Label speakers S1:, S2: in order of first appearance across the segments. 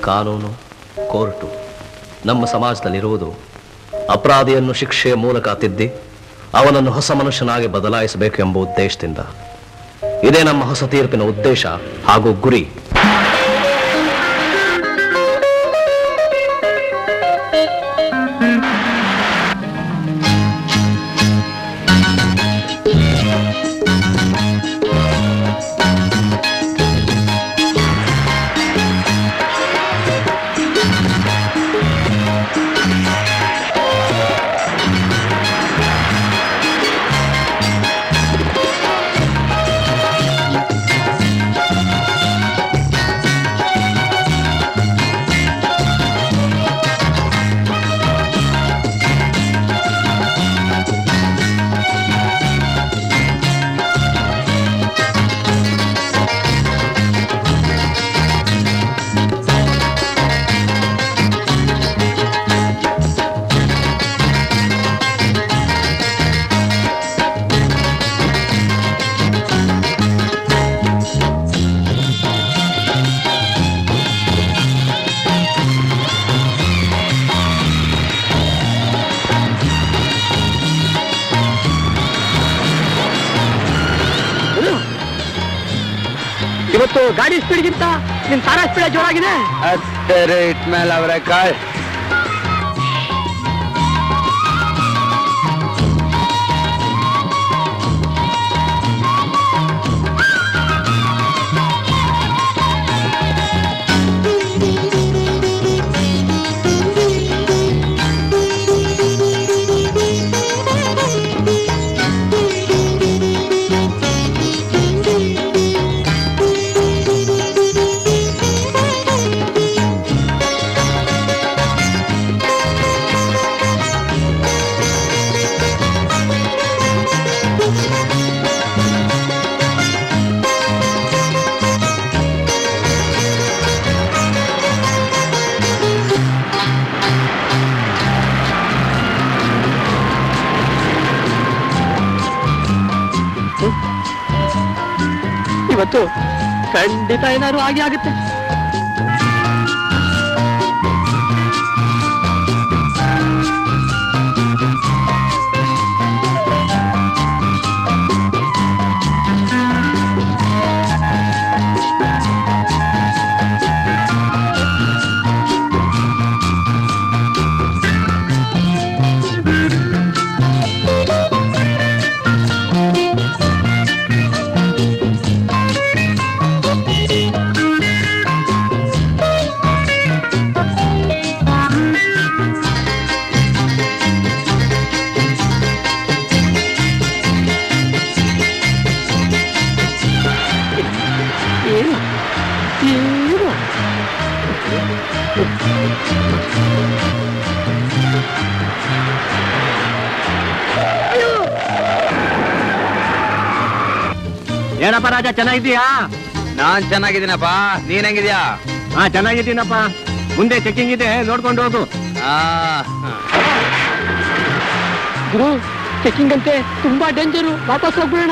S1: ಕಾನೂನು ಕೋರ್ಟು ನಮ್ಮ ಸಮಾಜದಲ್ಲಿರುವುದು ಅಪರಾಧಿಯನ್ನು ಶಿಕ್ಷೆಯ ಮೂಲಕ ತಿದ್ದಿ ಅವನನ್ನು ಹೊಸ ಮನುಷ್ಯನಾಗಿ ಬದಲಾಯಿಸಬೇಕು ಎಂಬ ಉದ್ದೇಶದಿಂದ ಇದೇ ನಮ್ಮ ಹೊಸ ತೀರ್ಪಿನ ಉದ್ದೇಶ ಹಾಗೂ ಗುರಿ
S2: ಇವತ್ತು ಗಾಡಿ ಸ್ಪೀಡ್ಗಿಂತ ನಿನ್ ತಾರಾ ಸ್ಪೀಡ್ ಜೋರಾಗಿದೆ
S3: ಅಷ್ಟೇ ರೇಟ್ ಮೇಲೆ ಅವರ ಕಾಳ್
S2: ಇವತ್ತು ಖಂಡಿತ ಏನಾದ್ರು ಆಗಿ ಆಗುತ್ತೆ ಏನು ಏನು ಏನಪ್ಪ ರಾಜ ಚೆನ್ನಾಗಿದ್ದೀಯಾ
S3: ನಾನ್ ಚೆನ್ನಾಗಿದ್ದೀನಪ್ಪ ನೀನ್ ಹೆಂಗಿದ್ಯಾ
S2: ಹಾ ಚೆನ್ನಾಗಿದ್ದೀನಪ್ಪ ಮುಂದೆ ಚೆಕಿಂಗ್ ಇದೆ ನೋಡ್ಕೊಂಡು ಹೋಗು
S3: ಆ
S2: ಗುರು ಚೆಕಿಂಗ್ ಅಂತೆ ತುಂಬಾ ಡೇಂಜರು ವಾಪಸ್ ಹೋಗ್ಬಿಡೋಣ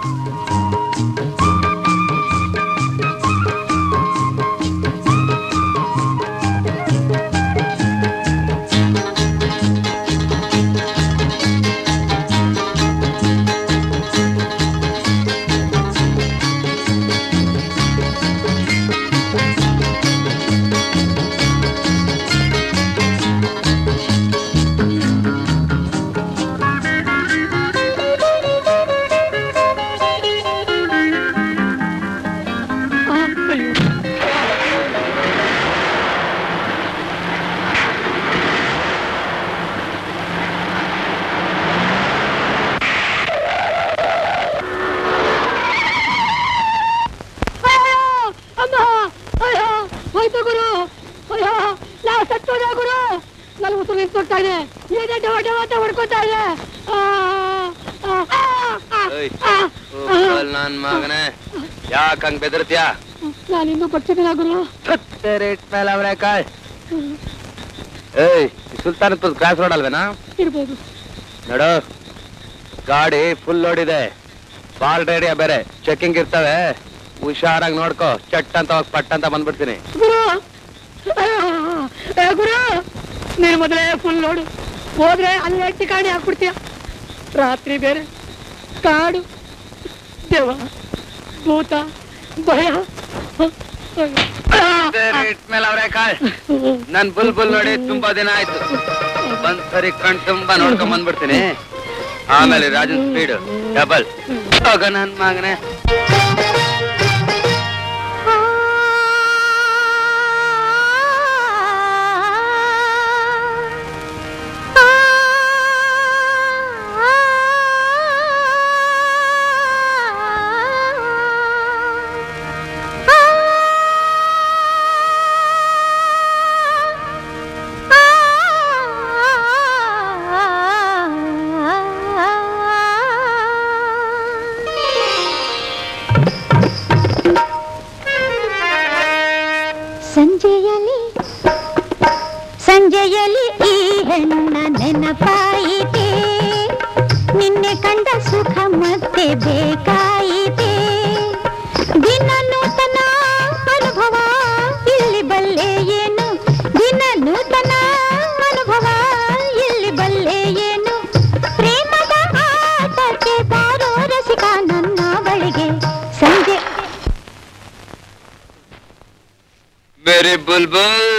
S2: ಆ, ಅಯ್ಯೋ ಅಯ್ಯೋ ಅಮ್ಮ ಅಯ್ಯೋ ಹೋಯ್ತು ಗುರು ಅಯ್ಯೋ ನಾವು ಸತ್ತೋದ ಗುರು ನನ್ನ ಉಸಿರು ನಿಂತ್ಕೊಳ್ತಾ ಇದೆ ಏನೇ ಡವ ಡವ ಅಂತ ಹೊಡ್ಕೊತಾ ಇದೆ ಆ, ಆ, ಆ, ಆ,
S3: ಏಯ್,
S2: ಆ, ಆ.
S3: ಉಪ್ಪಲ್ ನನ್ ಮಗನೇ ಯಾಕ ಹಂಗ್ ಬೆದರ್ತ್ಯಾ
S2: ನಾನು ಇನ್ನೂ ಬರ್ತಿದ್ದೀನ ಗುರು
S3: ರೇಟ್ ಮೇಲೆ ಅವರ ಕಾಳ್ ಏಯ್ ಸುಲ್ತಾನಪುರ್ ಕ್ರಾಸ್ ರೋಡ್ ಅಲ್ವೇನಾ
S2: ಇರ್ಬೋದು
S3: ನೋಡು ಗಾಡಿ ಫುಲ್ ಲೋಡ್ ಇದೆ ಬಾಲ್ ರೇಡಿಯಾ ಬೇರೆ ಚೆಕಿಂಗ್ ಇರ್ತವೆ ಹುಷಾರಾಗಿ ನೋಡ್ಕೋ ಚಟ್ ಅಂತ ಹೋಗಿ ಪಟ್ ಅಂತ ಬಂದ್ಬಿಡ್ತೀನಿ
S2: ಗುರು ಅಯ್ಯೋ ಏ ಗುರು ನೀನು ಮೊದಲೇ ಫುಲ್ ನೋಡು ಹೋದ್ರೆ ಅಲ್ಲಿ ಎಟ್ಟಿ ಕಾಣಿ ಹಾಕ್ಬಿಡ್ತೀಯ ರಾತ್ರಿ ಬೇರೆ ಕಾಡು ದೇವ ಭೂತ ಭಯ
S3: ಮೇಲೆ ಅವರೇ ಕಾಳ್ ನನ್ ಬುಲ್ ಬುಲ್ ನೋಡಿ ತುಂಬಾ ದಿನ ಆಯ್ತು ಒಂದ್ ಸರಿ ಕಣ್ ತುಂಬಾ ನೋಡ್ಕೊಂಡ್ ಬಂದ್ಬಿಡ್ತೀನಿ ಆಮೇಲೆ ರಾಜನ್ ಸ್ಪೀಡ್ ಡಬಲ್ ಹೋಗ ನನ್ ಮಗನೇ
S4: ಸಂಜೆಯಲ್ಲಿ ಸಂಜೆಯಲ್ಲಿ ಈ ಹೆಣ್ಣ ನೆನಪಾಯಿತೆ ನಿನ್ನೆ ಕಂಡ ಸುಖ ಮತ್ತೆ ಬೇಕಾಯಿತೆ ದಿನ ನೂತನ ಅನುಭವ ಇಲ್ಲಿ ಬಲ್ಲೆ ಏನು ದಿನ ನೂತನ ಅನುಭವ ಇಲ್ಲಿ ಬಲ್ಲೆ ಏನು ಪ್ರೇಮದ ಆಟಕ್ಕೆ ಬಾರೋ ರಸಿಕ ನನ್ನ ಬಳಿಗೆ ಸಂಜೆ
S3: ಮೇರಿ ಬುಲ್ಬುಲ್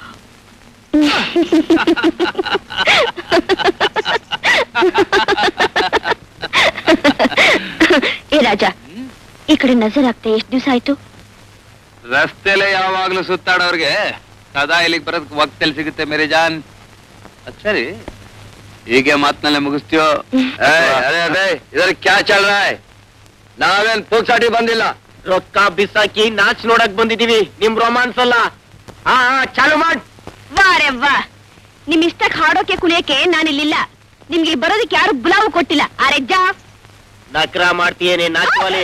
S4: ಏ ರಾಜ ಈ ಕಡೆ ನಜರ್ ಆಗ್ತಾ ಎಷ್ಟು ದಿವಸ ಆಯ್ತು
S3: ರಸ್ತೆಲೆ ಯಾವಾಗ್ಲೂ ಸುತ್ತಾಡೋರ್ಗೆ ಸದಾ ಇಲ್ಲಿಗೆ ಬರೋದಕ್ಕೆ ವಕ್ತಲ್ಲಿ ಸಿಗುತ್ತೆ ಮೇರಿ ಜಾನ್ ಅದ್ ಸರಿ ಹೀಗೆ ಮಾತ್ನಲ್ಲೇ ಮುಗಿಸ್ತೀಯೋ ಅದೇ ಅದೇ ಇದರ ಕ್ಯಾ ಚಲ್ ರहा है ನಾವೇನ್ ಪೂಕ್ಸಾಟಿ ಬಂದಿಲ್ಲ
S5: ರೊಕ್ಕ ಬಿಸಾಕಿ ನಾಚ್ ನೋಡಕ್ ಬಂದಿದೀವಿ ನಿಮ್ ರೊಮಾನ್ಸ್ ಅಲ್ಲ ಹಾ ಹಾ ಚಾಲು ಮಾಡ್
S4: ವಾ ರೇ ವಾ ನಿಮ್ ಇಷ್ಟಕ್ ಹಾಡೋಕೆ ಕುಣಿಯಕ್ಕೆ ನಾನಿಲ್ಲಿಲ್ಲ ನಿಮ್ಗೆ ಇಲ್ಲಿ ಬರೋದಕ್ಕೆ ಯಾರು ಬುಲಾವು ಕೊಟ್ಟಿಲ್ಲ ಆ ರೆಜ್ಜ
S5: ನಕ್ರ ಮಾಡ್ತೀಯೇನೆ ನಾಚುವಲಿ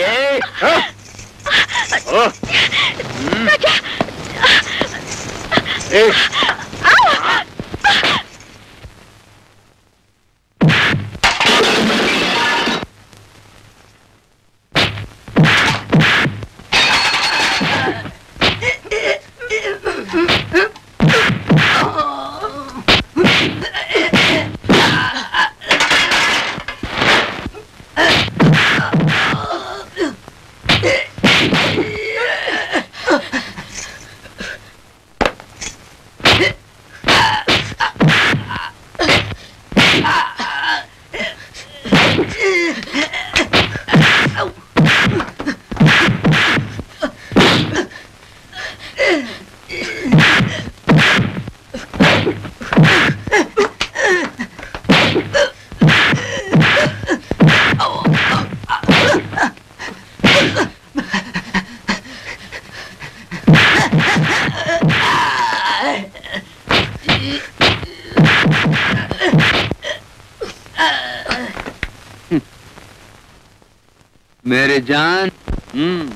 S3: ಮೇರಿ ಜಾನ್ ಹ್ಮ್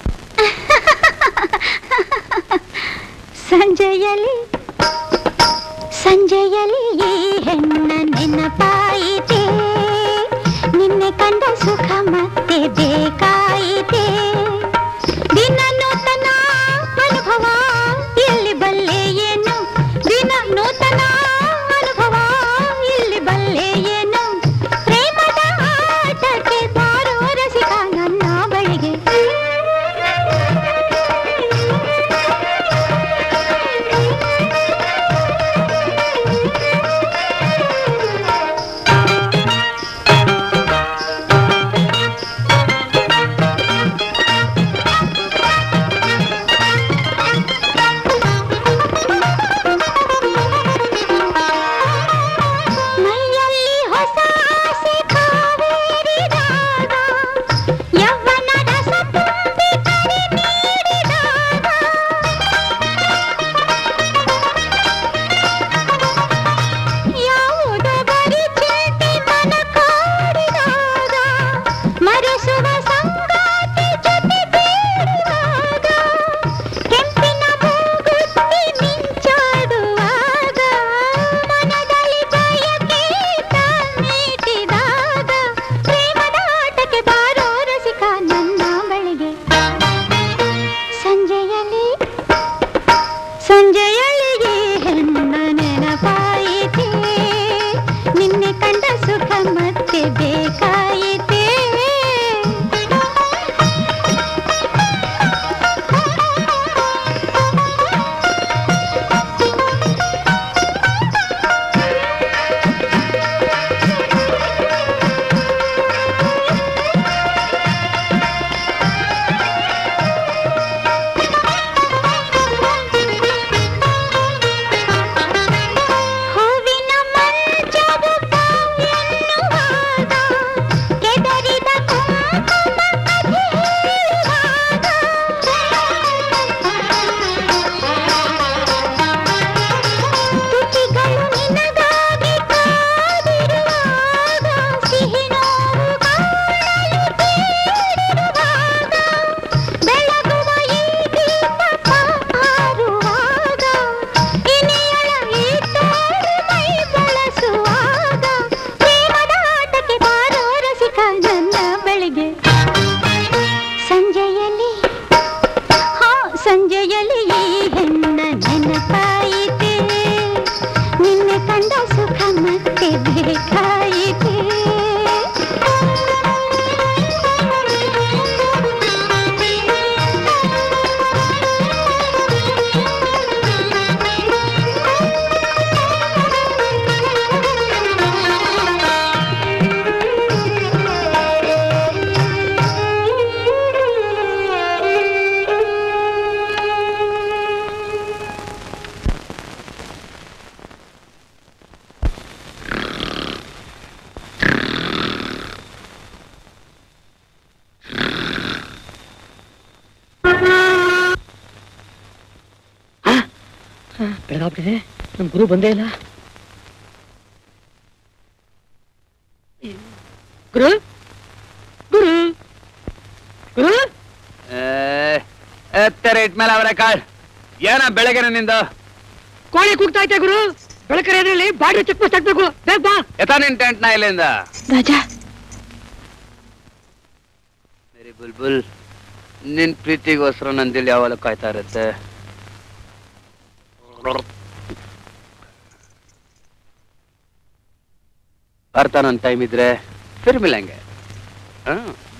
S4: ಸಂಜೆಯಲ್ಲಿ ಸಂಜೆಯಲ್ಲಿ ಈ ಹೆಣ್ಣ ನೆನಪಾಯಿತೆ ನಿನ್ನೆ ಕಂಡ ಸುಖ ಮತ್ತೆ ಬೇಕಾಯಿತೆ ದಿನ ನೂತನ ಅನುಭವ ಇಲ್ಲಿ ಬಲ್ಲೆ ಏನು ದಿನ ನೂತನ ಅನುಭವ ಇಲ್ಲಿ ಬಲ್ಲೆ ಏನು ಪ್ರೇಮದ ಆಟಕ್ಕೆ ಬಾರೋ ರಸಿಕ ನನ್ನ ಬಳಿಗೆ ಮೈಯಲ್ಲಿ ಹೊಸ ಆಸೆ ಕಾವೇರಿದಾಗ ಯವ್ವನ ರಸ ತುಂಬಿ ಕರೆ ನೀಡಿದಾಗ ಯಾವುದೋ ಬರಿ ಚಿಂತೆ ಮನ ಕಾಡಿದಾಗ ಮರೆಸುವ ಸಂಗಾತಿ ಜೊತೆ ಬೇಡುವಾಗ ಕೆಂಪಿನ ಮೂಗುತ್ತಿ ಮಿಂಚಾಡುವಾಗ ಮನದಲ್ಲಿ ಬಯಕೆ ನೀಟಿದಾಗ ಪ್ರೇಮದ ಆಟಕ್ಕೆ ಬಾರೋ ರಸಿಕ ನನ್ನ ಬಳಿಗೆ ಸಂಜೆಯಲ್ಲಿ ಸಂಜೆಯಲ್ಲಿ
S6: ನಿನಗೆ ಸಂಜೆಯಲ್ಲಿ ಹಾ ಸಂಜೆಯಲ್ಲಿ ಈ ಹೆಣ್ಣ ನೆನಪಾಯಿತೆ ನಿನ್ನೆ ಕಂಡ ಸುಖ ಮತ್ತೆ ಬೇಕಾಯಿತೆ
S2: ಬೆಳಗಾಗ್ಬಿಟ್ಟಿದೆ ನಮ್ ಗುರು ಬಂದೇ ಇಲ್ಲ ಗುರು ಗುರು ಗುರು
S3: ಎತ್ತರ ಇಟ್ಮೇಲೆ ಅವರೇ ಕಾಳ್ ಏನ ಬೆಳಗ್ಗೆ ನಿಂದ
S2: ಕೋಳಿ ಕೂಗ್ತಾ ಐತೆ ಗುರು ಬೆಳಕರೆ ಎದುರಲ್ಲಿ ಬಾಡಿ ಚೆಕ್ ಪೋಸ್ಟ್ ಹಾಕ್ಬೇಕು ಬೇಗ ಬಾ
S3: ಎತ್ತ ನಿನ್ ಟೆಂಟ್ ನ ಇಲ್ಲಿಂದ
S4: ರಾಜಾ
S3: ಮೇರಿ ಬುಲ್ಬುಲ್ ನಿನ್ ಪ್ರೀತಿಗೋಸ್ಕರ ನನ್ ದಿಲ್ ಯಾವಾಗ ಕಾಯ್ತಾ ಇರುತ್ತೆ ಅರ್ಥ ನನ್ ಟೈಮ್ ಇದ್ರೆ ಫಿರ್ ಮಿಲಂಗೆ ಹಾ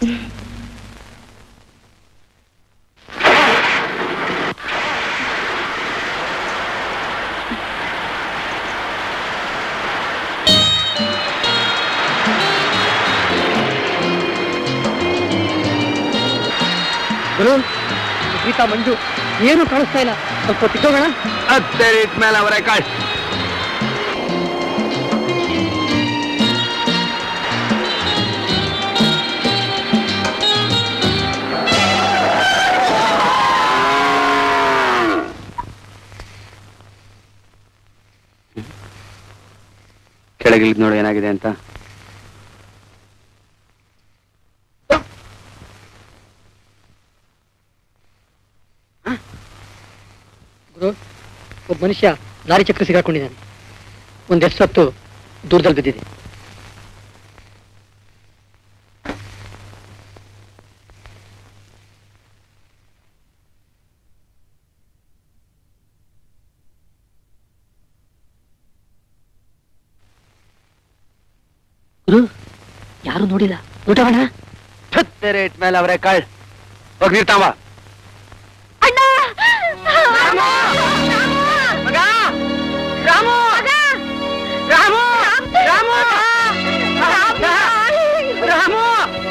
S2: ಗುರು ಗೀತಾ ಮಂಜು ಏನು ಕಾಣಿಸ್ತಾ ಇಲ್ಲ ಸ್ವಲ್ಪ ತಿಕ್ಕೋಗೋಣ
S3: ಎತ್ತರ ಇಟ್ಮೇಲೆ ಅವರೇ ಕಾಳ್ ಕೆಳಗಿಳಿದ್ ನೋಡಿ ಏನಾಗಿದೆ ಅಂತ
S2: ಗುರು ಒಬ್ಬ ಮನುಷ್ಯ ಲಾರಿ ಚಕ್ರ ಸಿಗಾಕೊಂಡಿದ್ದಾನೆ ಒಂದೆಷ್ಟು ಹೊತ್ತು ದೂರದಲ್ಲಿ ಬಿದ್ದಿದೆ ಗುರು ಯಾರು ನೋಡಿಲ್ಲ ಊಟವಣ
S3: ಹತ್ತೆರೆ ಇಟ್ಮೇಲೆ ಅವರೇ ಕಾಳ್ ಹೋಗಿ ನೀರ್ತಾವ
S4: ಅಣ್ಣ ಮಗ ರಾಮು ರಾಮು ರಾಮು ರಾಮು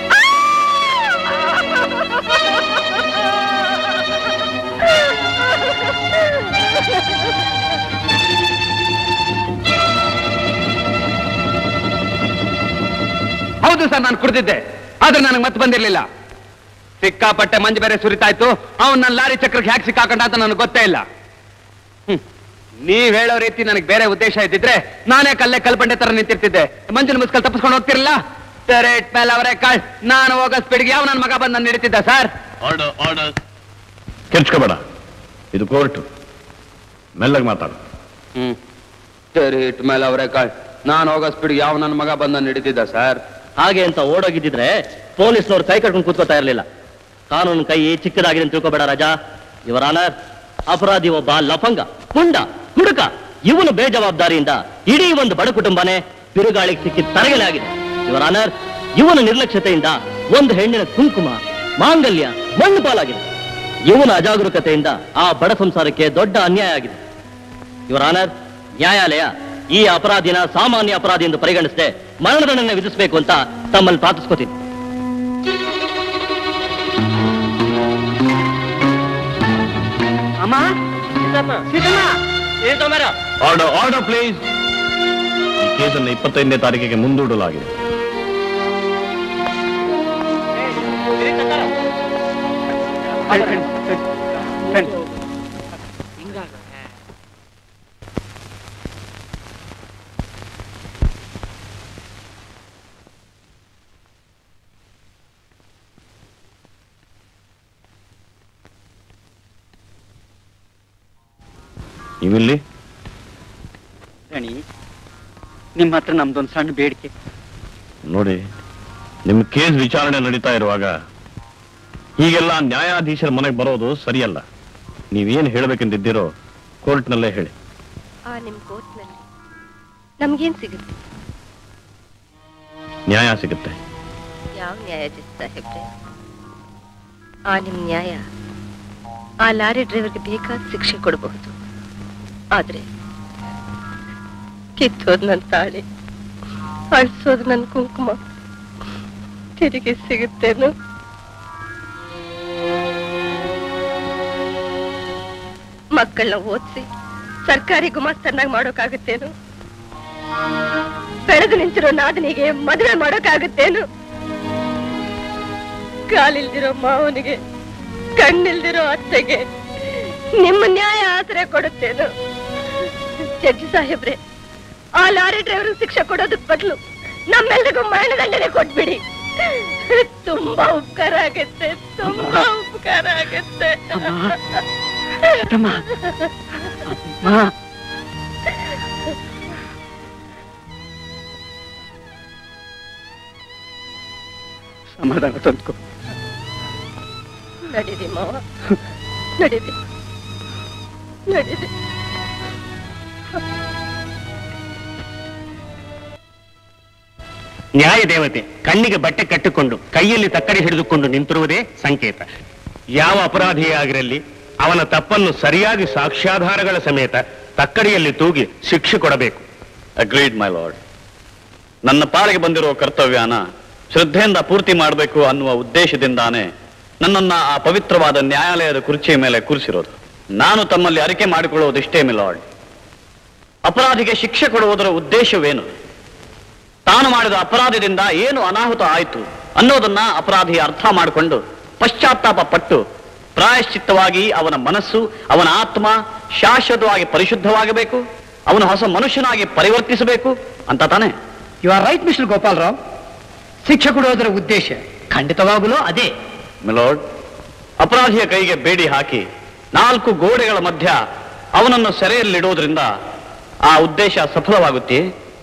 S3: ಹೌದು ಸರ್ ನಾನು ಕುಡ್ದಿದ್ದೆ ಆದ್ರೆ ನನಗೆ ಮತ್ತೆ ಬಂದಿರ್ಲಿಲ್ಲ ಸಿಕ್ಕಾಪಟ್ಟೆ ಮಂಜು ಬೇರೆ ಸುರಿತಾಯ್ತು ಅವ್ನು ನನ್ನ ಲಾರಿ ಚಕ್ರಕ್ಕೆ ಹ್ಯಾಕ್ ಸಿಕ್ಕಾಕೊಂಡ ಅಂತ ನನಗೆ ಗೊತ್ತೇ ಇಲ್ಲ ಹ್ಮ್. ನೀವ್ ಹೇಳೋ ರೀತಿ ನನಗೆ ಬೇರೆ ಉದ್ದೇಶ ಇದ್ದಿದ್ರೆ ನಾನೇ ಕಲ್ಲೇ ಕಲ್ಪಂಡೆ ತರ ನಿಂತಿರ್ತಿದ್ದೆ ಮಂಜುನ ಮುಸ್ಕಲ್ ತಪ್ಪಿಸ್ಕೊಂಡು ಹೋಗ್ತಿರಲಿಲ್ಲ ತೆರೇಟ್ ಮೇಲೆ ಅವರೇ ಕಾಳ್ ನಾನು ಹೋಗೋ ಸ್ಪೀಡ್ಗೆ ಯಾವ ನನ್ನ ಮಗ ಬಂದು ನನ್ನ ಹಿಡಿತಿದ್ದ ಸರ್
S7: ಆರ್ಡರ್ ಆರ್ಡರ್ ಕೆರ್ಚ್ಕೋಬೇಡ ಇದು ಕೋರ್ಟ್ ಮೆಲ್ಲಗೆ ಮಾತಾಡು
S3: ಹ್ಮ್ ತೆರೇಟ್ ಮೇಲೆ ಅವರೇ ಕಾಳ್ ನಾನು ಹೋಗೋ ಸ್ಪೀಡ್ಗೆ ಯಾವ ನನ್ನ ಮಗ ಬಂದು ನನ್ನ ಹಿಡಿತಿದ್ದ ಸರ್
S1: ಹಾಗೆ ಅಂತ ಓಡೋಗಿದ್ದಿದ್ರೆ ಪೊಲೀಸ್ನವ್ರು ಕೈ ಕಟ್ಕೊಂಡು ಕೂತ್ಕೋತಾ ಇರಲಿಲ್ಲ ಕಾನೂನು ಕೈ ಚಿಕ್ಕದಾಗಿದೆ ಅಂತ ತಿಳ್ಕೊಬೇಡ ರಾಜಾ ಇವರ ಆನರ್ ಅಪರಾಧಿ ಒಬ್ಬ ಲಫಂಗ ಪುಂಡ ಹುಡುಕ ಇವನು ಬೇಜವಾಬ್ದಾರಿಯಿಂದ ಇಡೀ ಒಂದು ಬಡ ಕುಟುಂಬನೇ ಬಿರುಗಾಳಿಗೆ ಸಿಕ್ಕಿ ತರಗಲೆ ಆಗಿದೆ ಇವರ ಆನರ್ ಇವನ ನಿರ್ಲಕ್ಷ್ಯತೆಯಿಂದ ಒಂದು ಹೆಣ್ಣಿನ ಕುಂಕುಮ ಮಾಂಗಲ್ಯ ಮಣ್ಣು ಪಾಲಾಗಿದೆ ಇವನ ಅಜಾಗರೂಕತೆಯಿಂದ ಆ ಬಡ ಸಂಸಾರಕ್ಕೆ ದೊಡ್ಡ ಅನ್ಯಾಯ ಆಗಿದೆ ಇವರ ಆನರ್ ನ್ಯಾಯಾಲಯ ಈ ಅಪರಾಧಿನ ಸಾಮಾನ್ಯ ಅಪರಾಧಿ ಎಂದು ಪರಿಗಣಿಸದೆ ಮರಣದಂಡನೆ ವಿಧಿಸಬೇಕು ಅಂತ ತಮ್ಮಲ್ಲಿ ಪ್ರಾರ್ಥಿಸ್ಕೋತೀನಿ
S2: ಅಮ್ಮ Seethamma Seethamma
S7: order order please ಈ ಕೇಸನ್ನು ಇಪ್ಪತ್ತೈದನೇ ತಾರೀಕಿಗೆ ಮುಂದೂಡಲಾಗಿದೆ ನೀವಿಲ್ಲಿ
S5: ದಣಿ ನಿಮ್ಮ ಹತ್ರ ನಮ್ದೊಂದು ಸಣ್ಣ ಬೇಡಿಕೆ
S7: ನೋಡಿ ನಿಮ್ ಕೇಸ್ ವಿಚಾರಣೆ ನಡೀತಾ ಇರುವಾಗ ಹೀಗೆಲ್ಲ ನ್ಯಾಯಾಧೀಶರ ಮನೆಗೆ ಬರೋದು ಸರಿಯಲ್ಲ ನೀವೇನ್ ಹೇಳ್ಬೇಕೆಂದಿದ್ದೀರೋ ಕೋರ್ಟ್ನಲ್ಲೇ ಹೇಳಿ
S4: ಆ ನಿಮ್ ಕೋರ್ಟ್ನಲ್ಲಿ ನಮ್ಗೇನ್ ಸಿಗುತ್ತೆ
S7: ನ್ಯಾಯ ಸಿಗುತ್ತೆ
S4: ಯಾವ ನ್ಯಾಯಾಧೀಶ ಸಾಹೇಬ್ರೆ ಆ ನಿಮ್ ನ್ಯಾಯ ಆ ಲಾರಿ ಡ್ರೈವರ್ಗೆ ಬೇಕಾದ ಶಿಕ್ಷೆ ಕೊಡಬಹುದು ಆದ್ರೆ ಕಿತ್ತೋದ್ ನನ್ ತಾಳಿ ಅಳ್ಸೋದ್ ನನ್ ಕುಂಕುಮ ತಿರುಗಿ ಸಿಗುತ್ತೇನು ಮಕ್ಕಳನ್ನ ಓದಿಸಿ ಸರ್ಕಾರಿ ಗುಮಾಸ್ತನ್ನಾಗಿ ಮಾಡೋಕಾಗುತ್ತೇನು ಬೆಳೆದು ನಿಂತಿರೋ ನಾದನಿಗೆ ಮದುವೆ ಮಾಡೋಕಾಗುತ್ತೇನು ಕಾಲಿಲ್ದಿರೋ ಮಾವನಿಗೆ ಕಣ್ಣಿಲ್ದಿರೋ ಅತ್ತೆಗೆ ನಿಮ್ಮ ನ್ಯಾಯ ಆಸರೆ ಕೊಡುತ್ತೇನು ಜಡ್ಜಿ ಸಾಹೇಬ್ರೆ ಆ ಲಾರಿ ಡ್ರೈವರ್ ಶಿಕ್ಷೆ ಕೊಡೋದಕ್ ಬದಲು ನಮ್ಮೆಲ್ರಿಗೂ ಮರಣದಂಡನೆ ಕೊಟ್ಬಿಡಿ ತುಂಬಾ ಉಪಕಾರ ಆಗತ್ತೆ ತುಂಬಾ ಉಪಕಾರ ಆಗತ್ತೆ
S5: ಸಮಾಧಾನ ತಂದ್ಕೊ
S4: ನಡೀರಿ ಮಾವ ನಡೀರಿ ನಡೀರಿ
S5: ನ್ಯಾಯ ದೇವತೆ ಕಣ್ಣಿಗೆ ಬಟ್ಟೆ ಕಟ್ಟಿಕೊಂಡು ಕೈಯಲ್ಲಿ ತಕ್ಕಡಿ ಹಿಡಿದುಕೊಂಡು ನಿಂತಿರುವುದೇ ಸಂಕೇತ ಯಾವ ಅಪರಾಧಿಯೇ ಆಗಿರಲಿ ಅವನ ತಪ್ಪನ್ನು ಸರಿಯಾಗಿ ಸಾಕ್ಷ್ಯಾಧಾರಗಳ ಸಮೇತ ತಕ್ಕಡಿಯಲ್ಲಿ ತೂಗಿ ಶಿಕ್ಷೆ ಕೊಡಬೇಕು
S7: ಅಗ್ರೀಡ್ ಮೈ ಲಾರ್ಡ್ ನನ್ನ ಪಾಲಿಗೆ ಬಂದಿರುವ ಕರ್ತವ್ಯನ ಶ್ರದ್ಧೆಯಿಂದ ಪೂರ್ತಿ ಮಾಡಬೇಕು ಅನ್ನುವ ಉದ್ದೇಶದಿಂದಾನೇ ನನ್ನನ್ನ ಆ ಪವಿತ್ರವಾದ ನ್ಯಾಯಾಲಯದ ಕುರ್ಚಿಯ ಮೇಲೆ ಕೂರಿಸಿರೋದು ನಾನು ತಮ್ಮಲ್ಲಿ ಅರಿಕೆ ಮಾಡಿಕೊಳ್ಳುವುದಿಷ್ಟೇ ಮಿಲಾರ್ಡ್ ಅಪರಾಧಿಗೆ ಶಿಕ್ಷೆ ಕೊಡುವುದರ ಉದ್ದೇಶವೇನು ತಾನು ಮಾಡಿದ ಅಪರಾಧದಿಂದ ಏನು ಅನಾಹುತ ಆಯಿತು ಅನ್ನೋದನ್ನ ಅಪರಾಧಿ ಅರ್ಥ ಮಾಡಿಕೊಂಡು ಪಶ್ಚಾತ್ತಾಪ ಪಟ್ಟು ಪ್ರಾಯಶ್ಚಿತ್ತವಾಗಿ ಅವನ ಮನಸ್ಸು ಅವನ ಆತ್ಮ ಶಾಶ್ವತವಾಗಿ ಪರಿಶುದ್ಧವಾಗಬೇಕು ಅವನು ಹೊಸ ಮನುಷ್ಯನಾಗಿ ಪರಿವರ್ತಿಸಬೇಕು ಅಂತ ತಾನೆ
S8: you are right mister Gopalarao ಶಿಕ್ಷೆ ಕೊಡೋದರ ಉದ್ದೇಶ ಖಂಡಿತವಾಗಲೂ ಅದೇ
S7: ಮಿಲೋಡ್ ಅಪರಾಧಿಯ ಕೈಗೆ ಬೇಡಿ ಹಾಕಿ ನಾಲ್ಕು ಗೋಡೆಗಳ ಮಧ್ಯ ಅವನನ್ನು ಸೆರೆಯಲ್ಲಿಡೋದ್ರಿಂದ ಆ ಉದ್ದೇಶ ಸಫಲವಾಗುತ್ತೆ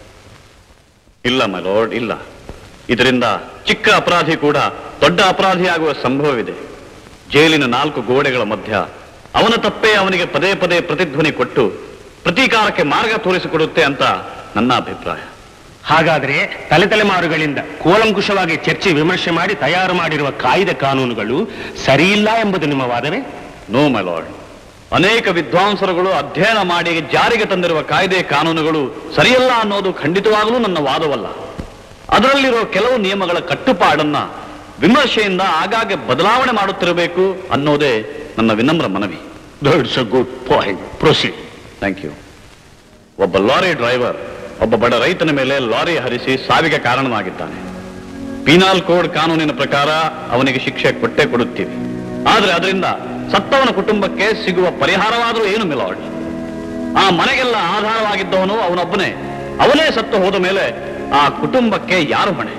S7: ಇಲ್ಲ ಮೈಲೋಡ್ ಇಲ್ಲ ಇದರಿಂದ ಚಿಕ್ಕ ಅಪರಾಧಿ ಕೂಡ ದೊಡ್ಡ ಅಪರಾಧಿಯಾಗುವ ಸಂಭವವಿದೆ ಜೈಲಿನ ನಾಲ್ಕು ಗೋಡೆಗಳ ಮಧ್ಯ ಅವನ ತಪ್ಪೇ ಅವನಿಗೆ ಪದೇ ಪದೇ ಪ್ರತಿಧ್ವನಿ ಕೊಟ್ಟು ಪ್ರತೀಕಾರಕ್ಕೆ ಮಾರ್ಗ ತೋರಿಸಿಕೊಡುತ್ತೆ ಅಂತ ನನ್ನ ಅಭಿಪ್ರಾಯ
S5: ಹಾಗಾದ್ರೆ ತಲೆ ತಲೆಮಾರುಗಳಿಂದ ಕೂಲಂಕುಷವಾಗಿ ಚರ್ಚೆ ವಿಮರ್ಶೆ ಮಾಡಿ ತಯಾರು ಮಾಡಿರುವ ಕಾಯ್ದೆ ಕಾನೂನುಗಳು ಸರಿಯಿಲ್ಲ ಎಂಬುದು ನಿಮ್ಮ ವಾದವೇ
S7: ನೋ ಮೈ ಲಾರ್ಡ್ ಅನೇಕ ವಿದ್ವಾಂಸರುಗಳು ಅಧ್ಯಯನ ಮಾಡಿ ಜಾರಿಗೆ ತಂದಿರುವ ಕಾಯ್ದೆ ಕಾನೂನುಗಳು ಸರಿಯಲ್ಲ ಅನ್ನೋದು ಖಂಡಿತವಾಗಲೂ ನನ್ನ ವಾದವಲ್ಲ ಅದರಲ್ಲಿರೋ ಕೆಲವು ನಿಯಮಗಳ ಕಟ್ಟುಪಾಡನ್ನ ವಿಮರ್ಶೆಯಿಂದ ಆಗಾಗ್ಗೆ ಬದಲಾವಣೆ ಮಾಡುತ್ತಿರಬೇಕು ಅನ್ನೋದೇ ನನ್ನ ವಿನಮ್ರ ಮನವಿ
S5: that's a good point proceed
S7: thank you ಒಬ್ಬ ಲಾರಿ ಡ್ರೈವರ್ ಒಬ್ಬ ಬಡ ರೈತನ ಮೇಲೆ ಲಾರಿ ಹರಿಸಿ ಸಾವಿಗೆ ಕಾರಣನಾಗಿದ್ದಾನೆ ಪೀನಾಲ್ ಕೋಡ್ ಕಾನೂನಿನ ಪ್ರಕಾರ ಅವನಿಗೆ ಶಿಕ್ಷೆ ಕೊಟ್ಟೇ ಕೊಡುತ್ತೀವಿ ಆದ್ರೆ ಅದರಿಂದ ಸತ್ತವನ ಕುಟುಂಬಕ್ಕೆ ಸಿಗುವ ಪರಿಹಾರವಾದರೂ ಏನು ಮಿಲಾಡ್ ಆ ಮನೆಗೆಲ್ಲ ಆಧಾರವಾಗಿದ್ದವನು ಅವನೊಬ್ಬನೇ ಅವನೇ ಸತ್ತು ಹೋದ ಮೇಲೆ ಆ ಕುಟುಂಬಕ್ಕೆ ಯಾರು ಹೊಣೆ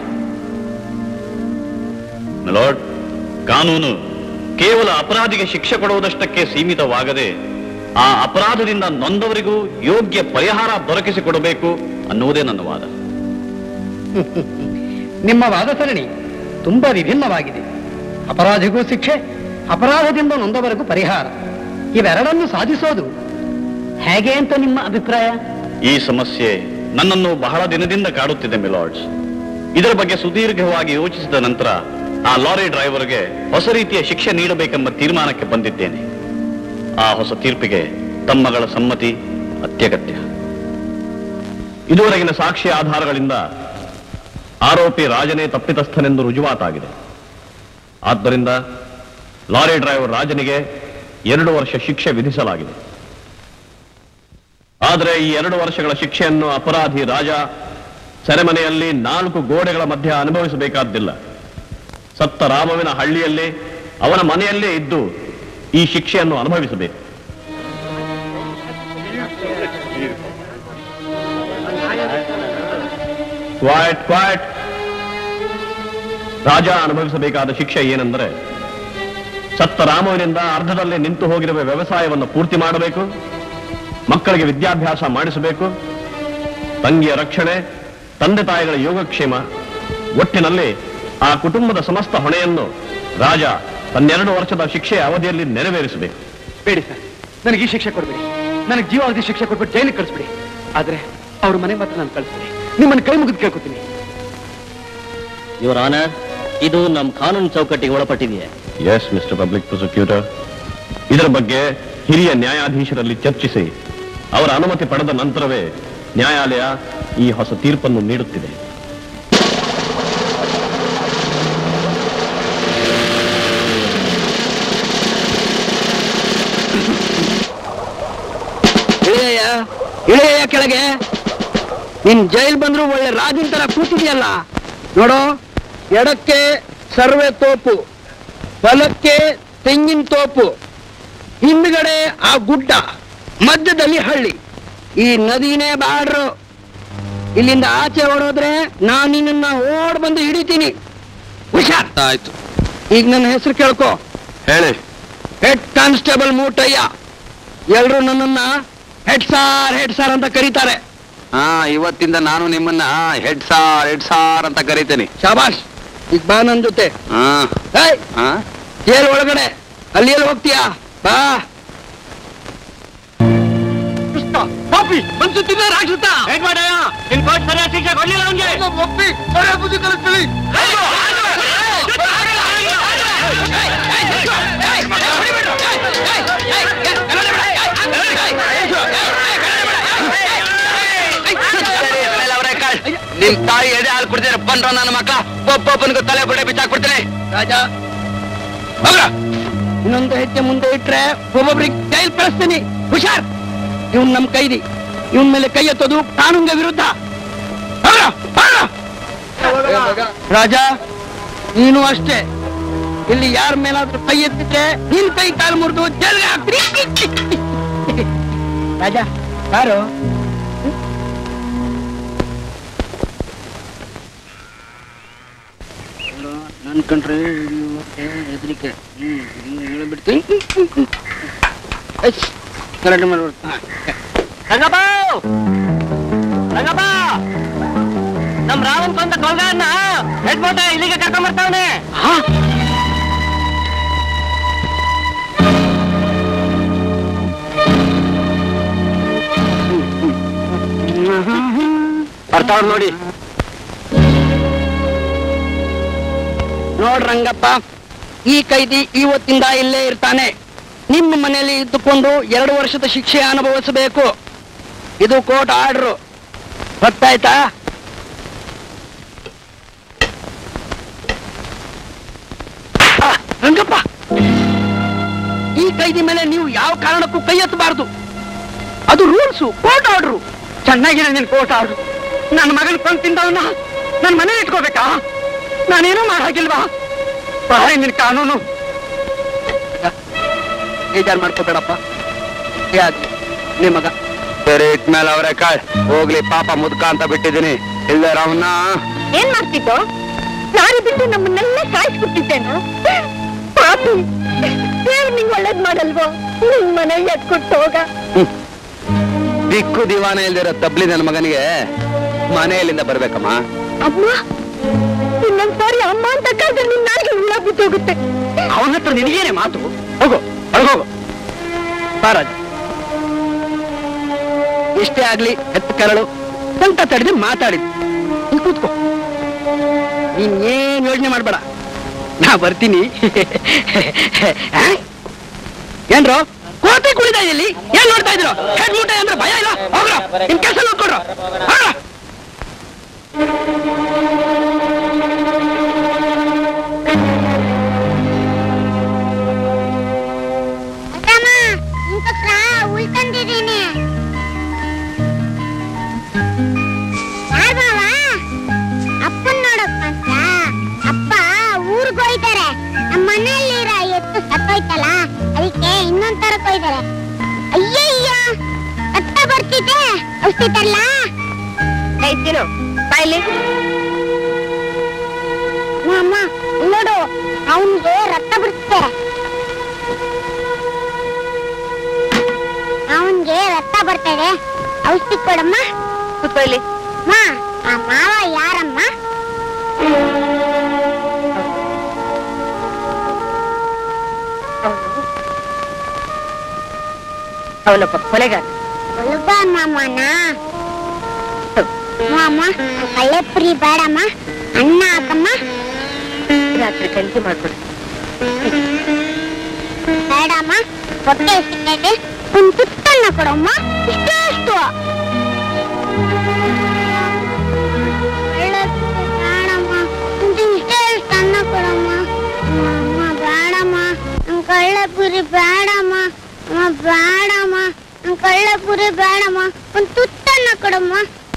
S7: ಮಿಲಾಡ್ ಕಾನೂನು ಕೇವಲ ಅಪರಾಧಿಗೆ ಶಿಕ್ಷೆ ಕೊಡುವುದಷ್ಟಕ್ಕೆ ಸೀಮಿತವಾಗದೆ ಆ ಅಪರಾಧದಿಂದ ನೊಂದವರಿಗೂ ಯೋಗ್ಯ ಪರಿಹಾರ ದೊರಕಿಸಿಕೊಡಬೇಕು ಅನ್ನುವುದೇ ನನ್ನ ವಾದ
S8: ನಿಮ್ಮ ವಾದ ಸರಣಿ ತುಂಬಾ ವಿಭಿನ್ನವಾಗಿದೆ ಅಪರಾಧಿಗೂ ಶಿಕ್ಷೆ ಅಪರಾಧದಿಂದ ನೊಂದವರೆಗೂ ಪರಿಹಾರ ಇವೆರಡನ್ನು ಸಾಧಿಸೋದು ಹೇಗೆ ಅಂತ ನಿಮ್ಮ ಅಭಿಪ್ರಾಯ
S7: ಈ ಸಮಸ್ಯೆ ನನ್ನನ್ನು ಬಹಳ ದಿನದಿಂದ ಕಾಡುತ್ತಿದೆ ಮಿಲಾರ್ಡ್ಸ್ ಇದರ ಬಗ್ಗೆ ಸುದೀರ್ಘವಾಗಿ ಯೋಚಿಸಿದ ನಂತರ ಆ ಲಾರಿ ಡ್ರೈವರ್ಗೆ ಹೊಸ ರೀತಿಯ ಶಿಕ್ಷೆ ನೀಡಬೇಕೆಂಬ ತೀರ್ಮಾನಕ್ಕೆ ಬಂದಿದ್ದೇನೆ ಆ ಹೊಸ ತೀರ್ಪಿಗೆ ತಮ್ಮಗಳ ಸಮ್ಮತಿ ಅತ್ಯಗತ್ಯ ಇದುವರೆಗಿನ ಸಾಕ್ಷಿ ಆಧಾರಗಳಿಂದ ಆರೋಪಿ ರಾಜನೇ ತಪ್ಪಿತಸ್ಥನೆಂದು ರುಜುವಾತಾಗಿದೆ ಆದ್ದರಿಂದ ಲಾರಿ ಡ್ರೈವರ್ ರಾಜನಿಗೆ ಎರಡು ವರ್ಷ ಶಿಕ್ಷೆ ವಿಧಿಸಲಾಗಿದೆ ಆದರೆ ಈ ಎರಡು ವರ್ಷಗಳ ಶಿಕ್ಷೆಯನ್ನು ಅಪರಾಧಿ ರಾಜ ಸೆರೆಮನೆಯಲ್ಲಿ ನಾಲ್ಕು ಗೋಡೆಗಳ ಮಧ್ಯೆ ಅನುಭವಿಸಬೇಕಾದ್ದಿಲ್ಲ ಸತ್ತ ರಾಮವಿನ ಹಳ್ಳಿಯಲ್ಲಿ ಅವನ ಮನೆಯಲ್ಲೇ ಇದ್ದು ಈ ಶಿಕ್ಷೆಯನ್ನು ಅನುಭವಿಸಬೇಕು ಕ್ವಾಯ್ಟ್ ಕ್ವಾಯ್ಟ್ ರಾಜ ಅನುಭವಿಸಬೇಕಾದ ಶಿಕ್ಷೆ ಏನೆಂದರೆ ಸತ್ತ ರಾಮವಿನಿಂದ ಅರ್ಧದಲ್ಲಿ ನಿಂತು ಹೋಗಿರುವ ವ್ಯವಸಾಯವನ್ನು ಪೂರ್ತಿ ಮಾಡಬೇಕು ಮಕ್ಕಳಿಗೆ ವಿದ್ಯಾಭ್ಯಾಸ ಮಾಡಿಸಬೇಕು ತಂಗಿಯ ರಕ್ಷಣೆ ತಂದೆ ತಾಯಿಗಳ ಯೋಗಕ್ಷೇಮ ಒಟ್ಟಿನಲ್ಲಿ
S5: ಆ ಕುಟುಂಬದ ಸಮಸ್ತ ಹೊಣೆಯನ್ನು ರಾಜ ತನ್ನೆರಡು ವರ್ಷದ ಶಿಕ್ಷೆ ಅವಧಿಯಲ್ಲಿ ನೆರವೇರಿಸಬೇಕು
S9: ಬೇಡಿ ಸರ್ ನನಗೆ ಈ ಶಿಕ್ಷೆ ಕೊಡ್ಬೇಡಿ ನನಗೆ ಜೀವಾವಧಿ ಶಿಕ್ಷೆ ಕೊಟ್ಬಿಟ್ಟು ಜೈಲಿಗೆ ಕಳಿಸ್ಬಿಡಿ ಆದ್ರೆ ಅವ್ರ ಮನೆ ಮಾತ್ರ ನಾನು ಕಳಿಸ್ಬಿಡಿ ನಿಮ್ಮನ್ನ ಕೈ ಮುಗಿದು ಕೇಳ್ಕೊತೀನಿ
S1: ಇವರ ಆನರ್ ಇದು ನಮ್ಮ ಕಾನೂನು ಚೌಕಟ್ಟಿಗೆ ಒಳಪಟ್ಟಿದೆಯೇ
S5: ಎಸ್ ಮಿಸ್ಟರ್ ಪಬ್ಲಿಕ್ ಪ್ರಾಸಿಕ್ಯೂಟರ್ ಇದರ ಬಗ್ಗೆ ಹಿರಿಯ ನ್ಯಾಯಾಧೀಶರಲ್ಲಿ ಚರ್ಚಿಸಿ ಅವರ ಅನುಮತಿ ಪಡೆದ ನಂತರವೇ ನ್ಯಾಯಾಲಯ ಈ ಹೊಸ ತೀರ್ಪನ್ನು ನೀಡುತ್ತಿದೆ
S8: ಇಳೆಯ ಇಳೆಯ ಕೆಳಗೆ ನಿನ್ ಜೈಲ್ ಬಂದ್ರು ಒಳ್ಳೆ ರಾಜನ್ ತರ ಕೂತಿದ್ಯಲ್ಲ ನೋಡು ಎಡಕ್ಕೆ ಸರ್ವೆ ತೋಪು ಬಲಕ್ಕೆ ತೆಂಗಿನ ತೋಪು ಹಿಂದ್ಗಡೆ ಆ ಗುಡ್ಡ ಮಧ್ಯದಲ್ಲಿ ಹಳ್ಳಿ ಈ ನದಿನೇ ಬಾಡ್ರು ಇಲ್ಲಿಂದ ಆಚೆ ಓಡೋದ್ರೆ ನಾನು ನಿನ್ನ ಓಡ್ ಬಂದು ಹಿಡಿತೀನಿ ಹುಷಾರ್
S3: ಆಯ್ತು
S8: ಈಗ ನನ್ನ ಹೆಸರು ಕೇಳ್ಕೊ
S3: ಹೇಳಿ
S8: ಹೆಡ್ ಕಾನ್ಸ್ಟೇಬಲ್ ಮೂಟಯ್ಯ ಎಲ್ರು ನನ್ನನ್ನ ಹೆಡ್ ಸಾರ್ ಹೆಡ್ ಸಾರ್ ಅಂತ ಕರೀತಾರೆ
S3: ಹಾ ಇವತ್ತಿಂದ ನಾನು ನಿಮ್ಮನ್ನ ಹೆಡ್ ಸಾರ್ ಹೆಡ್ ಸಾರ್ ಅಂತ ಕರಿತೇನೆ
S8: ಶಾಬಾಷ್ ಈಗ ಬಾ ನನ್ ಜೊತೆ
S3: ಹಾ
S8: ಏಯ್
S3: ಹಾ
S8: ಜೈಲ್ ಒಳಗಡೆ ಅಲ್ಲಿ ಎಲ್ಲಿ ಹೋಗ್ತೀಯಾ ಬಾ
S9: ಕಾಪಿ ಬಂದಿದ್ದ ರಾಕ್ಷಸ ಹೇಗ್ ಮಾಡಯ್ಯ ನಿನ್ ಕೋರ್ಟ್ ಸರಿಯಾದ ಶಿಕ್ಷೆ ಕೊಡ್ಲಿಲ್ಲ ಅವನ್ಗೆ ಒಪ್ಪಿ ಸರಿಯಾದ ಬುದ್ಧಿ ಕಲಿಸ್ತೀವಿ
S3: ನಿಮ್ ತಾಯಿ ಎದೆ ಹಾಲು ಕುಡ್ದಿರ ಬಂದ್ರ ನನ್ನ ಮಕ್ಕಳ ಒಬ್ಬೊಬ್ಬನಿಗೂ ತಲೆ ಬುಡೆ ಬಿಚ್ಚಾಕ್ಬಿಡ್ತೀನಿ
S8: ರಾಜ ಹೋಗ್ರ ಇನ್ನೊಂದು ಹೆಜ್ಜೆ ಮುಂದೆ ಇಟ್ರೆ ಒಬ್ಬೊಬ್ರಿಗೆ ಜೈಲ್ ಕಳಿಸ್ತೀನಿ ಹುಷಾರ್ ಇವನ್ ನಮ್ ಕೈದಿ ಇವನ್ ಮೇಲೆ ಕೈ ಎತ್ತೋದು ಕಾನೂನಿಗೆ ವಿರುದ್ಧ ಹೋಗ್ರ, ಹೋಗ್ರ. ರಾಜ ನೀನು ಅಷ್ಟೇ ಇಲ್ಲಿ ಯಾರ ಮೇಲಾದ್ರೂ ಕೈ ಎತ್ತಿದ್ರೆ ನಿನ್ ಕೈ ಕಾಲು ಮುರಿದು ಜೈಲ್ಗೆ ಹಾಕ್ತೀನಿ ರಾಜ ಯಾರು ನನ್ ಕಂಡ್ರೆ ಹೆದರಿಕೆ ಹೇಳ್ಬಿಡ್ತೀನಿ ಕರೆಕ್ಟ್ ಮಾಡ್ಬಿಡ್ತೀನಿ
S2: ರಂಗಪ್ಪ ರಂಗಪ್ಪ ನಮ್ ರಾವನ್ ಕೊಂದ ಕೊಲ್ಗಾರನ್ನ ಹೆಡ್ಬೋಟ ಇಲ್ಲಿಗೆ ಕರ್ಕೊಂಡ್ ಬರ್ತಾವನೆ
S8: ಬರ್ತಾವ್ ನೋಡಿ ನೋಡ್ ರಂಗಪ್ಪ ಈ ಕೈದಿ ಇವತ್ತಿಂದ ಇಲ್ಲೇ ಇರ್ತಾನೆ ನಿಮ್ಮ ಮನೆಯಲ್ಲಿ ಇದ್ದುಕೊಂಡು ಎರಡು ವರ್ಷದ ಶಿಕ್ಷೆ ಅನುಭವಿಸಬೇಕು ಇದು ಕೋರ್ಟ್ ಆರ್ಡ್ರು ಗೊತ್ತಾಯ್ತಾ ಆ, ರಂಗಪ್ಪ ಈ ಕೈದಿ ಮೇಲೆ ನೀವು ಯಾವ ಕಾರಣಕ್ಕೂ ಕೈ ಎತ್ತಬಾರದು ಅದು ರೂಲ್ಸು ಕೋರ್ಟ್ ಆರ್ಡ್ರು ಚೆನ್ನಾಗಿದೆ ನಿನ್ ಕೋರ್ಟ್ ಆರ್ಡ್ರು ನನ್ನ ಮಗನ ಕೊಂಡ್ ತಿಂದವನ್ನ ನನ್ನ ಮನೆ ಇಟ್ಕೋಬೇಕಾ ನಾನೇನೂ ಮಾಡಾಗಿಲ್ವಾ ಬಾಯ್ ನಿನ್ ಕಾನೂನು ಬೇಜಾರ್ ಮಾಡ್ಕೋಬೇಡಪ್ಪ ಯಾಕೆ ನಿಮ್ಮ ಮಗ
S3: ಸರಿ ಇಟ್ಮೇಲೆ ಅವರೇ ಕಾಳ್ ಹೋಗ್ಲಿ ಪಾಪ ಮುದ್ಕ ಅಂತ ಬಿಟ್ಟಿದ್ದೀನಿ ಇಲ್ಲೇ ರಾವನ್ನ
S4: ಏನ್ ಮಾಡ್ತಿದ್ದೋ ದಾರಿ ಬಿಟ್ಟು ನಮ್ಮನ್ನೆಲ್ಲ ಸಾಯಿಸ್ಬಿಟ್ಟಿದ್ದೇನು ಪಾಪಿ ದೇವ್ರು ನಿಂಗ್ ಒಳ್ಳೇದ್ ಮಾಡಲ್ವೋ ನಿನ್ ಮನೆ ಎತ್ಕೊಟ್ಟು ಹೋಗ
S3: ದಿಕ್ಕು ದಿವಾನ ಇಲ್ದಿರೋ ತಬ್ಲಿ ನನ್ನ ಮಗನಿಗೆ ಮನೆಯಲ್ಲಿಂದ ಬರ್ಬೇಕಮ್ಮ
S4: ಅಮ್ಮ ಇನ್ನೊಂದ್ಸಾರಿ ಅಮ್ಮ ಅಂತ ಕರೆದ್ರೆ ನಿನ್ ನಾಲ್ಗೆ ಉಳ್ಳ ಬಿದ್ದೋಗುತ್ತೆ
S8: ಅವನ ಹತ್ರ ನಿನಗೇನೆ ಮಾತು ಹೋಗು ಹೊರಗೋಗು ಬಾರಾಜ ಎಷ್ಟೇ ಆಗ್ಲಿ ಎತ್ತ ಕರಳು ಸಂತ ತಡೆದು ಮಾತಾಡಿದ್ ನೀನ್ ಕೂತ್ಕೋ ನೀನ್ ಏನ್ ಯೋಚನೆ ಮಾಡ್ಬೇಡ ನಾ ಬರ್ತೀನಿ ಆ? ಏನ್ರೋ ಕೋತಿ ಕುಳಿತಾ ಇಲ್ಲಿ ಏನ್ ನೋಡ್ತಾ ಇದ್ರು ಹೆಡ್ ಮೂಟೆ ಅಂದ್ರೆ ಭಯ ಇಲ್ಲ ಹೋಗ್ರ ನಿಮ್ ಕೆಲಸ ನೋಡ್ಕೊಡ್ರ ಹೋಗ್ರ
S6: ಉಳ್ಕೊಂಡಿದ್ದೀನಿ ಯಾರ್ ಬಾವ ಅಪ್ಪನ್ ನೋಡಕ್ ಬಂತ ಅಪ್ಪ ಊರ್ಗ್ ಹೋಯ್ತಾರೆ ನಮ್ಮ ಮನೆಯಲ್ಲಿರೋ ಎತ್ತು ಸತ್ತೋಯ್ತಲ್ಲ ಅದಕ್ಕೆ ಇನ್ನೊಂದ್ ತರಕ್ ಹೋಯ್ತಾರೆ ಅಯ್ಯಯ್ಯ ರಕ್ತ ಬರ್ತಿದೆ ಔಷಧಿ ತರ್ಲಾ
S4: ಐತಿರು ಬಾಯ್ಲಿ
S6: ಅಮ್ಮ ನೋಡು ಅವನಿಗೆ ರಕ್ತ ಬರ್ತಿದೆ ಅವನ್ಗೆ ರಕ್ತ ಬರ್ತದೆ ಔಷಧಿ ಕೊಡಮ್ಮ
S4: ಕೂತ್ಕೊ ಇಲ್ಲಿ
S6: ಅಮ್ಮ ಆ ಮಾವ ಯಾರಮ್ಮ
S4: ಅವನೊಬ್ಬ ಕೊಲೆಗಾರ
S6: ಒಳಗ ಮಾಮನ ಮಾಮ ಕಳ್ಳೆ ಪುರಿ ಬೇಡಮ್ಮ ಅನ್ನ ಹಾಕಮ್ಮ
S4: ರಾತ್ರಿ ಕೆಲಸ ಮಾಡ್ಕೊಡು
S6: ಬೇಡಮ್ಮ ಹೊಟ್ಟೆ ಹಸಿತೈತೆ ಒಂದು ತುತ್ತನ್ನ ಕೊಡಮ್ಮ ಇಷ್ಟೇ ಅಷ್ಟು ಕಳ್ಳೆ ಪುರಿ ಬೇಡಮ್ಮ ಒಂದು ಇಷ್ಟೇ ಅಷ್ಟು ಅನ್ನ ಕೊಡಮ್ಮ ಅಮ್ಮ ಬೇಡಮ್ಮ ನಂಗ್ ಕಳ್ಳೆ ಪುರಿ ಬೇಡಮ್ಮ ಅಮ್ಮ ಬೇಡಮ್ಮ ನಂಗ್ ಕಳ್ಳೆ ಪುರಿ ಬೇಡಮ್ಮ ಒಂದು ತುತ್ತನ್ನ ಕೊಡಮ್ಮ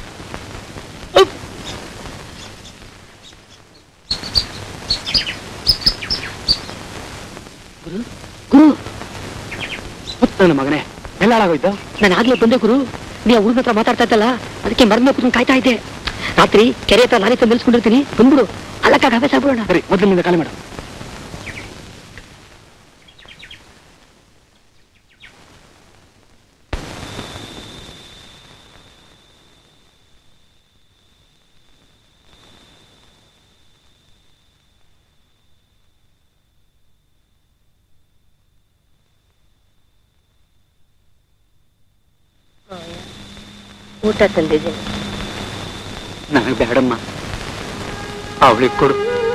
S8: ಗುರು ಮುತ್ತು ನನ್ನ ಮಗನೇ ಎಲ್ಲ ಹಾಳಾಗೋಯ್ತು
S2: ನಾನು ಆಗ್ಲೇ ಬಂದೆ ಗುರು ನೀ ಆ ಹುಡುಗ ಹತ್ರ ಮಾತಾಡ್ತಾ ಇದ್ದಲ್ಲ ಅದಕ್ಕೆ ಮರ್ಮ ಕೂತ್ಕೊಂಡು ಕಾಯ್ತಾ ಇದ್ದೆ ರಾತ್ರಿ ಕೆರೆ ಹತ್ರ ಲಾರಿ ತಂದು ನಿಲ್ಸ್ಕೊಂಡಿರ್ತೀನಿ ಬಂದ್ಬಿಡು ಅಲ್ಲಕ್ಕಾಗ ಹವೆ ಸಾಬಿಡೋಣ
S8: ಸರಿ ಮೊದಲಿನಿಂದ ಖಾಲಿ ಮಾಡು
S4: ಊಟ ತಂದಿದ್ದೀನಿ
S8: ನನಗೆ ಬೇಡಮ್ಮ ಅವಳಿಗೆ ಕೊಡು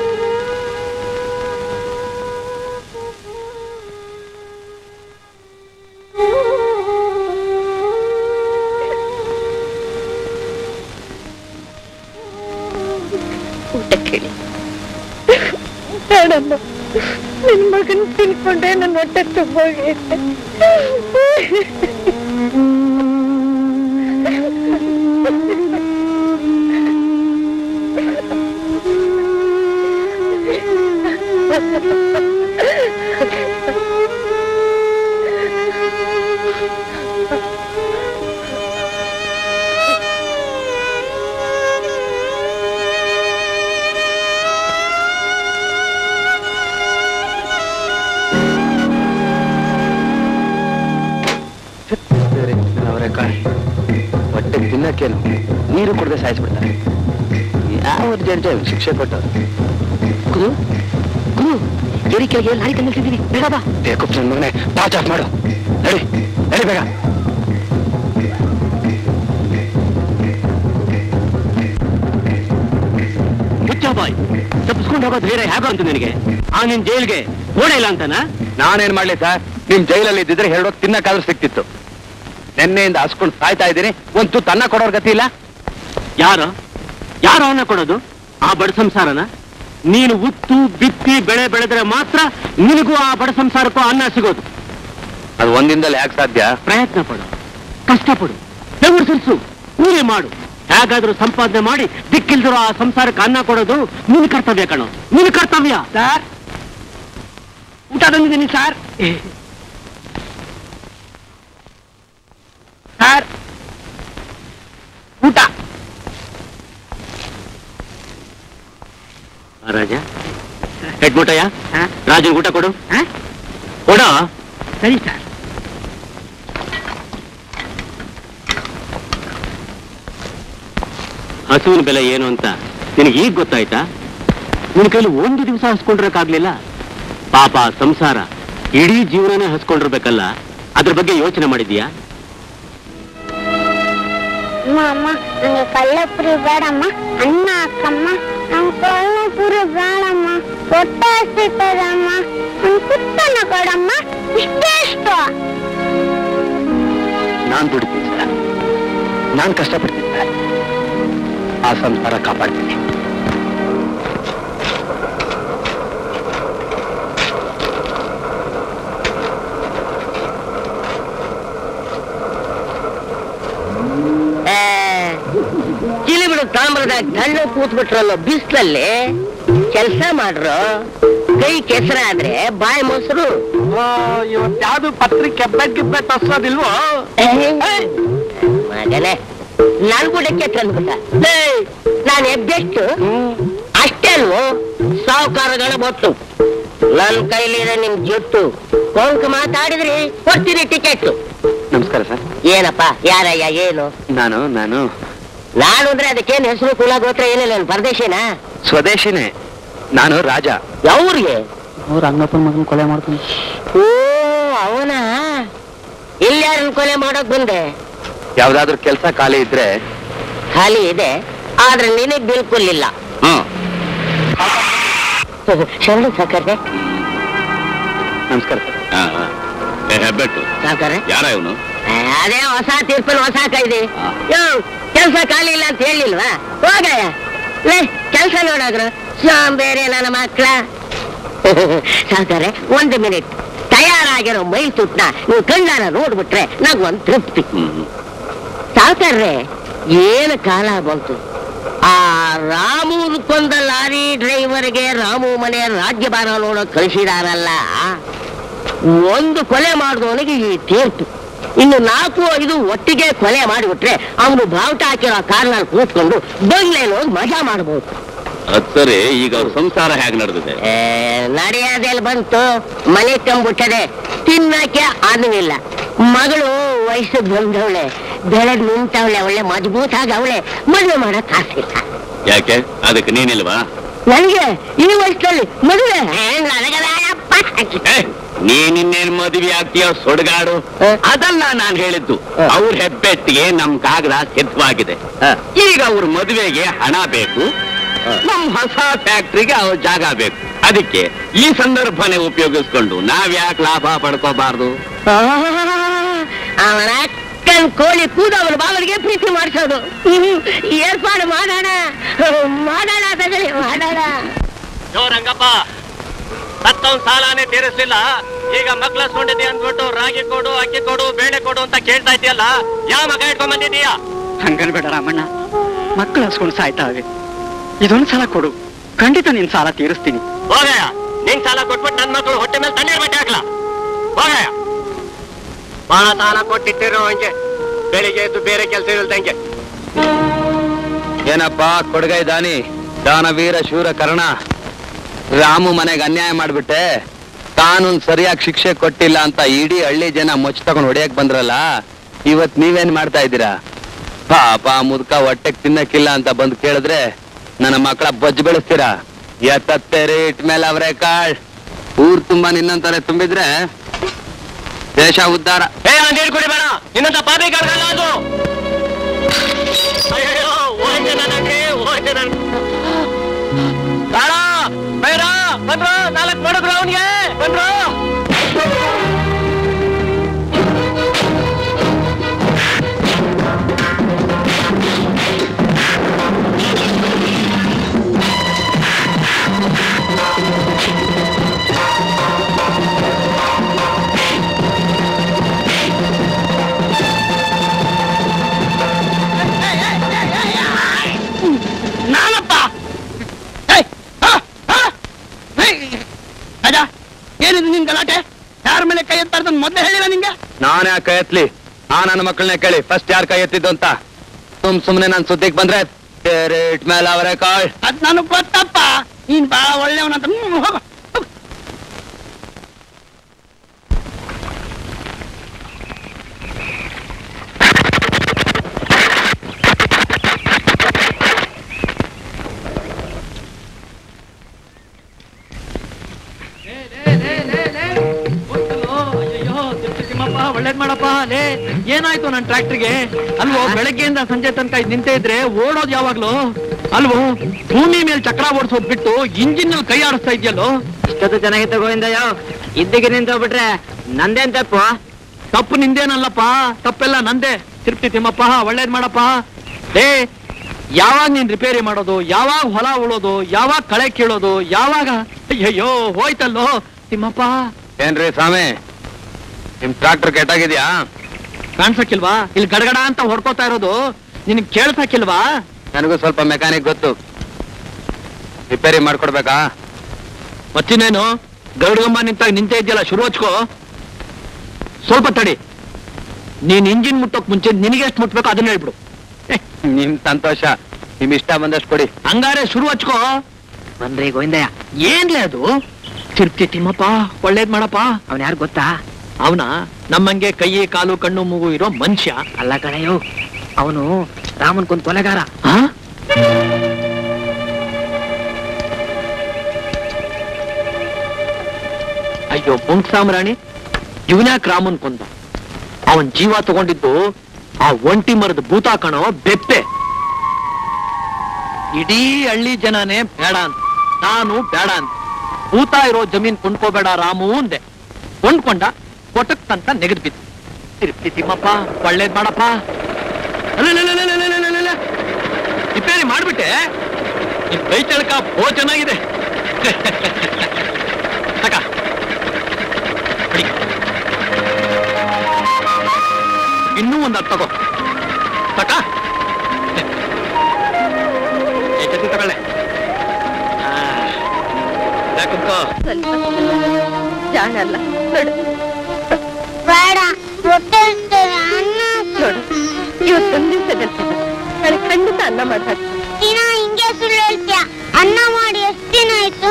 S4: ಊಟ ಕೇಳಿ ಬೇಡಮ್ಮ ನಿನ್ ಮಗನ್ ತಿನ್ಕೊಂಡ್ರೆ ನನ್ನ ಹೊಟ್ಟೆ ತುಂಬೋಗೈತೆ
S8: ಅವರೆಕಾಯಿ ಹೊಟ್ಟೆ ತಿನ್ನಕ್ಕೇನು ನೀರು ಕುಡದೆ ಸಾಯಿಸ್ಬಿಡ್ತಾರೆ ಯಾವ ಜಡ್ಜ ಶಿಕ್ಷೆ ಕೊಟ್ಟರು
S2: ಗುರು ಗುರು ಕೆರೆ ಕೆಳಗೆ ಲಾರಿ ತಂದು ನಿಲ್ಸಿದ್ದೀನಿ ಬೇಗ ಬಾ
S8: ಬೇಕು ನನ್ನ ಮಗನೇ ಟಾರ್ಚ್ ಆಫ್ ಮಾಡು ನಡಿ ನಡಿ ಬೇಗ
S5: ಮುಚ್ಚಬಾಯ್ ತಪ್ಪಿಸ್ಕೊಂಡು ಹೋಗೋದು ಬೇರೆ ಹೇಗೋ ಅಂತ ನಿನಗೆ ಆ ನಿನ್ ಜೈಲ್ಗೆ ಓಡೇ ಇಲ್ಲ ಅಂತನಾ
S3: ನಾನೇನ್ ಮಾಡ್ಲಿ ಸರ್ ನಿಮ್ ಜೈಲಲ್ಲಿ ಇದ್ದಿದ್ರೆ ಹೇಳೋಕ್ ತಿನ್ನಕ್ಕಾದ್ರೂ ಸಿಕ್ತಿತ್ತು ನಿನ್ನೆಯಿಂದ ಹಸ್ಕೊಂಡು ಸಾಯ್ತಾ ಇದ್ದೀನಿ ಒಂದ್ ತುತ್ತು ಅನ್ನ ಕೊಡೋರ್ ಗತಿ ಇಲ್ಲ
S5: ಯಾರು ಯಾರು ಅವನ್ನ ಕೊಡೋದು ಆ ಬಡ ಸಂಸಾರನ ನೀನು ಉತ್ತು ಬಿತ್ತಿ ಬೆಳೆ ಬೆಳೆದ್ರೆ ಮಾತ್ರ ನಿನಗೂ ಆ ಬಡ ಸಂಸಾರಕ್ಕೂ ಅನ್ನ ಸಿಗೋದು
S3: ಅದು ಒಂದಿಂದಲೇ ಯಾಕೆ ಸಾಧ್ಯ
S5: ಪ್ರಯತ್ನ ಪಡು ಕಷ್ಟಪಡು ಬೆವರು ಸುರಿಸು ಕೂಲಿ ಮಾಡು ಹೇಗಾದ್ರೂ ಸಂಪಾದನೆ ಮಾಡಿ ದಿಕ್ಕಿಲ್ದಿರೋ ಆ ಸಂಸಾರಕ್ಕೆ ಅನ್ನ ಕೊಡೋದು ನಿನ್ ಕರ್ತವ್ಯ ಕಣೋ ನಿನ್ ಕರ್ತವ್ಯ
S8: ಸರ್ ಊಟ ತಂದಿದ್ದೀನಿ ಸರ್ ಸರ್ ಊಟ
S5: ರಾಜ ಹೆಡ್ಮುಟಯ್ಯ ರಾಜನ್ ಊಟ ಕೊಡು ಕೊಡ
S2: ಸರಿ ಸರ್
S5: ಹಸುವಿನ ಬೆಲೆ ಏನು ಅಂತ ನಿನಗೆ ಈಗ ಗೊತ್ತಾಯ್ತಾ ನಿನ್ ಕೈಲಿ ಒಂದು ದಿವಸ ಹಸ್ಕೊಂಡಿರಕ್ಕಾಗ್ಲಿಲ್ಲ ಪಾಪ ಆ ಸಂಸಾರ ಇಡೀ ಜೀವನನೇ ಹಸ್ಕೊಂಡಿರ್ಬೇಕಲ್ಲ ಅದ್ರ ಬಗ್ಗೆ ಯೋಚನೆ ಮಾಡಿದ್ಯಾ
S6: ಅಮ್ಮ ಅಮ್ಮ ನನಗೆ ಕಳ್ಳಪುರಿ ಬೇಡಮ್ಮ ಅನ್ನ ಹಾಕಮ್ಮ ನಂಗೆ ಕಳ್ಳಪುರಿ ಬೇಡಮ್ಮ ಹೊಟ್ಟೆ ಹಸಿತದಮ್ಮ ಒಂದು ಕುತ್ತನ್ನ ಕೊಡಮ್ಮ ಇಷ್ಟೇ ಇಷ್ಟು
S8: ನಾನ್ ದುಡಿತೀನಿ ಸರ್ ನಾನ್ ಕಷ್ಟಪಡ್ತೀನಿ ಸರ್ ಆ ಸಂಸಾರ ಕಾಪಾಡ್ತೀನಿ
S4: ಕಿಲಿಬಿಡು ತಾಮ್ರದಾಗ ತಳ್ಳು ಕೂತ್ಬಿಟ್ರಲ್ಲ ಬಿಸ್ಲಲ್ಲಿ ಕೆಲಸ ಮಾಡ್ರು ಕೈ ಕೆಸರಾದ್ರೆ ಬಾಯಿ ಮೊಸರು
S8: ಯಾವ್ದು ಪತ್ರಿಕೆ ಬೆಗ್ಗಿಬ್ಬೆ ತರ್ಸೋದಿಲ್ವೋ
S4: ಮಗನೇ ನನ್ ಗುಡಕ್ಕೆ ತಂದ್ಬಿಟ್ಟ ನಾನು ಎದ್ದೆಷ್ಟು ಅಷ್ಟೇ ಅಲ್ವೋ ಸಾಹುಕಾರಗಳ ಬೊಟ್ಟು ನನ್ ಕೈಲಿದೆ ನಿಮ್ ಜುಟ್ಟು ಕೊಂಕ್ ಮಾತಾಡಿದ್ರಿ ಕೊಡ್ತೀನಿ ಟಿಕೆಟ್
S8: ನಮಸ್ಕಾರ ಸರ್
S4: ಏನಪ್ಪ ಯಾರಯ್ಯ ಏನು
S8: ನಾನು ನಾನು
S4: ನಾನು ಅಂದ್ರೆ ಅದಕ್ಕೇನ್ ಹೆಸರು ಕುಲ ಗೋತ್ರ ಏನಿಲ್ಲ ನಾನು ಪರದೇಶಿನಾ
S8: ಸ್ವದೇಶಿನೇ ನಾನು ರಾಜ
S4: ಯಾವ್ರಿಗೆ
S2: ಅವ್ರ ರಂಗಪ್ಪನ ಮಗನ ಕೊಲೆ ಮಾಡ್ತಾನೆ
S4: ಓ ಅವನ
S10: ಇಲ್ಲಿ ಯಾರನ್ನ ಕೊಲೆ ಮಾಡೋಕ್ ಬಂದೆ
S3: ಯಾವ್ದಾದ್ರು ಕೆಲಸ ಖಾಲಿ ಇದ್ರೆ
S10: ಖಾಲಿ ಇದೆ ಆದ್ರೆ ನಿನಗ್ ಬಿಲ್ಕುಲ್ ಇಲ್ಲ
S3: ಹ್ಮ್
S10: ಶರಣ ಸಾಕಾರೆ
S3: ನಮಸ್ಕಾರ ಹೆಬ್ಬೆಟ್ಟು
S10: ಸಾಕಾರೆ
S3: ಯಾರ ಇವನು
S10: ಅದೇ ಹೊಸ ತೀರ್ಪಿನ ಹೊಸ ಕಾಯ್ದೆ ಯೋ ಕೆಲ್ಸ ಖಾಲಿ ಇಲ್ಲ ಅಂತ ಹೇಳಿಲ್ವಾ ಹೋಗಯ್ಯ ಲೇ ಕೆಲ್ಸ ನೋಡಾಗ್ರು ಬೇರೆ ನನ್ನ ಮಕ್ಳ ಸಾಕಾರೆ ಒಂದು ಮಿನಿಟ್ ತಯಾರಾಗಿರೋ ಮೈ ತುಟ್ನ ನೀವು ಕಣ್ಣಾರ ನೋಡ್ಬಿಟ್ರೆ ನಂಗೆ ಒಂದು ತೃಪ್ತಿ ಸಾಕಾರ್ರೆ ಏನು ಕಾಲ ಬಂತು ಆ ರಾಮು ಕೊಂದ ಲಾರಿ ಡ್ರೈವರ್ಗೆ ರಾಮು ಮನೆ ರಾಜ್ಯಭಾರ ನೋಡೋ ಕಳಿಸಿದಾರಲ್ಲ ಒಂದು ಕೊಲೆ ಮಾಡಿದವನಿಗೆ ಈ ತೀರ್ಪು ಇನ್ನು ನಾಲ್ಕು ಐದು ಒಟ್ಟಿಗೆ ಕೊಲೆ ಮಾಡಿಬಿಟ್ರೆ ಅವನು ಬಾವುಟ ಹಾಕಿರೋ ಕಾರ್ನಲ್ಲಿ ಕೂತ್ಕೊಂಡು ಬಂಗ್ಲೆಯಲ್ಲಿ ಹೋಗಿ ಮಜಾ ಮಾಡಬಹುದು
S3: ಅದ್ ಸರಿ ಈಗ ಅವ್ರ ಸಂಸಾರ ಹೇಗ್ ನಡೆದಿದೆ
S10: ನಡೆಯೋದೆಲ್ಲಿ ಬಂತು ಮನೆ ತಂಬಿಟ್ಟದೆ ತಿನ್ನಕ್ಕೆ ಅನ್ನವಿಲ್ಲ ಮಗಳು ವಯಸ್ಸು ಬಂದವಳೆ ಬೆಳೆದ್ ನಿಂತವಳೆ ಒಳ್ಳೆ ಮಜಬೂತ್ ಆಗಿ ಅವಳೆ ಮದುವೆ ಮಾಡಕ್ ಆಸಿಲ್ಲ
S3: ಯಾಕೆ ಅದಕ್ಕೆ ನೀನಿಲ್ವಾ
S10: ನನಗೆ ಈ ವಯಸ್ಸಲ್ಲಿ ಮದುವೆ ಏ, ನನಗೆ ಬೇಡಪ್ಪ.
S3: ನೀನಿನ್ನೇನ್ ಮದುವೆ ಆಗ್ತೀಯೋ ಸುಡ್ಗಾಡು ಅದಲ್ಲ ನಾನ್ ಹೇಳಿದ್ದು ಅವ್ರ ಹೆಬ್ಬೆಟ್ಟಿಗೆ ನಮ್ ಕಾಗದ ಸಿದ್ಧವಾಗಿದೆ ಈಗ ಅವ್ರ ಮದುವೆಗೆ ಹಣ ಬೇಕು ನಮ್ ಹೊಸ ಫ್ಯಾಕ್ಟ್ರಿಗೆ ಅವ್ರ ಜಾಗ ಬೇಕು ಅದಕ್ಕೆ ಈ ಸಂದರ್ಭನೇ ಉಪಯೋಗಿಸ್ಕೊಂಡು ನಾವ್ ಯಾಕೆ ಲಾಭ ಪಡ್ಕೋಬಾರ್ದು
S10: ಆ, ಅವನ ಅಕ್ಕನ್ ಕೋಳಿ ಕೂದು ಅವನ ಬಾವನಿಗೆ ಪ್ರೀತಿ ಮಾಡಿಸೋದು ಏರ್ಪಾಡು ಮಾಡೋಣ ಮಾಡೋಣ ತಗೊಳ್ಳಿ ಮಾಡೋಣ
S5: ರಂಗಪ್ಪ ಸತ್ತವನ್ ಸಾಲಾನೇ ತೀರಿಸ್ಲಿಲ್ಲ ಈಗ ಮಕ್ಳ ಸುಂಡಿದೆ ಅಂದ್ಬಿಟ್ಟು ರಾಗಿ ಕೊಡು ಅಕ್ಕಿ ಕೊಡು ಬೇಳೆ ಕೊಡು ಅಂತ ಕೇಳ್ತಾ ಇದೆಯಲ್ಲ ಯಾವ ಮಗ ಇಟ್ಕೊಂಡ್ ಬಂದಿದೀಯಾ
S8: ಹಂಗನ್ಬೇಡ ರಾಮಣ್ಣ ಮಕ್ಕಳು ಹಸ್ಕೊಂಡು ಸಾಯ್ತಾವೆ ಇದೊಂದ್ ಸಲ ಕೊಡು ಖಂಡಿತ ನಿನ್ ಸಾಲ ತೀರಿಸ್ತೀನಿ
S5: ಹೋಗಯ್ಯ ನಿನ್ ಸಾಲ ಕೊಟ್ಬಿಟ್ಟು ನನ್ ಮಕ್ಳು ಹೊಟ್ಟೆ ಮೇಲೆ ತಣ್ಣೀರ್ ಬಟ್ಟೆ ಹಾಕ್ಲಾ ಹೋಗಯ್ಯ ಬಾಳ ಸಾಲ ಕೊಟ್ಟಿಟ್ಟಿರೋ ಹಂಗೆ ಬೆಳಿಗ್ಗೆ ಎದ್ದು ಬೇರೆ ಕೆಲಸ ಇಲ್ದಂಗೆ
S3: ಏನಪ್ಪ ಕೊಡಗೈ ದಾನಿ ದಾನವೀರ ಶೂರ ಕರ್ಣ ರಾಮು ಮನೆಗೆ ಅನ್ಯಾಯ ಮಾಡ್ಬಿಟ್ಟೆ ಕಾನೂನ್ ಸರಿಯಾಗಿ ಶಿಕ್ಷೆ ಕೊಟ್ಟಿಲ್ಲ ಅಂತ ಇಡೀ ಹಳ್ಳಿ ಜನ ಮೊಚ್ಚ ತಗೊಂಡ್ ಹೊಡಿಯಕ್ ಬಂದ್ರಲ್ಲ ಇವತ್ ನೀವೇನ್ ಮಾಡ್ತಾ ಇದ್ದೀರಾ ಪಾಪ ಮುದ್ಕ ಹೊಟ್ಟೆಗ್ ತಿನ್ನಕ್ಕಿಲ್ಲ ಅಂತ ಬಂದು ಕೇಳಿದ್ರೆ ನನ್ನ ಮಕ್ಕಳ ಬಜ್ಜು ಬೆಳೆಸ್ತೀರಾ ಎತ್ತತ್ತೇರಿ ಇಟ್ಮೇಲೆ ಅವರೇ ಕಾಳ್ ಊರ್ ತುಂಬಾ ನಿನ್ನಂತಾರೆ ತುಂಬಿದ್ರೆ ದೇಶ ಉದ್ಧಾರ
S5: ಏ ಹಂಗೆ ಹೇಳ್ಕೊಡಿ ಬೇಡ ನಿನ್ನಂತ ಪಾಪಿ ಕಳ್ಕಲ್ಲ ಅದು ಅಯ್ಯಯ್ಯೋ ಹೋಯ್ತೆ ನನಗೆ ಹೋಯ್ತೆ ನನ್ ಬೇಡ ಬೇಡ ಬಂದ್ರು ನಾಲ್ಕು ಮಾಡಿದ್ರು ಅವನಿಗೆ ಬಂದ್ರು
S8: ನಾನಪ್ಪ ಏಯ್, ಆ, ಆ, ಏಯ್, ರಾಜ ಏನಿದು ನಿನ್ ಗಲಾಟೆ ಯಾರ ಮೇಲೆ ಕೈ ಎತ್ತಾರ್ದು ಮೊದಲೇ ಹೇಳಿಲ್ಲ ನಿಂಗೆ
S3: ನಾನ್ ಯಾಕೆ ಕೈ ಎತ್ಲಿ ಆ ನನ್ನ ಮಕ್ಕಳನ್ನೇ ಕೇಳಿ ಫಸ್ಟ್ ಯಾರ್ ಕೈ ಎತ್ತಿದ್ದು ಅಂತ ಸುಮ್ ಸುಮ್ನೆ ನನ್ ಸುದ್ದಿಗ್ ಬಂದ್ರೆ ತೇರೆ ಇಟ್ಮೇಲೆ ಅವರೇ ಕಾಳ್
S8: ಅದ್ ನನಗ್ ಗೊತ್ತಪ್ಪ ನೀನ್ ಬಹಳ ಒಳ್ಳೆಯವನಂತ ಹ್ಮ್, ಹೋಗು ಹೋಗು.
S9: ಒಳ್ಳೇದ್ ಮಾಡಪ್ಪ ಲೇ ಏನಾಯ್ತು ನನ್ ಟ್ರ್ಯಾಕ್ಟರ್ಗೆ ಅಲ್ವೋ ಬೆಳಗ್ಗೆಯಿಂದ ಸಂಜೆ ತನಕ ಇದ್ ನಿಂತೇ ಇದ್ರೆ ಓಡೋದ್ ಯಾವಾಗ್ಲೂ ಅಲ್ವೋ ಭೂಮಿ ಮೇಲೆ ಚಕ್ರ ಓಡಿಸೋದ್ ಬಿಟ್ಟು ಇಂಜಿನ್ ನಲ್ಲಿ ಕೈ ಆಡಿಸ್ತಾ ಇದೆಯಲ್ಲೋ
S8: ಇಷ್ಟೊತ್ತು ಚೆನ್ನಾಗಿತ್ತು ಗೋವಿಂದಯ್ಯ ಇದ್ದಿಗೆ ನಿಂತೋಗ್ಬಿಟ್ರೆ ನಂದೇನ್ ತಪ್ಪು
S9: ತಪ್ಪು ನಿಂದೇನಲ್ಲಪ್ಪ ತಪ್ಪೆಲ್ಲ ನಂದೇ ತಿರುಪ್ತಿ ತಿಮ್ಮಪ್ಪ ಒಳ್ಳೇದ್ ಮಾಡಪ್ಪ ಲೇ ಯಾವಾಗ ನೀನ್ ರಿಪೇರಿ ಮಾಡೋದು ಯಾವಾಗ ಹೊಲ ಉಳೋದು ಯಾವಾಗ ಕಳೆ ಕೀಳೋದು ಯಾವಾಗ ಅಯ್ಯಯ್ಯೋ ಹೋಯ್ತಲ್ಲೋ ತಿಮ್ಮಪ್ಪ
S3: ಏನ್ರಿ ಸ್ವಾಮಿ ನಿಮ್ ಟ್ರಾಕ್ಟರ್ ಕೆಟ್ಟಾಗಿದ್ಯಾ
S9: ಕಾಣ್ಸಕ್ಕಿಲ್ವಾ ಇಲ್ಲಿ ಗಡಗಡ ಅಂತ ಹೊಡ್ಕೋತಾ ಇರೋದು ನಿನಗ್ ಕೇಳ್ಸಕ್ಕಿಲ್ವಾ
S3: ನನಗೂ ಸ್ವಲ್ಪ ಮೆಕ್ಯಾನಿಕ್ ಗೊತ್ತು ರಿಪೇರಿ ಮಾಡ್ಕೊಡ್ಬೇಕಾ
S9: ಮತ್ತಿನೇನು ಗರುಡಗಂಬ ನಿಂತಾಗ ನಿಂತೇ ಇದೆಯಲ್ಲ ಶುರು ಹಚ್ಕೋ ಸ್ವಲ್ಪ ತಡಿ ನೀನ್ ಇಂಜಿನ್ ಮುಟ್ಟೋಕ್ ಮುಂಚೆ ನಿನಗೆ ಎಷ್ಟು ಮುಟ್ಬೇಕು ಅದನ್ನ ಹೇಳ್ಬಿಡು ಏ,
S3: ನಿಮ್ ಸಂತೋಷ ನಿಮ್ ಇಷ್ಟ ಬಂದಷ್ಟು ಕೊಡಿ
S9: ಹಂಗಾರೆ ಶುರು ಹಚ್ಕೋ
S8: ಬಂದ್ರಿ ಗೋವಿಂದಯ್ಯ
S9: ಏನ್ಲೇ ಅದು ತಿರ್ತಿ ತಿಮ್ಮಪ್ಪ ಒಳ್ಳೇದ್ ಮಾಡಪ್ಪ
S8: ಅವನ್ ಯಾರು ಗೊತ್ತಾ
S9: ಅವನ ನಮ್ಮಂಗೆ ಕೈ ಕಾಲು ಕಣ್ಣು ಮೂಗು ಇರೋ ಮನುಷ್ಯ
S8: ಅಲ್ಲ ಕಣಯ್ಯೋ ಅವನು ರಾಮನ್ ಕೊಂದ್ ಕೊಲೆಗಾರ
S9: ಆ? ಅಯ್ಯೋ ಪುಂಕ್ ಸಾಮ್ರಾಣಿ ಇವನ್ಯಾಕ್ ರಾಮನ್ ಕೊಂದ ಅವನ್ ಜೀವ ತಗೊಂಡಿದ್ದು ಆ ಒಂಟಿ ಮರದ ಭೂತ ಕಣೋ ಬೆಪ್ಪೆ ಇಡೀ ಹಳ್ಳಿ ಜನನೇ ಬೇಡ ಅಂತ ನಾನು ಬೇಡ ಅಂತ ಭೂತ ಇರೋ ಜಮೀನ್ ಕೊಂಡ್ಕೋಬೇಡ ರಾಮು ಅಂದೆ ಕೊಂಡ್ಕೊಂಡ ಕೊಟಕ್ಕಂತ ನೆಗೆದು ಬಿತ್ತು ತಿರುಪ್ತಿ ತಿಮ್ಮಪ್ಪ ಒಳ್ಳೇದ್ ಮಾಡಪ್ಪ ಅಲ್ಲಲ್ಲಲ್ಲಲ್ಲಲ್ಲಲ್ಲಲ್ಲಲ್ಲ. ರಿಪೇರಿ ಮಾಡ್ಬಿಟ್ಟೆ ನಿನ್ ಕೈ ಚಳಕ ಬೋ ಚೆನ್ನಾಗಿದೆ ತಕ ಬಿಡಿ. ಇನ್ನೂ ಒಂದು ಹತ್ತು ತಗೋ ತಕ ಏ, ಕತ್ತಿ ತಗೊಳ್ಳೆ ಆ, ಇದಾಗ್ ಕುತ್ಕೋ.
S4: ಜಾಣಲ್ಲ ನೋಡು
S6: ಬೇಡ ಹೊಟ್ಟೆ ಹಸ್ದಿದೆ, ಅನ್ನ
S4: ನೋಡು ಇವತ್ತೊಂದ್ ದಿವಸದಲ್ಲಿ ನಾಳೆ ಖಂಡಿತ ಅನ್ನ ಮಾಡ್ಬೇಕು
S6: ದಿನ ಹಿಂಗೆ ಸುಳ್ಳು ಹೇಳ್ತೀಯ ಅನ್ನ ಮಾಡಿ ಎಷ್ಟು ದಿನ ಆಯ್ತು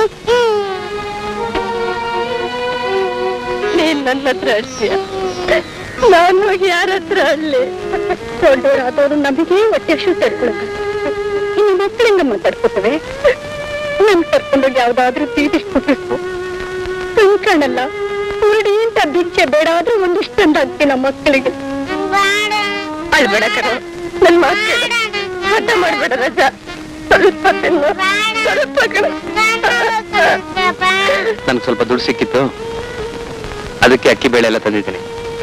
S4: ನೀನ್ ನನ್ನ ಹತ್ರ ಅಳ್ತೀಯ ನಾನು ಹೋಗಿ ಯಾರ ಹತ್ರ ಅಳ್ಳಿ ದೊಡ್ಡವರಾದವರು ನಮಗೆ ಹೊಟ್ಟೆ ಹಸು ತಡ್ಕೊಳಕ ಇನ್ನು ಮಕ್ಕಳಿಂದ ಮಾತಾಡ್ಕೊತವೆ ನನ್ ಕರ್ಕೊಂಡೋಗಿ ಯಾವ್ದಾದ್ರೂ ತೀರಿಸ್ಕೊಟ್ಟಿರ್ತು ಕಾಣಲ್ಲ ಉರುಡಿ ಅಂತ ಭಿಕ್ಷೆ ಬೇಡ ಆದ್ರೂ ಒಂದಿಷ್ಟೊಂದು ಹಾಕ್ತೀನಿ ಮಕ್ಕಳಿಗೆ
S6: ಬೇಡ
S4: ಅಳ್ಬೇಡ ಕಣ ನನ್ ಮಾತು ಕೇಳು. ಹಠ ಮಾಡ್ಬೇಡ ರಜಾ ಸ್ವಲ್ಪ ತಿನ್ನು ಸ್ವಲ್ಪ ಕಣ
S3: ನನ್ಗೆ ಸ್ವಲ್ಪ ದುಡ್ಡು ಸಿಕ್ಕಿತ್ತು ಅದಕ್ಕೆ ಅಕ್ಕಿ ಬೇಳೆ ಎಲ್ಲ ತಂದಿದ್ದೀನಿ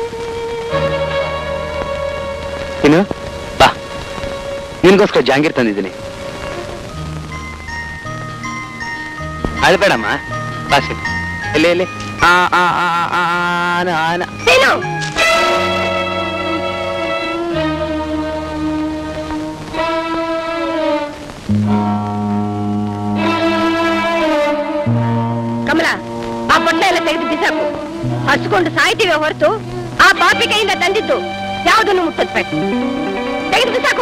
S3: ಇನ್ನು ಬಾ ನಿನ್ಗೋಸ್ಕರ ಜಾಂಗೀರ್ ತಂದಿದ್ದೀನಿ ಅಳ್ಬೇಡಮ್ಮ ಬಾ ಸಿಕ್ ಎಲ್ಲಿ ಎಲ್ಲಿ ಆ ಆ ಆ ಆ, ಆನ ಆನ
S4: ಏನು ಕಮಲ ಆ ಬಟ್ಟೆ ಎಲ್ಲ ತೆಗೆದು ಬಿಸಾಕು ಹಚ್ಕೊಂಡು ಸಾಯ್ತೀವಿ ಹೊರತು ಆ ಪಾಪಿ ಕೈಯಿಂದ ತಂದಿದ್ದು ಯಾವುದನ್ನು ಮುಟ್ಟಿಸ್ಬೇಕು ತೆಗೆದು ಬಿಸಾಕು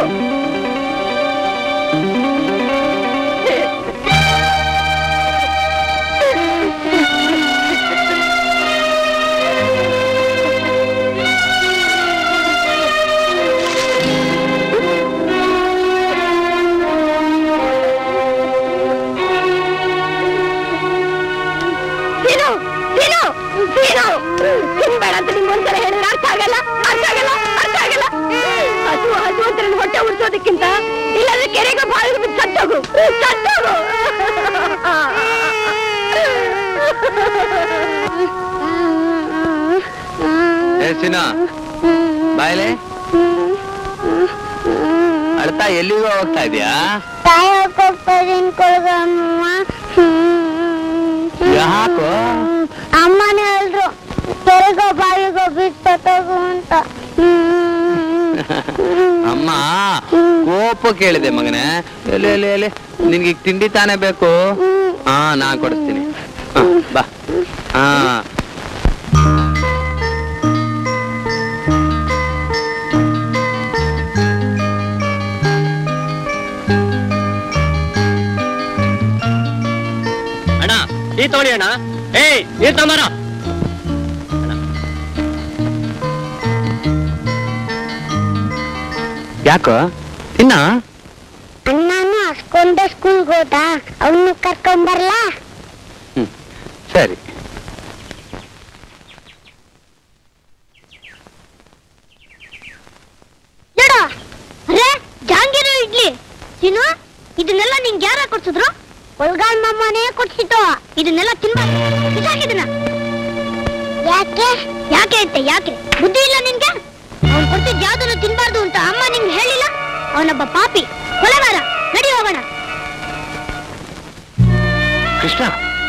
S4: ನೀನು ನೀನು ನೀನು ತಿನ್ಬೇಡ ಅಂತ ನಿಮ್ಗೆ ಒಂದ್ಸಲ ಹೇಳಿದ್ರೆ ಅರ್ಥ ಆಗಲ್ಲ ಅರ್ಥ ಆಗಲ್ಲ ಅರ್ಥ ಆಗಲ್ಲ ಹಸು ಹಸು ಅಂತ ನಿನ್ ಹೊಟ್ಟೆ ಉಡ್ಸೋದಕ್ಕಿಂತ ಇಲ್ಲಾಂದ್ರೆ ಕೆರೆಗೆ ಬಾಳಿಗೆ ಬಿದ್ದು ಸತ್ತೋಗು ಸತ್ತೋಗು
S3: ಏ ಸಿನ ಬಾಯ್ಲೆ ಅಳ್ತಾ ಎಲ್ಲಿಗೋ ಹೋಗ್ತಾ ಇದೀಯಾ
S6: ಕಾಯಕ್ ಹೋಗ್ತಾಯಿದ್ದೀನಿ ಕೊಳ್ಗಮ್ಮ
S3: ಯಾಕೋ
S6: ಅಮ್ಮನೇ ಹೇಳಿದ್ರು ಕೆರೆಗೋ ಬಾವಿಗೋ ಬಿಟ್ಟು ಸತ್ತೋಗು ಅಂತ
S3: ಅಮ್ಮ ಕೋಪ ಕೇಳಿದೆ ಮಗನೇ ಎಲೆ ಎಲೆ ಎಲೆ ನಿನ್ಗೆ ಈಗ ತಿಂಡಿ ತಾನೇ ಬೇಕು ಹಾ ನಾ ಕೊಡಿಸ್ತೀನಿ ಹಾ, ಬಾ ಹಾ
S9: ಅಣ್ಣ ಟೀ ತಗೊಳ್ಳಿ ಅಣ್ಣ ಏಯ್ ನೀರ್ ತಗೊಂಬಾರ
S3: ಯಾಕೋ ತಿನ್ನ
S6: ಅಣ್ಣನು ಹಸ್ಕೊಂಡ ಸ್ಕೂಲ್ಗೆ ಹೋದ ಅವನು ಕರ್ಕೊಂಬರ್ಲಾ
S3: ಸರಿ
S6: ನೋಡ ಅರೇ ಜಾಂಗೀರು ಇಡ್ಲಿ ತಿನ್ನು ಇದನ್ನೆಲ್ಲ ನಿಂಗೆ ಯಾರ ಕೊಡ್ಸಿದ್ರು ಒಳ್ಗಾಲ್ ಮಮ್ಮನೇ ಕೊಡ್ಸಿತ್ತು ಇದನ್ನೆಲ್ಲ ತಿನ್ಬಾರ್ದು ಬಿಸಾಕಿದನ ಯಾಕೆ ಯಾಕೆ ಅಂತ ಯಾಕೆ ಬುದ್ಧಿ ಇಲ್ಲ ನಿನ್ಗೆ ಅವ್ನು ಕೊಡ್ತಿದ್ ಯಾವ್ದನ್ನು ತಿನ್ಬಾರ್ದು ಅಂತ ಅಮ್ಮ ನಿಂಗೆ ಹೇಳಿಲ್ಲ ಅವನೊಬ್ಬ ಪಾಪಿ ಕೊಲೆಗಾರ ನಡಿ ಹೋಗೋಣ
S3: ಕೃಷ್ಣ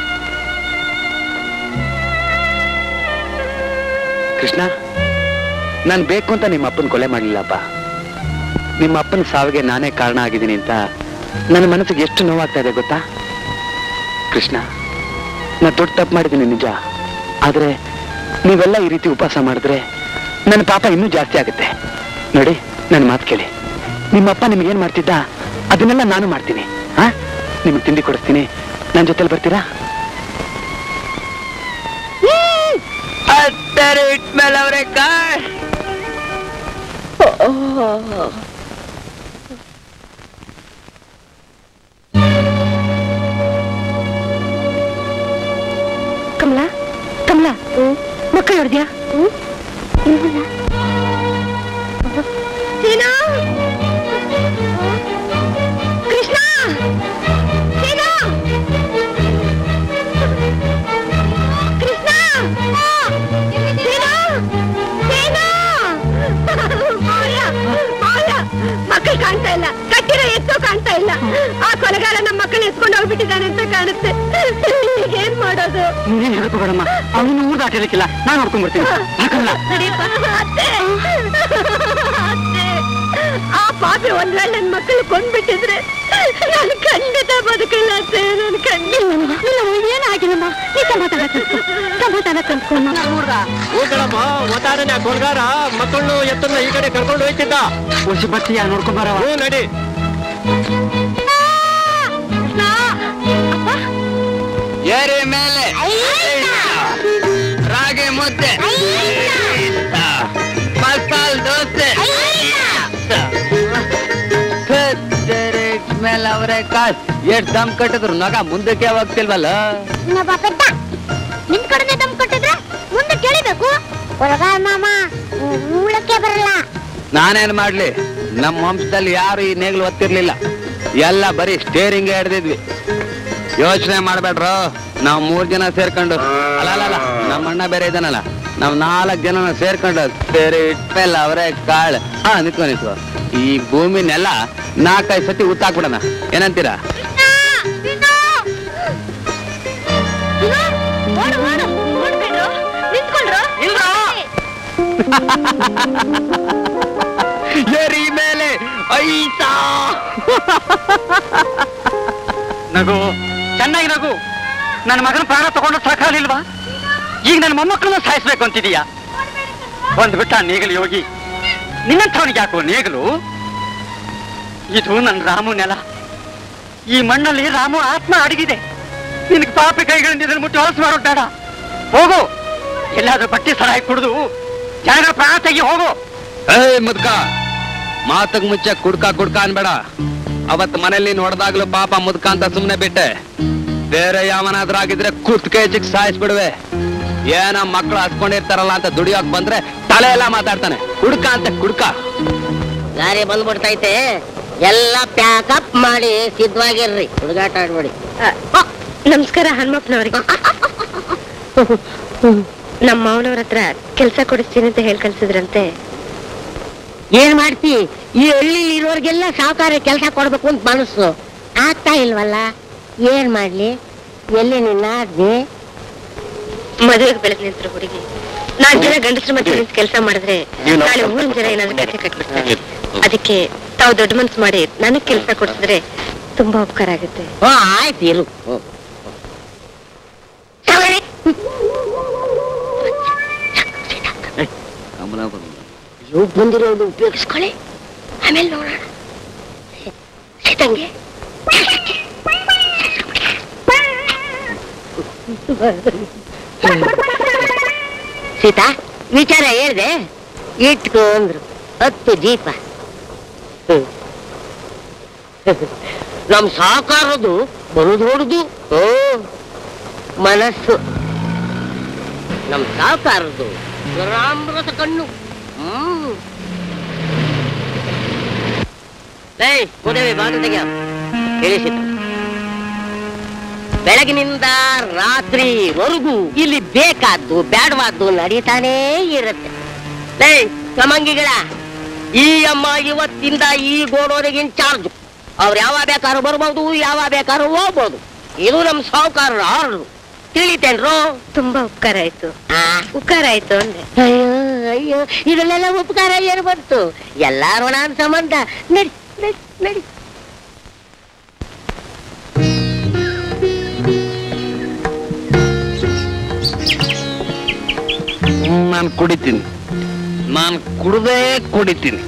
S3: ಕೃಷ್ಣ ನಾನು ಬೇಕು ಅಂತ ನಿಮ್ಮ ಅಪ್ಪನ ಕೊಲೆ ಮಾಡಲಿಲ್ಲಪ್ಪ ನಿಮ್ಮ ಅಪ್ಪನ ಸಾವಿಗೆ ನಾನೇ ಕಾರಣ ಆಗಿದ್ದೀನಿ ಅಂತ ನನ್ನ ಮನಸ್ಸಿಗೆ ಎಷ್ಟು ನೋವಾಗ್ತಾ ಇದೆ ಗೊತ್ತಾ ಕೃಷ್ಣ ನಾ ದೊಡ್ಡ ತಪ್ಪು ಮಾಡಿದ್ದೀನಿ ನಿಜ ಆದ್ರೆ ನೀವೆಲ್ಲ ಈ ರೀತಿ ಉಪವಾಸ ಮಾಡಿದ್ರೆ ನನ್ನ ಪಾಪ ಇನ್ನೂ ಜಾಸ್ತಿ ಆಗುತ್ತೆ ನೋಡಿ ನನ್ನ ಮಾತು ಕೇಳಿ ನಿಮ್ಮಪ್ಪ ನಿಮ್ಗೇನ್ ಮಾಡ್ತಿದ್ದ ಅದನ್ನೆಲ್ಲ ನಾನು ಮಾಡ್ತೀನಿ ಹಾ ನಿಮಗೆ ತಿಂಡಿ ಕೊಡಿಸ್ತೀನಿ ನನ್ನ ಜೊತೆಲಿ ಬರ್ತೀರಾ ಹತ್ತರ ಇಟ್ಮೇಲೆ ಅವ್ರೆ ಕಾಯ್
S4: ಕಮಲಾ ಕಮಲಾ ಮಕ್ಕಳು ಹೊಡೆದ್ಯಾ
S6: ಇಲ್ವಲ್ಲ
S4: ಕಾಣುತ್ತೆ ಏನ್ ಮಾಡೋದು
S8: ನೀನೇನ್ ಹೇಳ್ಕೋಬೇಡಮ್ಮ ಅವನು ಊರ್ ದಾಟಿರ್ಲಿಕ್ಕಿಲ್ಲ ನಾನು ನೋಡ್ಕೊಂಡ್ ಬರ್ತೀನಿ ಯಾಕಲ್ಲ
S4: ನಡೀಪ್ಪ. ಅತ್ತೆ. ಅತ್ತೆ. ಆ ಪಾಪಿ ಒಂದ್ ವೇಳೆ ನನ್ ಮಕ್ಕಳು ಕೊಂಡ್ಬಿಟ್ಟಿದ್ರೆ ನಾನು ಖಂಡಿತ ಬದುಕಲ್ಲ ಅತ್ತೆ ನಾನು ಖಂಡಿತ ಏನಾಗಿಲ್ಲಮ್ಮ ನೀ ಸಮಾಧಾನ ಕಲ್ತ್ಕೊ ಸಮಾಧಾನ ಕಲ್ತ್ಕೊಮ್ಮ
S9: ಊಕಳಮ್ಮ ಒತ್ತಾರನೆ ಕೊಳ್ಗಾರ ಮಕ್ಕಳು ಎತ್ತನ್ನ ಈ ಕಡೆ ಕರ್ಕೊಂಡು ಹೋಯ್ತಿದ್ದ
S8: ವರ್ಷ ಬರ್ತೀಯ ನೋಡ್ಕೊಂಡ್ ಬರವ
S9: ಹ್ಞೂ ನಡಿ
S3: ಏರಿ ಮೇಲೆ ರಾಗಿ ಮುದ್ದೆ ಮಸಾಲ್ ದೋಸೆ ಮೇಲೆ ಅವರೇ ಕಾಸ್ ಎಷ್ಟ್ ದಮ್ ಕಟ್ಟಿದ್ರು ನಗ ಮುಂದಕ್ಕೆ ಹೋಗ್ತಿಲ್ವಲ್ಲ
S6: ಇನ್ನೊಬ್ಬ ಪೆದ್ದ ನಿನ್ ಕಡೆನೆ ದಮ್ ಕೊಟ್ಟಿದ್ರೆ ಮುಂದೆ ಕೇಳಿಬೇಕು ಒಳಗ ಮಾಮ ಉಳಕ್ಕೆ ಬರಲ್ಲ
S3: ನಾನೇನ್ ಮಾಡ್ಲಿ ನಮ್ಮ ವಂಶದಲ್ಲಿ ಯಾರು ಈ ನೇಗ್ಲು ಒತ್ತಿರ್ಲಿಲ್ಲ ಎಲ್ಲ ಬರೀ ಸ್ಟೇರಿಂಗ್ ಹಿಡ್ದಿದ್ವಿ ಯೋಚನೆ ಮಾಡ್ಬೇಡ್ರು ನಾವ್ ಮೂರ್ ಜನ ಸೇರ್ಕೊಂಡು ಅಲ್ಲ ಅಲ್ಲ ಅಲ್ಲ ನಮ್ಮ ಅಣ್ಣ ಬೇರೆ ಇದಾನಲ್ಲ ನಾವ್ ನಾಲ್ಕ್ ಜನನ ಸೇರ್ಕೊಂಡು ಸೇರಿ ಇಟ್ಮೇಲೆ ಅವರೇ ಕಾಳ್ ಹಾ ನಿತ್ಕೊ ನಿತ್ಕೊ ಈ ಭೂಮಿನೆಲ್ಲ ನಾಲ್ಕೈದು ಸತಿ ಉತ್ತಾಕ್ಬಿಡಣ ಏನಂತೀರಾ
S4: ಓಡು ಓಡು ಓಡ್ಬೇಡ್ರು ನಿಂತ್ಕೊಳ್ರು
S3: ಏರಿ ಮೇಲೆ ಐಸಾ
S8: ನಗು ಚೆನ್ನಾಗಿ ನಗು ನನ್ನ ಮಗನ ಪ್ರಾಣ ತಗೊಂಡು ಸಾಕಾಲಿಲ್ವಾ ಈಗ ನನ್ನ ಮೊಮ್ಮಕ್ಕಳನ್ನ ಸಾಯಿಸ್ಬೇಕು ಅಂತಿದೀಯಾ ಬಂದ್ಬಿಟ್ಟ ನೇಗಲು ಯೋಗಿ ನಿನ್ನಂಥವನಿಗೆ ಯಾಕೋ ನೇಗಲು ಇದು ನನ್ನ ರಾಮು ನೆಲ ಈ ಮಣ್ಣಲ್ಲಿ ರಾಮು ಆತ್ಮ ಅಡಗಿದೆ ನಿನಗೆ ಪಾಪಿ ಕೈಗಳಿಂದ ಇದನ್ನು ಮುಟ್ಟಿ ಹೊಲಸು ಮಾಡೋದು ಬೇಡ ಹೋಗು ಎಲ್ಲಾದ್ರೂ ಬಟ್ಟೆ ಸರಾಯಿ ಕುಡಿದು ಜನಗಳ ಪ್ರಾಣ ತೆಗಿ ಹೋಗು
S3: ಏಯ್ ಮುದ್ಕ ಮಾತಕ್ ಮುಚ್ಚ ಕುಡ್ಕ ಕುಡ್ಕ ಅನ್ಬೇಡ ಅವತ್ ಮನೇಲಿ ನೋಡ್ದಾಗ್ಲೂ ಪಾಪ ಮುದ್ಕ ಅಂತ ಸುಮ್ನೆ ಬಿಟ್ಟೆ ಬೇರೆ ಯಾವನಾದ್ರೂ ಆಗಿದ್ರೆ ಕುತ್ ಕೇಜಿಗ್ ಸಾಯಿಸ್ಬಿಡುವೆ ಏನ ಮಕ್ಳು ಹತ್ಕೊಂಡಿರ್ತಾರಲ್ಲ ಅಂತ ದುಡಿಯೋಕ್ ಬಂದ್ರೆ ತಲೆ ಎಲ್ಲ ಮಾತಾಡ್ತಾನೆ ಕುಡ್ಕ ಅಂತ ಕುಡ್ಕ
S10: ಗಾರಿ ಬಂದ್ಬಿಡ್ತೈತೆ ಎಲ್ಲ ಪ್ಯಾಕಪ್ ಮಾಡಿ ಸಿದ್ಧವಾಗಿರ್ರಿ ಹುಡುಗಾಟ ಆಡ್ಬೇಡಿ
S4: ನಮಸ್ಕಾರ ಹನುಮಪ್ಪನವ್ರಿಗೆ ನಮ್ಮ ಮಾವನವ್ರ ಹತ್ರ ಕೆಲಸ ಕೊಡಿಸ್ತೀನಿ ಅಂತ ಹೇಳಿ ಕಳ್ಸಿದ್ರಂತೆ
S10: ಏನ್ ಮಾಡ್ತಿ ಈ ಹಳ್ಳಿ ಇರೋರ್ಗೆಲ್ಲ ಸಾವುಕಾರ ಕೆಲಸ ಕೊಡ್ಬೇಕು ಅಂತ ಮನಸ್ಸು ಆಗ್ತಾ ಇಲ್ವಲ್ಲ ಏನ್ ಮಾಡ್ಲಿ ಎಲ್ಲಿ ನಿನ್ನ ಆಜ್ಞೆ
S4: ಮದುವೆಗೆ ಬೆಳೆದ್ ನಿಂತ್ರು ಹುಡುಗಿ ನಾಲ್ಕು ಜನ ಗಂಡಸ್ರ ಮಧ್ಯೆ ನಿಂತು ಕೆಲಸ ಮಾಡಿದ್ರೆ ನಾಳೆ ಊರಿನ ಜನ ಏನಾದ್ರು ಕಥೆ ಕಟ್ಬಿಡ್ತಾರೆ ಅದಕ್ಕೆ ತಾವು ದೊಡ್ಡ ಮನ್ಸು ಮಾಡಿ ನನಗ್ ಕೆಲಸ ಕೊಡಿಸಿದ್ರೆ ತುಂಬಾ ಉಪಕಾರ ಆಗುತ್ತೆ
S10: ಹ್ಞೂ ಆಯ್ತು ಇರು ಹ್ಞೂ. ಇವ್ ಬಂದಿರೋದು ಉಪಯೋಗಿಸ್ಕೊಳ್ಳಿ ಆಮೇಲೆ ನೋಡೋಣ ಸೀತಂಗೆ ಸೀತಾ ವಿಚಾರ ಹೇಳ್ದೆ ಇಟ್ಕೊ ಅಂದ್ರು ಹತ್ತು ಜೀಪ ಹ್ಮ್. ನಮ್ ಸಾಕಾರದು ಬರುದು ಹೊಡುದು ಓ ಮನಸ್ಸು ನಮ್ ಸಾಕಾರದು ರಾಮರಸ ಕಣ್ಣು ಹ್ಮ್ ಏಯ್ ಕುದೇವಿ ಬಾಗಿಲು ತೆಗೆಯ ತಿಳಿಸಿತು ಬೆಳಗಿನಿಂದ ರಾತ್ರಿವರೆಗೂ ಇಲ್ಲಿ ಬೇಕಾದ್ದು ಬೇಡವಾದ್ದು ನಡೀತಾನೇ ಇರುತ್ತೆ ಲೇ ಕಮಂಗಿಗಳ ಈ ಅಮ್ಮ ಇವತ್ತಿಂದ ಈ ಗೋಡೋರಿಗೆ ಇನ್ಚಾರ್ಜ್ ಅವ್ರು ಯಾವ ಬೇಕಾದ್ರೂ ಬರ್ಬೋದು ಯಾವ ಬೇಕಾದ್ರೂ ಹೋಗ್ಬೋದು ಇದು ನಮ್ ಸಾಹುಕಾರರ ಆರ್ಡ್ರು ತಿಳಿತೇನ್ರು
S4: ತುಂಬಾ ಉಪಕಾರ ಆಯ್ತು
S10: ಆ
S4: ಉಪಕಾರ ಆಯ್ತು ಅಂದೆ
S10: ಅಯ್ಯೋ ಅಯ್ಯೋ ಇದರಲ್ಲೆಲ್ಲ ಉಪಕಾರ ಏನು ಬಂತು ಎಲ್ಲಾರು ನಾನು ಸಂಬಂಧ ನಡಿ ನಡಿ ನಡಿ
S3: ನಾನು ಕುಡಿತೀನಿ ನಾನು ಕುಡ್ದೇ ಕುಡಿತೀನಿ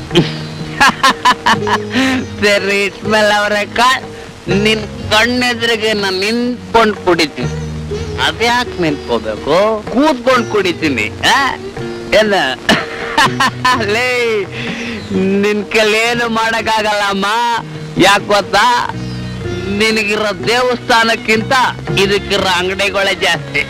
S3: ಸರಿ ಇಟ್ಮೇಲೆ ಅವರೇ ಕಾಳ್ ನಿನ್ ಕಣ್ಣೆದ್ರಿಗೆ ನಾನು ನಿಂತ್ಕೊಂಡು ಕುಡಿತೀನಿ ಅದ್ಯಾಕೆ ನಿಂತ್ಕೋಬೇಕು ಕೂತ್ಕೊಂಡು ಕುಡಿತೀನಿ ಆ? ಏನ ಲೇ ನಿನ್ ಕೈಲಿ ಏನು ಮಾಡಕ್ಕಾಗಲ್ಲಮ್ಮ ಯಾಕೆ ಗೊತ್ತಾ ನಿನಗಿರೋ ದೇವಸ್ಥಾನಕ್ಕಿಂತ ಇದಕ್ಕಿರೋ ಅಂಗಡಿಗಳೇ ಜಾಸ್ತಿ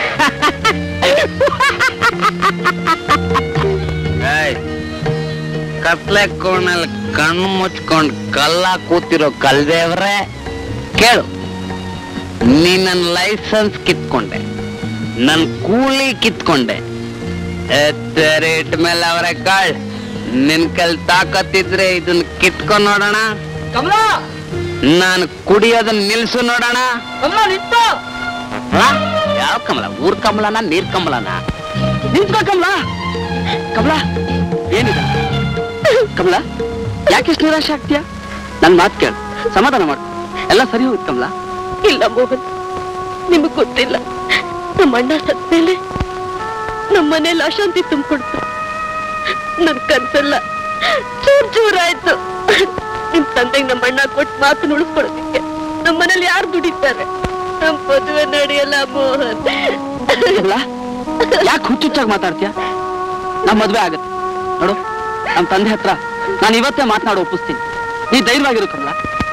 S3: ಏಯ್, ಕತ್ಲೆ ಕೋಣಲ್ಲಿ ಕಣ್ಣು ಮುಚ್ಕೊಂಡ್ ಕಲ್ಲ ಕೂತಿರೋ ಕಲ್ದೇವ್ರೆ ಕೇಳು ನೀ ನನ್ನ ಲೈಸೆನ್ಸ್ ಕಿತ್ಕೊಂಡೆ ನನ್ ಕೂಲಿ ಕಿತ್ಕೊಂಡೆ ಎತ್ತರೆ ಇಟ್ಮೇಲೆ ಅವರೇ ಕಾಳ್ ನಿನ್ ಕಲ್ ತಾಕತ್ತಿದ್ರೆ ಇದನ್ನ ಕಿತ್ಕೊಂಡ್ ನೋಡೋಣ
S8: ಕಮಲಾ
S3: ನಾನು ಕುಡಿಯೋದನ್ನ ನಿಲ್ಸು ನೋಡೋಣ
S8: ಕಮಲ ನಿಂತು
S3: ಯಾವ ಕಮಲ ಊರ್ ಕಮಲನ ನೀರ್ ಕಮಲನ
S8: ನಿಂತ್ಕೋ ಕಮಲ ಕಮಲ ಏನಿದೆ ಕಮಲ ಯಾಕೆ ಇಷ್ಟು ನಿರಾಶೆ ಆಗ್ತೀಯಾ ನನ್ ಮಾತು ಕೇಳು ಸಮಾಧಾನ ಮಾಡು ಎಲ್ಲ ಸರಿ ಹೋಗುತ್ತೆ ಕಮಲ
S4: ಇಲ್ಲ ಮೋಹನ್ ನಿಮಗ್ ಗೊತ್ತಿಲ್ಲ ನಮ್ಮ ಅಣ್ಣ ಸತ್ಮೇಲೆ ನಮ್ಮ ಮನೇಲಿ ಅಶಾಂತಿ ತುಂಬಿಕೊಡ್ತು ನನ್ ಕನ್ಸಲ್ಲ ಚೂರ್ ಚೂರಾಯ್ತು ನಿಮ್ ತಂದೆಗೆ ನಮ್ಮ ಅಣ್ಣ ಕೊಟ್ಟು ಮಾತು ಉಳಿಸ್ಕೊಡೋದಕ್ಕೆ ನಮ್ಮ ಮನೇಲಿ ಯಾರು ದುಡಿತಾರೆ ನಮ್ ಮದುವೆ ನಡೆಯಲ್ಲ ಮೋಹನ್
S8: ಕಮಲ ಯಾಕೆ ಹುಚ್ಚುಚ್ಚಾಗಿ ಮಾತಾಡ್ತೀಯ ನಮ್ಮ ಮದ್ವೆ ಆಗತ್ತೆ ನೋಡು ನಮ್ಮ ತಂದೆ ಹತ್ರ ನಾನು ಇವತ್ತೇ ಮಾತನಾಡಿ ಒಪ್ಪಿಸ್ತೀನಿ ನೀ ಧೈರ್ಯವಾಗಿರು ಕಮಲ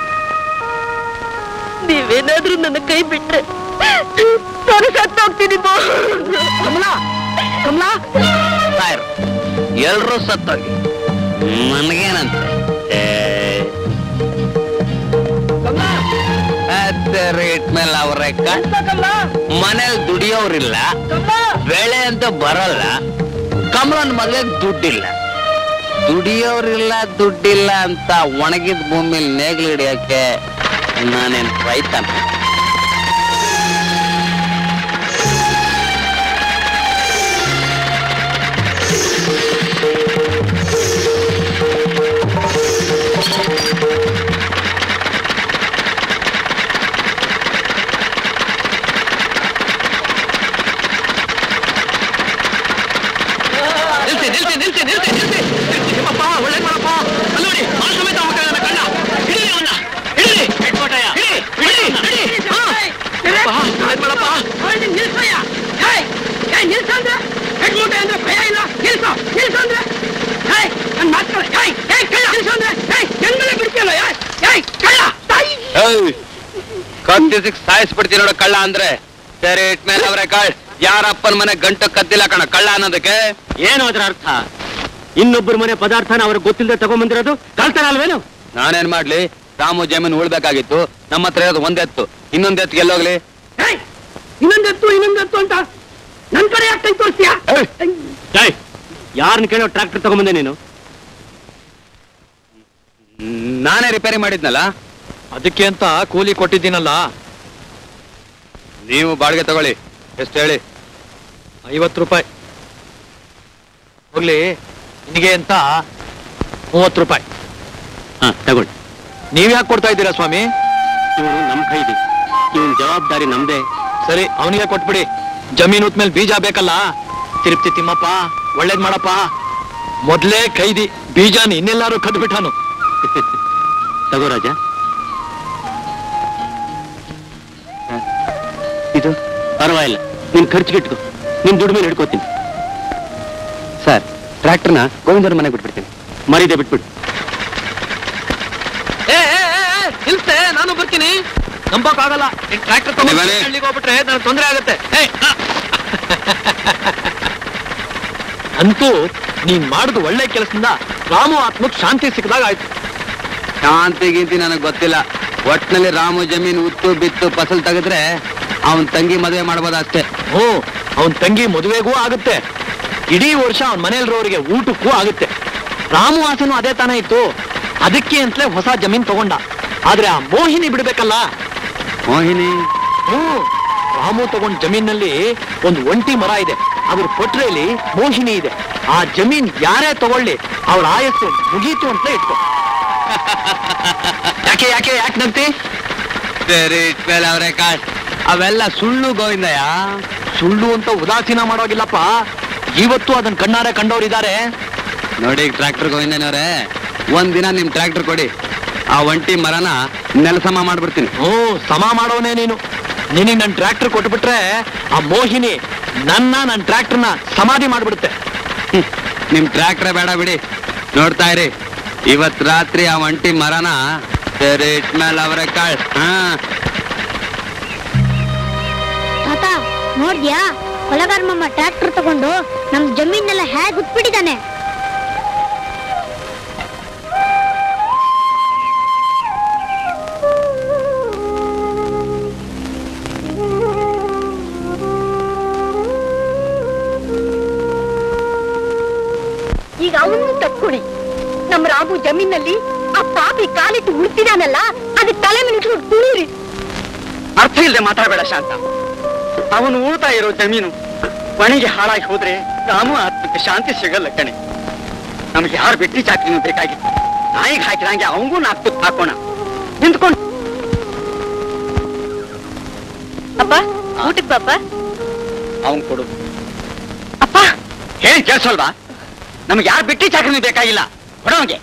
S4: ನೀವೇನಾದ್ರೂ ನನ್ನ ಕೈ ಬಿಟ್ರೆ ನಾನು ಸತ್ತೋಗ್ತೀನಿ ಮೋಹನ್
S8: ಕಮಲ ಕಮಲ
S3: ಎಲ್ರೂ ಸತ್ತೋಗಿ ನನಗೇನಂತೆ ರೇಟ್ ಮೇಲೆ ಅವರೇ ಮನೇಲಿ ದುಡಿಯೋರಿಲ್ಲ ಬೆಳೆ ಅಂತ ಬರಲ್ಲ ಕಮಲನ್ ಮದ್ವೆಗ್ ದುಡ್ಡಿಲ್ಲ ದುಡಿಯೋರಿಲ್ಲ ದುಡ್ಡಿಲ್ಲ ಅಂತ ಒಣಗಿದ ಭೂಮಿಲಿ ನೇಗ್ಲು ಹಿಡಿಯಕ್ಕೆ ನಾನೇನ್ ರೈತನ
S9: ನಿಲ್ಸಿ ನಿಲ್ಸಿ ನಿಲ್ಸಿ ನಿಲ್ಸಿ ನಿಲ್ಸಿ ನಿಮ್ಮಪ್ಪ ಒಳ್ಳೆ ಮಾಡಪ್ಪ ಅಲ್ಲಿ ನೋಡಿ ಆ ಸಮೇತ ಹೋಗ್ತಾನೆ ಕಣ್ಣ ಹಿಡಿಲಿ ಅವನ್ನ ಹಿಡಿಲಿ ಹಿಡಿ ಹಿಡಿ ಹಿಡಿ ಹಾ. ಅಪ್ಪ, ಒಳ್ಳೇದ್ ಮಾಡಪ್ಪ
S8: ನಿಲ್ಸಂದ್ರೆ ಹೆಡ್ಮೂಟೆ ಅಂದ್ರೆ ಭಯ ಇಲ್ಲ ನಿಲ್ಸು ನಿಲ್ಸಂದ್ರೆ ಏಯ್ ನನ್ ಮಾತು ಕೇಳು. ಏಯ್ ಏಯ್ ಕಳ್ಳ ನಿಲ್ಸಂದ್ರೆ ಏಯ್ ಹೆಂಗಲೇ ಬಿಡ್ತೀಯಲ್ಲ ಏಯ್ ಏಯ್ ಕಳ್ಳ ತಾಯಿ
S3: ಕತ್ತಿಸಿಕ್ ಸಾಯಿಸ್ಬಿಡ್ತೀನಿ ನೋಡ ಕಳ್ಳ ಅಂದ್ರೆ ಸರಿ ಇಟ್ಮೇಲೆ ಅವ್ರೆ ಕಾಳ್ ಯಾರಪ್ಪನ ಮನೆ ಗಂಟು ಕದ್ದಿಲ್ಲ ಕಣ ಕಳ್ಳ ಅನ್ನೋದಕ್ಕೆ
S5: ಏನು ಅದರ ಅರ್ಥ ಇನ್ನೊಬ್ಬರ ಮನೆ ಪದಾರ್ಥನ ಅವ್ರಿಗೆ ಗೊತ್ತಿಲ್ಲದೆ ತಗೊಂಬಂದಿರೋದು ಕಳ್ತನ ಅಲ್ವೇನು
S3: ನಾನೇನ್ ಮಾಡ್ಲಿ ರಾಮು ಜಮೀನು ಉಳ್ಬೇಕಾಗಿತ್ತು ನಮ್ಮ ಹತ್ರ ಇರೋದು ಒಂದೆತ್ತು ಇನ್ನೊಂದ್ ಎತ್ತು ಎಲ್ಲೋಗ್ಲಿ
S8: ಏಯ್ ಇನ್ನೊಂದೆತ್ತು ಇನ್ನೊಂದೆತ್ತು ಅಂತ ನನ್ ಕಡೆ ಯಾಕೆ ಕೈ ತೋರಿಸ್ತೀಯಾ
S5: ಏಯ್ ಯಾರನ್ನ ಕೇಳೋ ಟ್ರ್ಯಾಕ್ಟರ್ ತಗೊಂಬಂದೆ ನೀನು
S3: ನಾನೇ ರಿಪೇರಿ ಮಾಡಿದ್ನಲ್ಲ
S9: ಅದಕ್ಕೆ ಅಂತ ಕೂಲಿ ಕೊಟ್ಟಿದ್ದೀನಲ್ಲ
S3: ನೀವು ಬಾಡಿಗೆ ತಗೊಳ್ಳಿ ಎಷ್ಟು ಹೇಳಿ
S9: ಐವತ್ತು ರೂಪಾಯಿ ಹೋಗ್ಲಿ ನಿನಗೆ ಅಂತ ಮೂವತ್ತು ರೂಪಾಯಿ
S5: ಹಾ ತಗೊಳ್ಳಿ
S9: ನೀವ್ ಯಾಕೆ ಕೊಡ್ತಾ ಇದ್ದೀರಾ ಸ್ವಾಮಿ
S5: ಇವನು ನಮ್ ಕೈದಿ ಇವನ್ ಜವಾಬ್ದಾರಿ ನಮ್ದೇ
S9: ಸರಿ ಅವನಿಗೆ ಕೊಟ್ಬಿಡಿ ಜಮೀನು ಮೇಲೆ ಬೀಜ ಬೇಕಲ್ಲ ತಿರುಪ್ತಿ ತಿಮ್ಮಪ್ಪ ಒಳ್ಳೇದ್ ಮಾಡಪ್ಪ ಮೊದ್ಲೇ ಕೈದಿ ಬೀಜನ ಇನ್ನೆಲ್ಲಾರು ಕದ್ದು ಬಿಟ್ಟಾನು
S5: ತಗೋ ರಾಜ ಇದು ಪರವಾಗಿಲ್ಲ ನಿನ್ ಖರ್ಚಿಗೆ ಇಟ್ಕೋ ನಿನ್ ದುಡ್ಡು ಮೇಲೆ ಹಿಡ್ಕೋತೀನಿ
S3: ಸರ್ ಟ್ರ್ಯಾಕ್ಟರ್ನ ಗೋವಿಂದರ ಮನೆಗೆ ಬಿಟ್ಬಿಡ್ತೀನಿ
S5: ಮರೀದೆ ಬಿಟ್ಬಿಡು
S9: ಏ ಏ, ಏ, ಏ, ನಿಲ್ಸೆ ನಾನು ಬರ್ತೀನಿ ನಂಬಕ್ ಆಗಲ್ಲ ಟ್ರ್ಯಾಕ್ಟರ್ ತಗೊಂಡು
S3: ಬನ್ನಿ.
S9: ಹಳ್ಳಿಗೆ ಹೋಗ್ಬಿಟ್ರೆ ನನಗೆ ತೊಂದರೆ ಆಗುತ್ತೆ ಏಯ್, ಆ. ಅಂತೂ ನೀನ್ ಮಾಡಿದ ಒಳ್ಳೆ ಕೆಲಸದಿಂದ ರಾಮು ಆತ್ಮಕ್ ಶಾಂತಿ ಸಿಕ್ಕದಾಗ ಆಯ್ತು
S3: ಶಾಂತಿ ಗೀಂತಿ ನನಗೆ ಗೊತ್ತಿಲ್ಲ ಒಟ್ನಲ್ಲಿ ರಾಮು ಜಮೀನ್ ಉತ್ತು ಬಿತ್ತು ಫಸಲ್ ತೆಗೆದ್ರೆ ಅವನ್ ತಂಗಿ ಮದುವೆ ಮಾಡ್ಬೋದು ಅಷ್ಟೇ
S9: ಹ್ಞೂ ಅವನ್ ತಂಗಿ ಮದುವೆಗೂ ಆಗುತ್ತೆ ಇಡೀ ವರ್ಷ ಅವನ್ ಮನೆಯಲ್ಲಿರೋರಿಗೆ ಊಟಕ್ಕೂ ಆಗುತ್ತೆ ರಾಮು ಆಸೆನೂ ಅದೇ ತಾನೇ ಇತ್ತು ಅದಕ್ಕೆ ಅಂತಲೇ ಹೊಸ ಜಮೀನ್ ತಗೊಂಡ ಆದ್ರೆ ಆ ಮೋಹಿನಿ ಬಿಡ್ಬೇಕಲ್ಲ
S3: ಮೋಹಿನಿ
S9: ಹ್ಞೂ ರಾಮು ತಗೊಂಡ್ ಜಮೀನಲ್ಲಿ ಒಂದು ಒಂಟಿ ಮರ ಇದೆ ಅದ್ರ ಕೊಟ್ರೆಯಲ್ಲಿ ಮೋಹಿನಿ ಇದೆ ಆ ಜಮೀನ್ ಯಾರೇ ತಗೊಳ್ಳಿ ಅವಳ ಆಯಸ್ಸು ಮುಗೀತು ಅಂತ ಇಟ್ಕೋ ಯಾಕೆ ಯಾಕೆ ಯಾಕೆ ನಗ್ತಿ
S3: ಸರಿ ಇಟ್ಮೇಲೆ ಅವ್ರೆ ಕಾಳ್ ಅವೆಲ್ಲ ಸುಳ್ಳು ಗೋವಿಂದಯ್ಯ
S9: ಸುಳ್ಳು ಅಂತ ಉದಾಸೀನ ಮಾಡೋಗಿಲ್ಲಪ್ಪ ಇವತ್ತು ಅದನ್ನ ಕಣ್ಣಾರೆ ಕಂಡವ್ರಿದ್ದಾರೆ
S3: ನೋಡಿ ಟ್ರ್ಯಾಕ್ಟರ್ ಗೋವಿಂದನವ್ರೆ ಒಂದ್ ದಿನ ನಿಮ್ ಟ್ರ್ಯಾಕ್ಟರ್ ಕೊಡಿ ಆ ಒಂಟಿ ಮರನ ನೆಲಸಮ ಮಾಡ್ಬಿಡ್ತೀನಿ
S9: ಹ್ಞೂ ಸಮ ಮಾಡೋನೇ ನೀನು ನಿನಗೆ ನನ್ನ ಟ್ರ್ಯಾಕ್ಟರ್ ಕೊಟ್ಬಿಟ್ರೆ ಆ ಮೋಹಿನಿ ನನ್ನ ನನ್ನ ಟ್ರ್ಯಾಕ್ಟರ್ನ ಸಮಾಧಿ ಮಾಡ್ಬಿಡುತ್ತೆ
S3: ಹ್ಮ್. ನಿಮ್ ಟ್ರ್ಯಾಕ್ಟರ್ ಬೇಡ ಬಿಡಿ ನೋಡ್ತಾ ಇರಿ ಇವತ್ ರಾತ್ರಿ ಆ ಒಂಟಿ ಮರನ ಸರಿ ಇಟ್ಮೇಲೆ ಅವರೇ ಕಾಳ್ ಹಾ
S6: ತಾತ ನೋಡ್ದ್ಯಾ ಕೊಲಗಾರ ಮಾಮ ಟ್ರ್ಯಾಕ್ಟರ್ ತಗೊಂಡು ನಮ್ ಜಮೀನೆಲ್ಲ ಹೇಗ್ ಉತ್ಬಿಟ್ಟಿದ್ದಾನೆ
S4: ಈಗ ಅವನು ತಕ್ಕೊಡಿ ನಮ್ಮ ರಾಮು ಜಮೀನಲ್ಲಿ ಆ ಪಾಪಿ ಕಾಲಿಟ್ಟು ಉಳ್ತಿದಾನಲ್ಲ ಅದಕ್ಕೆ ತಲೆ ಮೇಲೆ ಇಟ್ಕೊಂಡು ಕುಣೀರಿ
S8: ಅರ್ಥ ಇಲ್ಲದೆ ಮಾತಾಡಬೇಡ ಶಾಂತ ಅವನು ಉಳ್ತಾ ಇರೋ ಜಮೀನು ಮನೆಗೆ ಹಾಳಾಗಿ ಹೋದ್ರೆ ರಾಮು ಆತ್ಮಕ್ಕೆ ಶಾಂತಿ ಸಿಗಲ್ಲ ಕಣೆ ನಮ್ಗೆ ಯಾರು ಬಿಟ್ಟಿ ಚಾಕ್ರಿನೂ ಬೇಕಾಗಿತ್ತು ನಾಯಿಗೆ ಹಾಕಿದಂಗೆ ಅವಂಗೂ ನಾಲ್ಕು ತುತ್ತು ಹಾಕೋಣ ನಿಂತ್ಕೊಂಡು
S4: ಅಪ್ಪ ಊಟಕ್ಕೆ ಪಾಪ
S8: ಅವನ್ ಕೊಡು
S4: ಅಪ್ಪ
S8: ಹೇಳಿ ಕೇಳಿಸಲ್ವಾ ನಮ್ಗೆ ಯಾರು ಬಿಟ್ಟಿ ಚಾಕ್ರಿನೂ ಬೇಕಾಗಿಲ್ಲ ಕೊಡೋಂಗೆ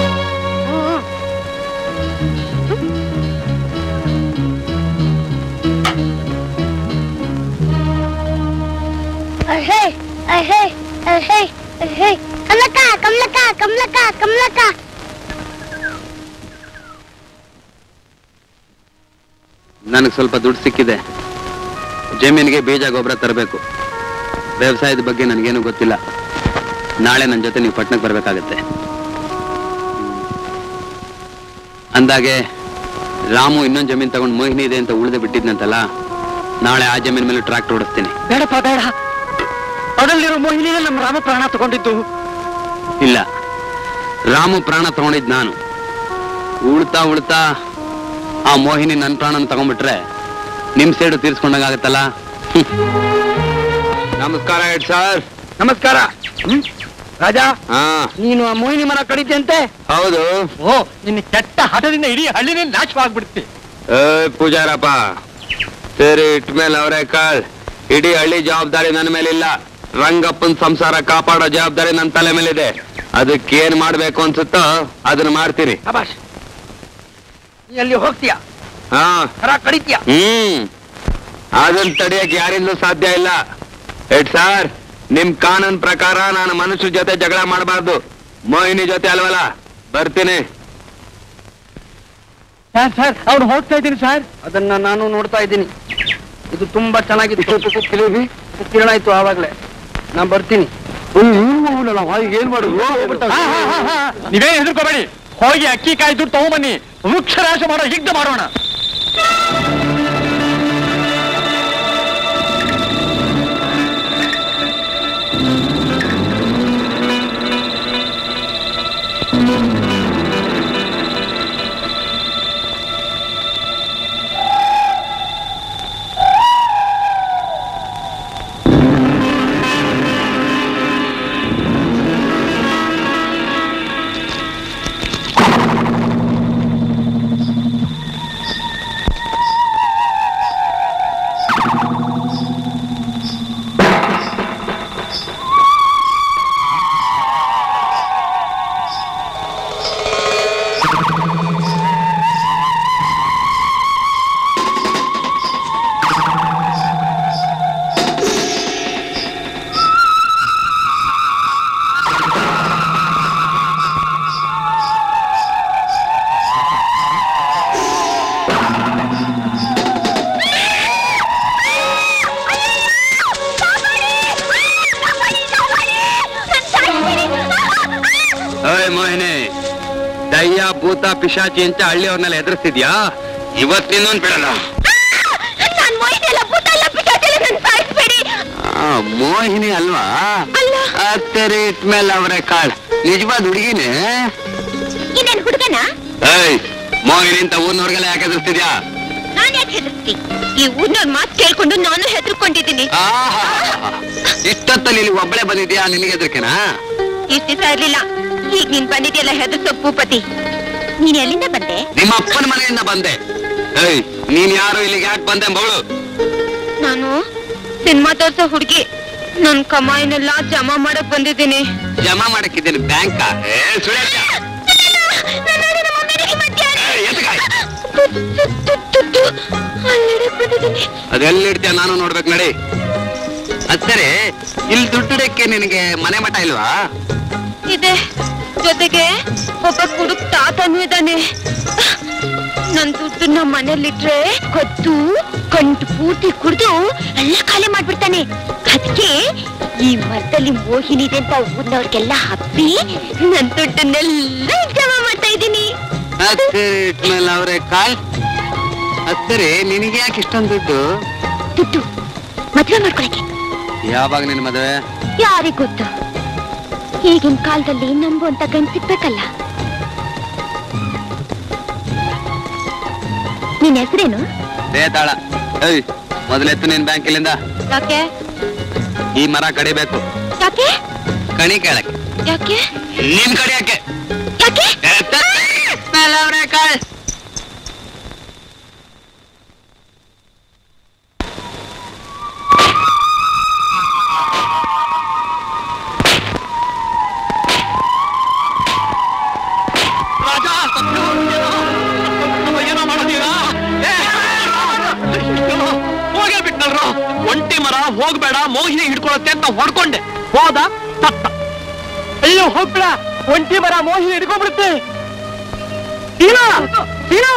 S6: ಅಹೇ ಅಹೇ ಅಹೇ ಅಹೇ ಕಮಲಕ್ಕ ಕಮಲಕ್ಕ ಕಮಲಕ್ಕ ಕಮಲಕ್ಕ
S3: ನನಗೆ ಸ್ವಲ್ಪ ದುಡ್ಡು ಸಿಕ್ಕಿದೆ ಜಮೀನಿಗೆ ಬೀಜ ಗೊಬ್ಬರ ತರಬೇಕು ವ್ಯವಸಾಯದ ಬಗ್ಗೆ ನನಗೇನು ಗೊತ್ತಿಲ್ಲ ನಾಳೆ ನನ್ನ ಜೊತೆ ನೀವು ಪಟ್ಟಣಕ್ಕೆ ಬರಬೇಕಾಗತ್ತೆ ಅಂದಾಗೆ ರಾಮು ಇನ್ನೊಂದು ಜಮೀನು ತಗೊಂಡು ಮೋಹಿನಿ ಇದೆ ಅಂತ ಉಳಿದು ಬಿಟ್ಟಿದ್ನಂತಲ್ಲ ನಾಳೆ ಆ ಜಮೀನ್ ಮೇಲೆ ಟ್ರಾಕ್ಟರ್ ಓಡಿಸ್ತೀನಿ
S8: ಬೇಡಪ್ಪ ಬೇಡ ಅದರಲ್ಲಿರೋ ಮೋಹಿನಿನೇ ನಮ್ಮ ರಾಮ ಪ್ರಾಣ ತಗೊಂಡಿದ್ದು
S3: ಇಲ್ಲ ರಾಮು ಪ್ರಾಣ ತಗೊಂಡಿದ್ ನಾನು ಉಳ್ತಾ ಉಳ್ತಾ ಆ ಮೋಹಿನಿ ನನ್ನ ಪ್ರಾಣನ ತಗೊಂಡ್ಬಿಟ್ರೆ ನಿಮ್ ಸೇಡು ತೀರ್ಸ್ಕೊಂಡಂಗಾಗತ್ತಲ್ಲ ಹ್ಮ್. ನಮಸ್ಕಾರ ಹೆಡ್ ಸರ್
S8: ನಮಸ್ಕಾರ ಹ್ಮ್ ರಾಜಾ
S3: ಹಾ
S8: ನೀನು ಆ ಮೋಹಿನಿ ಮರ ಕಡಿದ್ಯಂತೆ
S3: ಹೌದು
S9: ಓ ನಿನ್ನ ಕೆಟ್ಟ ಹಠದಿಂದ ಇಡೀ ಹಳ್ಳಿನೇ ನಾಶವಾಗ್ಬಿಡ್ತಿ
S3: ಏ ಪೂಜಾರಪ್ಪ ಸರಿ ಇಟ್ಮೇಲೆ ಅವರೇ ಕಾಳ್ ಇಡೀ ಹಳ್ಳಿ ಜವಾಬ್ದಾರಿ ನನ್ನ ಮೇಲಿಲ್ಲ ರಂಗಪ್ಪನ್ ಸಂಸಾರ ಕಾಪಾಡೋ ಜವಾಬ್ದಾರಿ ನನ್ನ ತಲೆ ಮೇಲಿದೆ ಅದಕ್ಕೆ ಏನ್ ಮಾಡ್ಬೇಕು ಅನ್ಸುತ್ತೋ ಅದನ್ನ ಮಾಡ್ತೀನಿ
S8: ಅಬಾಷ್ ನೀ ಅಲ್ಲಿ ಹೋಗ್ತೀಯ
S3: ಹಾ
S8: ಮರ ಕಡಿತೀಯ
S3: ಹ್ಮ್ ಅದನ್ನ ತಡೆಯಕ್ ಯಾರಿಂದಲೂ ಸಾಧ್ಯ ಇಲ್ಲ ಎಟ್ ಸರ್ ನಿಮ್ ಕಾನೂನ್ ಪ್ರಕಾರ ನಾನು ಮನುಷ್ಯರ ಜೊತೆ ಜಗಳ ಮಾಡಬಾರ್ದು ಮೋಹಿನಿ ಜೊತೆ ಅಲ್ವಲ್ಲ ಬರ್ತೀನಿ
S9: ಸರ್ ಸರ್ ಅವ್ನು ಹೋಗ್ತಾ ಇದ್ದೀನಿ ಸರ್
S8: ಅದನ್ನ ನಾನು ನೋಡ್ತಾ ಇದ್ದೀನಿ ಇದು ತುಂಬಾ ಚೆನ್ನಾಗಿತ್ತು ಕಿಲುಬಿ ಕಿರಣ ಆಯ್ತು ಆವಾಗ್ಲೇ ನಾನ್ ಬರ್ತೀನಿ ಏನ್ ಮಾಡುದು
S9: ನೀವೇ ಹೆದರ್ಕೋಬೇಡಿ ಹೋಗಿ ಅಕ್ಕಿ ಕಾಯಿ ದುಡ್ಡು ತಗೊಂಬನ್ನಿ ವೃಕ್ಷ ನಾಶ ಮಾಡೋ ಯುದ್ಧ ಮಾಡೋಣ
S3: ಓಯ್ ಮೋಹಿನಿ ದಯ್ಯ ಭೂತ ಪಿಶಾಚಿ ಅಂತ ಹಳ್ಳಿಯವ್ರನ್ನೆಲ್ಲ ಎದುರಿಸ್ತಿದ್ಯಾ ಇವತ್ ನಿನ್ನೊಂದ್ ಬಿಡಲ್ಲ
S4: ನಾನ್ ಮೋಹಿನಿ ಎಲ್ಲ ಭೂತ ಎಲ್ಲ ಪಿಶಾಚಿ ಎಲ್ಲ ನನ್ ಸಾಯಿಸ್ಬೇಡಿ
S3: ಆ, ಮೋಹಿನಿ ಅಲ್ವಾ
S4: ಅಲ್ಲ.
S3: ಅತ್ತರಿ ಇಟ್ಮೇಲೆ ಅವರೇ ಕಾಳ್ ನಿಜವಾದ ಹುಡುಗಿನೇ
S4: ಇನ್ನೇನ್ ಹುಡುಗನ
S3: ಏಯ್ ಮೋಹಿನಿ ಅಂತ ಊರ್ನವ್ರಿಗೆಲ್ಲ ಯಾಕೆ ಎದುರಿಸ್ತಿದ್ಯಾ
S4: ನಾನ್ ಯಾಕೆ ಹೆದರ್ತಿ ಈ ಊರ್ನವ್ರ ಮಾತು ಕೇಳ್ಕೊಂಡು ನಾನು ಹೆದರ್ಕೊಂಡಿದ್ದೀನಿ
S3: ಆಹಾ ಇಷ್ಟೊತ್ತಲ್ಲಿ ಇಲ್ಲಿ ಒಬ್ಬಳೆ ಬಂದಿದ್ಯಾ ನಿನಗೆ ಹೆದರಿಕೆನಾ
S4: ಇಷ್ಟ ದಿವಸ ಇರ್ಲಿಲ್ಲ ಈಗ ನೀನ್ ಬಂದಿದ್ಯಲ್ಲ ಹೆದರ್ಸೋ ಭೂಪತಿ ನೀನ್ ಎಲ್ಲಿಂದ ಬಂದೆ
S3: ನಿಮ್ಮ ಅಪ್ಪನ ಮನೆಯಿಂದ ಬಂದೆ ಏಯ್ ನೀನ್ ಯಾರು ಇಲ್ಲಿಗೆ ಯಾಕೆ ಬಂದೆ ಮಗಳು
S4: ನಾನು ಸಿನಿಮಾ ತೋರ್ಸೋ ಹುಡುಗಿ ನನ್ ಕಮಾಯಿನೆಲ್ಲ ಜಮಾ ಮಾಡಕ್ ಬಂದಿದ್ದೀನಿ
S3: ಜಮಾ ಮಾಡಕ್ಕಿದ್ದೇನೆ ಬ್ಯಾಂಕ ಏ ಸುಳ್ಯಾಕ ಅದೆಲ್ಲ ಇಡ್ತೀಯ ನಾನು ನೋಡ್ಬೇಕು ನಡಿ ಅದ್ ಸರಿ ಇಲ್ಲಿ ದುಡ್ಡಿಡಕ್ಕೆ ನಿನಗೆ ಮನೆ ಮಠ ಇಲ್ವಾ
S4: ಇದೆ ಜೊತೆಗೆ ಒಬ್ಬ ಕುಡುಕ್ ತಾತನೂ ಇದ್ದಾನೆ ನನ್ ದುಡ್ಡನ್ನ ಮನೇಲಿಟ್ರೆ ಕದ್ದು ಕಂಟು ಪೂರ್ತಿ ಕುಡ್ದು ಎಲ್ಲ ಖಾಲಿ ಮಾಡ್ಬಿಡ್ತಾನೆ ಅದಕ್ಕೆ ಈ ಮರದಲ್ಲಿ ಮೋಹಿನಿ ಇದೆ ಅಂತ ಊರ್ನವ್ರಿಗೆಲ್ಲ ಹಬ್ಬಿ ನನ್ ದುಡ್ಡನ್ನೆಲ್ಲ ಜಮಾ ಮಾಡ್ತಾ ಇದ್ದೀನಿ
S3: ಅದ್ ಸರಿ ಇಟ್ಮೇಲೆ ಅವ್ರೆ ಕಾಲ್ ಅದ್ ಸರಿ ನಿನಗೆ ಯಾಕೆ ಇಷ್ಟೊಂದು ದುಡ್ಡು
S4: ದುಡ್ಡು ಮದ್ವೆ ಮಾಡ್ಕೊಳಕ್ಕೆ
S3: ಯಾವಾಗ ನಿನ್ ಮದುವೆ
S4: ಯಾರಿಗ್ ಗೊತ್ತು ಈಗಿನ ಕಾಲದಲ್ಲಿ ನಂಬುವಂತ ಗಂಡ್ ಸಿಗ್ಬೇಕಲ್ಲ
S6: ನಿನ್ ಹೆಸರೇನು
S3: ಬೇತಾಳ ಏಯ್ ಮೊದಲೆತ್ತು ನೀನ್ ಬ್ಯಾಂಕ್ ಇಲ್ಲಿಂದ
S6: ಯಾಕೆ
S3: ಈ ಮರ ಕಡಿಬೇಕು
S6: ಯಾಕೆ
S3: ಕಣಿ ಕೇಳಕ್ಕೆ
S6: ಯಾಕೆ
S3: ನಿನ್ ಕಡಿಯಕ್ಕೆ
S6: ಯಾಕೆ
S9: ರಾಜ ಏನೋ ಮಾಡೋದೀರಾ ಹೋಗೇ ಬಿಟ್ನಲ್ರು ಒಂಟಿ ಮರ ಹೋಗ್ಬೇಡ ಮೋಹಿನಿ ಹಿಡ್ಕೊಳತ್ತೆ ಅಂತ ಹೊಡ್ಕೊಂಡೆ ಹೋದ ತತ್ತ ಅಯ್ಯೋ ಹೋಗ್ಬೇಡ ಒಂಟಿ ಮರ ಮೋಹಿನಿ ಹಿಡ್ಕೊಂಡ್ಬಿಡುತ್ತೆ ಸೀನಾ ಸೀನಾ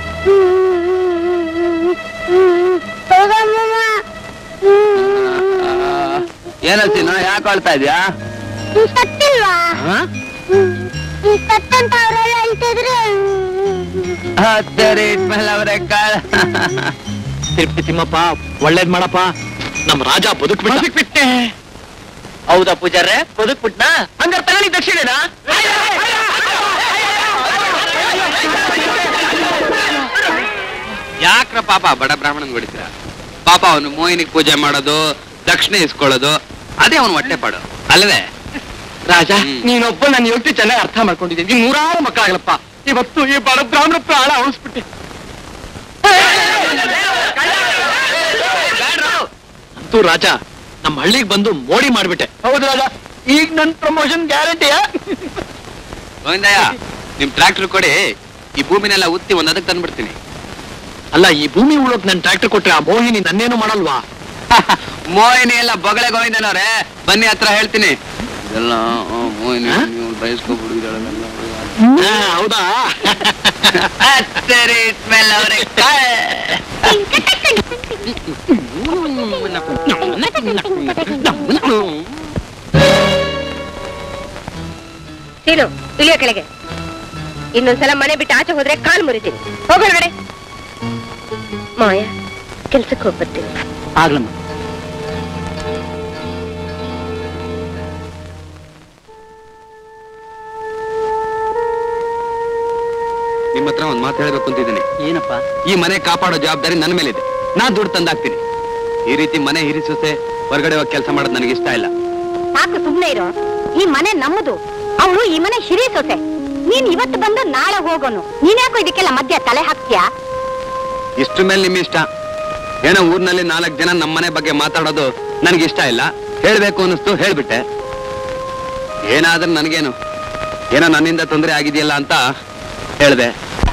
S3: ಏನಲ್ಸಿನ ಯಾಕೆ ಅಳ್ತಾ ಇದ್ಯಾ
S6: ಸತ್ತಿಲ್ವಾ ಸತ್ತಂತ ಅವರೆಲ್ಲ ಹೇಳ್ತಿದ್ರೆ
S3: ಹತ್ತರಿ ಇಟ್ಮೇಲೆ ಅವರೇ ಕಾಳ
S9: ತಿರುಪ್ತಿ ತಿಮ್ಮಪ್ಪ ಒಳ್ಳೇದ್ ಮಾಡಪ್ಪ ನಮ್ ರಾಜ ಬದುಕ್ಬಿಟ್ಟ ಬದುಕ್ಬಿಟ್ಟೆ ಹೌದಾ ಪೂಜಾರ್ರೆ ಬದುಕ್ಬಿಟ್ನಾ ಹಂಗಾರೆ ತಗೊಳ್ಳಿ ದಕ್ಷಿಣೆನಾ
S3: ಯಾಕ್ರ ಪಾಪ ಬಡ ಬ್ರಾಹ್ಮಣನ್ ಹೊಡಿತೀರ ಪಾಪ ಅವನು ಮೋಹಿನಿಗೆ ಪೂಜೆ ಮಾಡೋದು ದಕ್ಷಿಣೆ ಇಸ್ಕೊಳ್ಳೋದು ಅದೇ ಅವನು ಹೊಟ್ಟೆ ಪಾಡು ಅಲ್ವೇ
S9: ರಾಜ
S3: ಹ್ಮ್.
S9: ನೀನೊಬ್ಬ ನನ್ನ ಯೋಗ್ತಿ ಚೆನ್ನಾಗಿ ಅರ್ಥ ಮಾಡ್ಕೊಂಡಿದ್ದೀನಿ ನೂರಾರು ಮಕ್ಕಳಾಗಲಪ್ಪ ಇವತ್ತು ಈ ಬಡ ಬ್ರಾಹ್ಮಣ ಪ್ರಾಣ ಉಳಿಸ್ಬಿಟ್ಟೆ ಅಂತೂ ರಾಜ ನಮ್ಮ ಹಳ್ಳಿಗೆ ಬಂದು ಮೋಡಿ ಮಾಡ್ಬಿಟ್ಟೆ ಹೌದು ರಾಜ ಈಗ ನನ್ ಪ್ರಮೋಷನ್ ಗ್ಯಾರಂಟಿಯಾ
S3: ಗೋವಿಂದಯ್ಯ ನಿಮ್ ಟ್ರ್ಯಾಕ್ಟರ್ ಕೊಡಿ ಈ ಭೂಮಿನೆಲ್ಲ ಉತ್ತಿ ಒಂದ್ ಅದಕ್ಕೆ ತಂದ್ಬಿಡ್ತೀನಿ
S9: ಅಲ್ಲ ಈ ಭೂಮಿ ಉಳೋಕ್ ನನ್ ಟ್ರ್ಯಾಕ್ಟರ್ ಕೊಟ್ರೆ ಆ ಮೋಹಿನಿ ನನ್ನೇನು ಮಾಡಲ್ವಾ
S3: ಮೋಹಿನಿ ಎಲ್ಲ ಬೊಗಳೆ ಗೋವಿಂದನವ್ರೆ ಬನ್ನಿ ಹತ್ರ ಹೇಳ್ತೀನಿ ಇದೆಲ್ಲ ಆ, ಮೋಹಿನಿ ನೀವು ಬಯಸ್ಕೊಬಿಡಿದಾಳೆಲ್ಲ
S9: ಹಾ, ಹೌದಾ
S3: ಹತ್ತರಿ ಇಟ್ಮೇಲೆ ಅವರೇ
S4: ಸೀನು ಇಳಿಯೋ ಕೆಳಗೆ ಇನ್ನೊಂದ್ಸಲ ಮನೆ ಬಿಟ್ಟು ಆಚೆ ಹೋದ್ರೆ ಕಾಲು ಮುರಿತೀನಿ ಹೋಗೋಣಗಡೆ ಮಾಯ ಕೆಲ್ಸಕ್ಕೆ ಹೋಗ್ಬರ್ತೀನಿ
S8: ಆಗ್ಲಮ್ಮ
S3: ನಿಮ್ಮ ಹತ್ರ ಒಂದ್ ಮಾತು ಹೇಳ್ಬೇಕು ಅಂತಿದ್ದೀನಿ
S8: ಏನಪ್ಪ
S3: ಈ ಮನೆ ಕಾಪಾಡೋ ಜವಾಬ್ದಾರಿ ನನ್ನ ಮೇಲಿದೆ ನಾ ದುಡ್ಡು ತಂದಾಕ್ತೀನಿ ಈ ರೀತಿ ಮನೆ ಹಿರಿಸೊಸೆ ಹೊರಗಡೆ ಹೋಗಿ ಕೆಲಸ ಮಾಡೋದು ನನಗೆ ಇಷ್ಟ ಇಲ್ಲ
S6: ಸಾಕು ಸುಮ್ನೆ ಇರೋ ಈ ಮನೆ ನಮ್ಮದು ಅವಳು ಈ ಮನೆ ಶಿರಿ ಸೊಸೆ ನೀನ್ ಇವತ್ತು ಬಂದು ನಾಳೆ ಹೋಗೋನು ನೀನ್ಯಾಕೋ ಇದಕ್ಕೆಲ್ಲ ಮಧ್ಯ ತಲೆ ಹಾಕ್ತೀಯಾ
S3: ಇಷ್ಟ್ರ ಮೇಲೆ ನಿಮ್ ಇಷ್ಟ ಏನೋ ಊರ್ನಲ್ಲಿ ನಾಲ್ಕು ಜನ ನಮ್ಮ ಮನೆ ಬಗ್ಗೆ ಮಾತಾಡೋದು ನನಗೆ ಇಷ್ಟ ಇಲ್ಲ ಹೇಳ್ಬೇಕು ಅನ್ನಿಸ್ತು ಹೇಳ್ಬಿಟ್ಟೆ ಏನಾದ್ರೂ ನನಗೇನು ಏನೋ ನನ್ನಿಂದ ತೊಂದರೆ ಆಗಿದೆಯಲ್ಲ ಅಂತ ಹೇಳ್ದೆ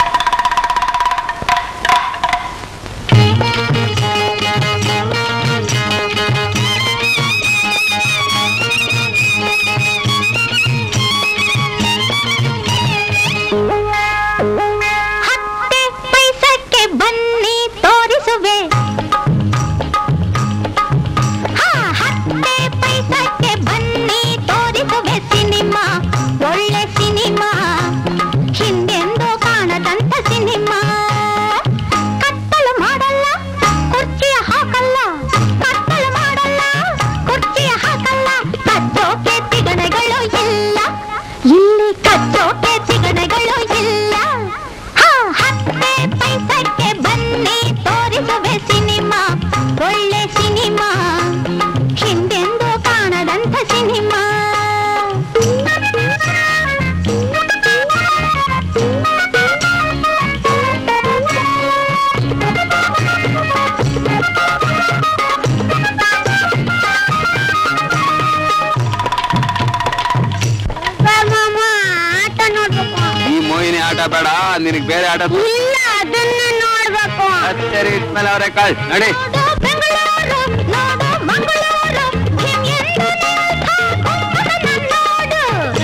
S6: ಹತ್ತೆ ಪೈಸಕ್ಕೆ ಬನ್ನಿ ತೋರಿಸುವೆ ಹಾ, ಹತ್ತೆ ಪೈಸಕ್ಕೆ ಬನ್ನಿ ತೋರಿಸುವೆ ಸಿನಿಮಾ ಒಳ್ಳೆ ಸಿನಿಮಾ ಹಿಂದೆಂದೋ ಕಾಣದಂತ ಸಿನಿಮಾ ಕತ್ತಲು ಮಾಡಲ್ಲ ಕುರ್ಚಿಯ ಹಾಕಲ್ಲ ಕತ್ತಲು ಮಾಡಲ್ಲ ಕುರ್ಚಿಯ ಹಾಕಲ್ಲ ಕಚ್ಚೋಕೆ ತಿಗಣೆಗಳು ಇಲ್ಲ ಇಲ್ಲಿ ಕಚ್ಚೋಕೆ ತಿಗಣೆಗಳು ಇಲ್ಲ ಹಾ, ಹತ್ತೆ ಪೈಸಕ್ಕೆ ಬನ್ನಿ ತೋರಿಸುವೆ ಸಿನಿಮಾ ಒಳ್ಳೆ ಸಿನಿಮಾ ಹಿಂದೆಂದೂ ಕಾಣದಂತ ಸಿನಿಮಾ ಆಟ ನೋಡ್ಬೇಕು
S3: ಈ ಮೋಹಿನಿ ಆಟ ಬೇಡ ನಿನಗೆ ಬೇರೆ ಆಟ
S6: ಇಲ್ಲ ಅದನ್ನ ನೋಡ್ಬೇಕು
S3: ಹತ್ತರಿ ಇಟ್ಮೇಲೆ ಅವರೇ ಕಾಳ್ ನಡಿ
S6: ನೋಡು ಬೆಂಗಳೂರು ನೋಡು ಮಂಗಳೂರು ಹಿಂಗೆಂದು ನಿಂತ ಕುಂಕುಮನ ನೋಡು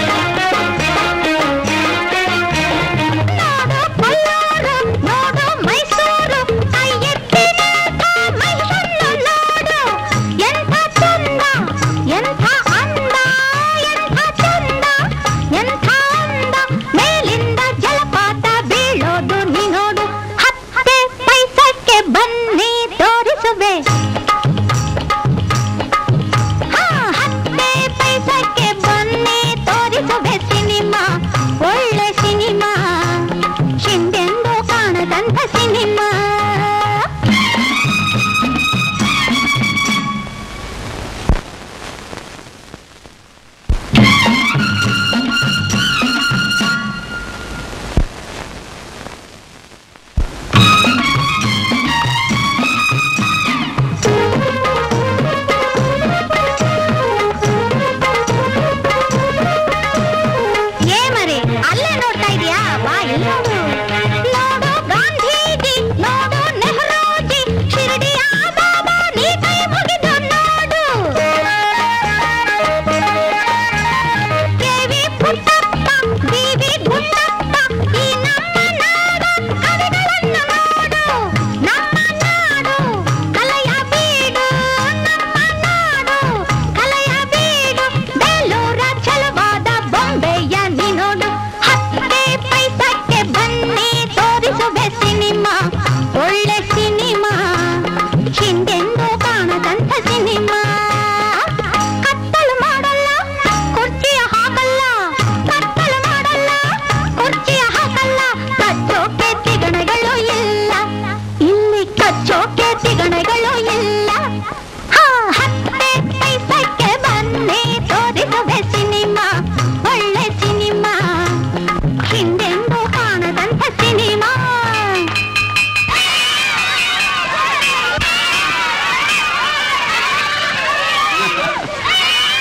S6: ನೋಡು ಕೊಲ್ಲೂರು ನೋಡು ಮೈಸೂರು ಕೈ ಎತ್ತಿ ನಿಂತ ಮೈಸೂರು ನೋಡು ಎಂಥ ಚಂದ ಎಂಥ ಅಂದ ಎಂಥ ಚಂದ ಎಂಥ ಅಂದ ಮೇಲಿಂದ ಜಲಪಾತ ಬೀಳೋದು ನೀ ನೋಡು ಹತ್ತೆ ಪೈಸಕ್ಕೆ ಬನ್ನಿ ತೋರಿಸುವೆ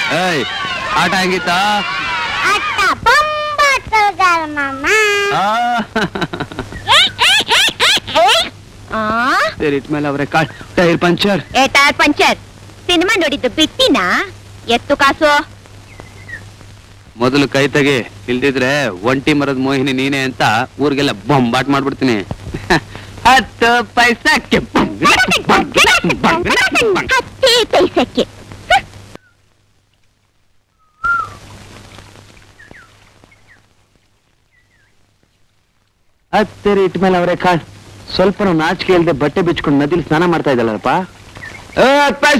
S3: ಏಯ್ ಆಟ ಹೆಂಗಿತ್ತಾ
S6: ಅಟ್ಟ ಬೊಂಬಾಟಲ್ಗಾರ ಮಾಮ
S3: ಸರಿ ಇಟ್ಮೇಲೆ ಅವರೇ ಕಾಳ್ ಟೈರ್ ಪಂಚರ್
S4: ಏ ಟೈರ್ ಪಂಚರ್ ಸಿನಿಮಾ ನೋಡಿದ್ದು ಬಿಟ್ಟಿನ ಎತ್ತು ಕಾಸು
S3: ಮೊದಲು ಕೈ ತೆಗಿ ಇಲ್ದಿದ್ರೆ ಒಂಟಿ ಮರದ ಮೋಹಿನಿ ನೀನೆ ಅಂತ ಊರಿಗೆಲ್ಲ ಬೊಂಬಾಟ್ ಮಾಡ್ಬಿಡ್ತೀನಿ ಹತ್ತು ಪೈಸಕ್ಕೆ
S4: ಹತ್ತೇ ಪೈಸಕ್ಕೆ
S8: ಹತ್ತಿರ ಇಟ್ಮೇಲೆ ಅವರೇ ಕಾಳ್ ಸ್ವಲ್ಪ ನಾಚಿಕೆ ಇಲ್ಲದೆ ಬಟ್ಟೆ ಬಿಚ್ಕೊಂಡು ನದಿಲಿ ಸ್ನಾನ ಮಾಡ್ತಾ ಇದ್ದಲ್ಲಪ್ಪ
S3: ಹತ್ತು ಪೈಸ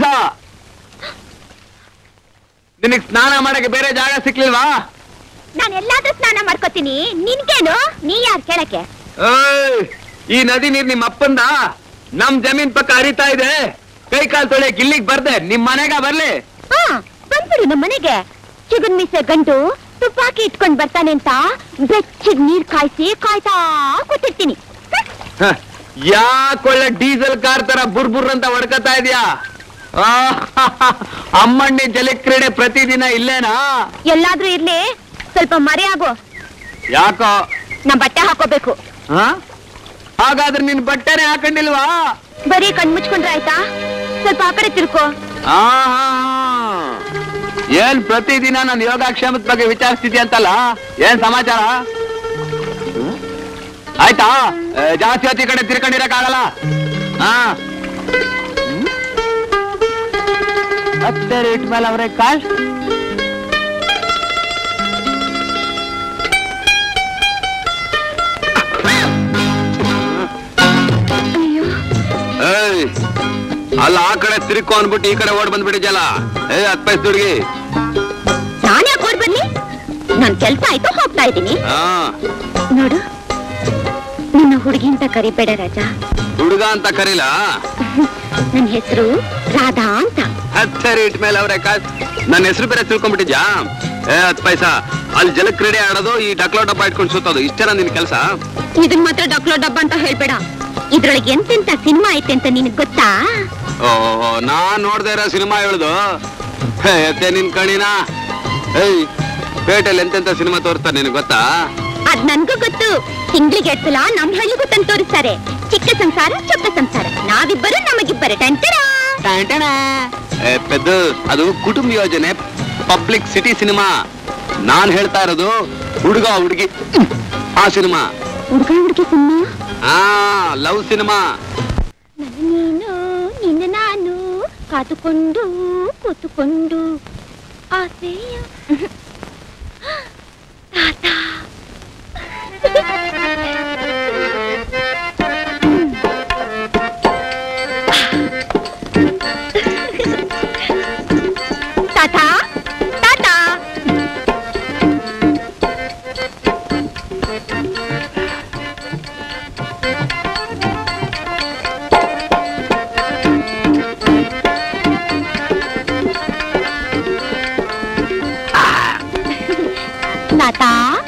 S3: ನಿನಗ್ ಸ್ನಾನ ಮಾಡಕ್ಕೆ ಬೇರೆ ಜಾಗ ಸಿಕ್ಲಿಲ್ವಾ
S4: ನಾನು ಎಲ್ಲಾದ್ರೂ ಸ್ನಾನ ಮಾಡ್ಕೋತೀನಿ ನಿನ್ಗೇನು ನೀ ಯಾರು ಕೇಳಕ್ಕೆ
S3: ಏಯ್, ಈ ನದಿ ನೀರ್ ನಿಮ್ ಅಪ್ಪಂದ ನಮ್ ಜಮೀನ್ ಪಕ್ಕ ಹರಿತಾ ಇದೆ ಕೈ ಕಾಲ್ ತೊಳೆಯಕ್ ಇಲ್ಲಿಗ್ ಬರ್ದೆ ನಿಮ್ ಮನೆಗ ಬರ್ಲಿ
S4: ಹಾ ಬಂದ್ಬಿಡು ನಮ್ಮ ಮನೆಗೆ ಚಿಗುನ್ ಮೀಸೆ ಗಂಡು ತುಪ್ಪಾಕಿ ಇಟ್ಕೊಂಡ್ ಬರ್ತಾನೆ ಅಂತ ಬೆಚ್ಚಗ್ ನೀರ್ ಕಾಯ್ಸಿ ಕಾಯ್ತಾ ಕೂತಿರ್ತೀನಿ
S3: ಹ, ಯಾಕೊಳ್ಳೆ ಡೀಸೆಲ್ ಕಾರ್ ತರ ಬುರ್ ಬುರ್ ಅಂತ ಹೊಡ್ಕತಾ ಇದೀಯಾ ಆ, ಅಮ್ಮಣ್ಣಿ ಜಲಕ್ರೀಡೆ ಪ್ರತಿದಿನ ಇಲ್ಲೇನಾ
S4: ಎಲ್ಲಾದ್ರೂ ಇರ್ಲಿ ಸ್ವಲ್ಪ ಮರೆ ಆಗು
S3: ಯಾಕೋ
S4: ನಾ ಬಟ್ಟೆ ಹಾಕೋಬೇಕು
S3: ಹ? ಹಾಗಾದ್ರೆ ನಿನ್ ಬಟ್ಟೆನೆ ಹಾಕೊಂಡಿಲ್ವಾ
S4: ಬರೀ ಕಣ್ ಮುಚ್ಕೊಂಡ್ರೆ ಆಯ್ತಾ ಸ್ವಲ್ಪ ಆ ಕಡೆ ತಿರ್ಕೋ
S3: ಆಹಾ. ಏನ್ ಪ್ರತಿದಿನ ನಾನು ಯೋಗಾಕ್ಷೇಮದ ಬಗ್ಗೆ ವಿಚಾರಿಸ್ತಿದ್ಯ ಅಂತಲ್ಲ ಏನ್ ಸಮಾಚಾರ ಹ್ಮ್? ಆಯ್ತಾ ಏ, ಜಾಸ್ತಿ ಹೊತ್ತು ಈ ಕಡೆ ತಿರ್ಕೊಂಡಿರಕ್ಕಾಗಲ್ಲ ಹಾ
S8: ಹತ್ತಿರ ಇಟ್ಮೇಲೆ ಅವರೇ ಕಾಳ್
S3: ಏಯ್ ಅಲ್ಲ ಆ ಕಡೆ ತಿರ್ಕೊ ಅನ್ಬಿಟ್ಟು ಈ ಕಡೆ ಓಡ್ ಬಂದ್ಬಿಟ್ಟಿದ್ಯಲ್ಲ ಏ ಹತ್ ಪೈಸ್ ದುಡ್ಗಿ
S4: ನಾನ್ ಯಾಕೆ ಓಡ್ ಬರ್ಲಿ ನನ್ ಕೆಲ್ಸ ಆಯ್ತು ಹೋಗ್ತಾ ಇದ್ದೀನಿ
S3: ಹಾ
S4: ನೋಡು ನಿನ್ನ ಹುಡುಗಿ ಅಂತ ಕರಿಬೇಡ ರಾಜ
S3: ಹುಡುಗ ಅಂತ ಕರೀಲ
S4: ನನ್ನ ಹೆಸರು ರಾಧಾ ಅಂತ
S3: ಹತ್ ಸರಿ ಇಟ್ಮೇಲೆ ಅವ್ರೆ ಕಾಸ್ ನನ್ನ ಹೆಸರು ಬೇರೆ ತಿಳ್ಕೊಂಡ್ಬಿಟ್ಟಿದ್ಯಾ ಏ ಹತ್ ಪೈಸ ಅಲ್ಲಿ ಜಲಕ್ರೀಡೆ ಆಡೋದು ಈ ಡಕ್ಲೋ ಡಬ್ಬ ಇಟ್ಕೊಂಡು ಸುತ್ತೋದು ಇಷ್ಟೇನ ನಿನ್ ಕೆಲಸ
S4: ಇದನ್ ಮಾತ್ರ ಡಕ್ಲೋ ಡಬ್ಬ ಅಂತ ಹೇಳ್ಬೇಡ ಇದ್ರೊಳಗೆ ಎಂತೆಂತ ಸಿನಿಮಾ ಐತೆ ಅಂತ ನಿನಗ್ ಗೊತ್ತಾ
S3: ಓ ನಾನ್ ನೋಡ್ದೆ ಇರೋ ಸಿನಿಮಾ ಹೇಳುದು ಹೇ, ಎತ್ತೆ ನಿನ್ ಕಣಿನ ಏಯ್ ಪೇಟೆಲ್ ಎಂತೆಂತ ಸಿನಿಮಾ ತೋರಿಸ್ತಾರೆ ನಿನಗೆ ಗೊತ್ತಾ
S4: ಅದ್ ನನ್ಗೂ ಗೊತ್ತು ತಿಂಗ್ಳಿಗೆ ಎರಡ್ ಸಲ ನಮ್ ಹಳ್ಳಿಗೂ ತಂದು ತೋರಿಸ್ತಾರೆ ಚಿಕ್ಕ ಸಂಸಾರ ಚೊಕ್ಕ ಸಂಸಾರ ನಾವಿಬ್ಬರು ನಮಗಿಬ್ಬರು ಟಂಟರ
S3: ಏ, ಪೆದ್ದು ಅದು ಕುಟುಂಬ ಯೋಜನೆ ಪಬ್ಲಿಕ್ ಸಿಟಿ ಸಿನಿಮಾ ನಾನ್ ಹೇಳ್ತಾ ಇರೋದು ಹುಡುಗ ಹುಡುಗಿ ಆ ಸಿನಿಮಾ
S4: ಹುಡುಗ ಹುಡುಗಿ ಸಿನಿಮಾ
S3: ಆ ಲವ್ ಸಿನಿಮಾ
S4: ನೀನು ನಿನ್ನ ನಾನು ಕಾದುಕೊಂಡು ಕೂತುಕೊಂಡು ಆಸೆಯ ತಾತ ತಾತ ತಾತ ತಾತ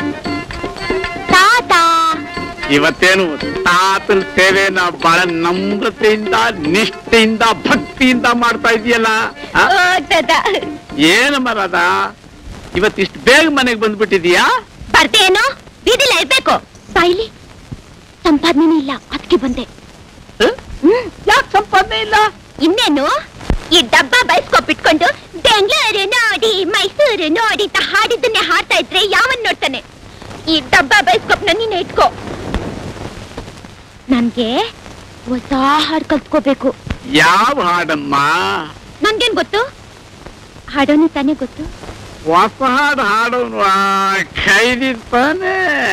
S4: ತಾತ
S5: ಇವತ್ತೇನು ತಾತನ ಸೇವೆನ ಬಹಳ ನಮ್ರತೆಯಿಂದ ನಿಷ್ಠೆಯಿಂದ ಭಕ್ತಿಯಿಂದ ಮಾಡ್ತಾ ಇದೆಯಲ್ಲ
S4: ಓ ತಾತ
S5: ಏನು ಮರದ ಇವತ್ತಿಷ್ಟು ಬೇಗ ಮನೆಗೆ ಬಂದ್ಬಿಟ್ಟಿದೀಯಾ
S4: ಬರ್ತೇನೋ ಬೀದಿಲ್ಲ ಇರ್ಬೇಕು ಬಾಯಿಲಿ ಸಂಪಾದನೆ ಇಲ್ಲ ಅದಕ್ಕೆ ಬಂದೆ
S8: ಯಾಕೆ ಸಂಪಾದನೆ ಇಲ್ಲ
S4: ಇನ್ನೇನು ಈ ಡಬ್ಬ ಬೈಸ್ಕೋಪ್ ಇಟ್ಕೊಂಡು ಬೆಂಗಳೂರು ನೋಡಿ ಮೈಸೂರು ನೋಡಿ ಅಂತ ಹಾಡಿದ್ದನ್ನೇ ಹಾಡ್ತಾ ಇದ್ರೆ ಯಾವನ್ ನೋಡ್ತಾನೆ ಈ ಡಬ್ಬ ಬೈಸ್ಕೋಪ್ ನ ನೀನೆ ಇಟ್ಕೋ ನನ್ಗೆ ಹೊಸ ಹಾಡ್ ಕಲ್ತ್ಕೋಬೇಕು
S5: ಯಾವ ಹಾಡಮ್ಮ
S4: ನನ್ಗೇನ್ ಗೊತ್ತು ಹಾಡೋನು ತಾನೇ ಗೊತ್ತು
S5: ಹೊಸ ಹಾಡು ಹಾಡೋನು ಖೈದಿ ತಾನೇ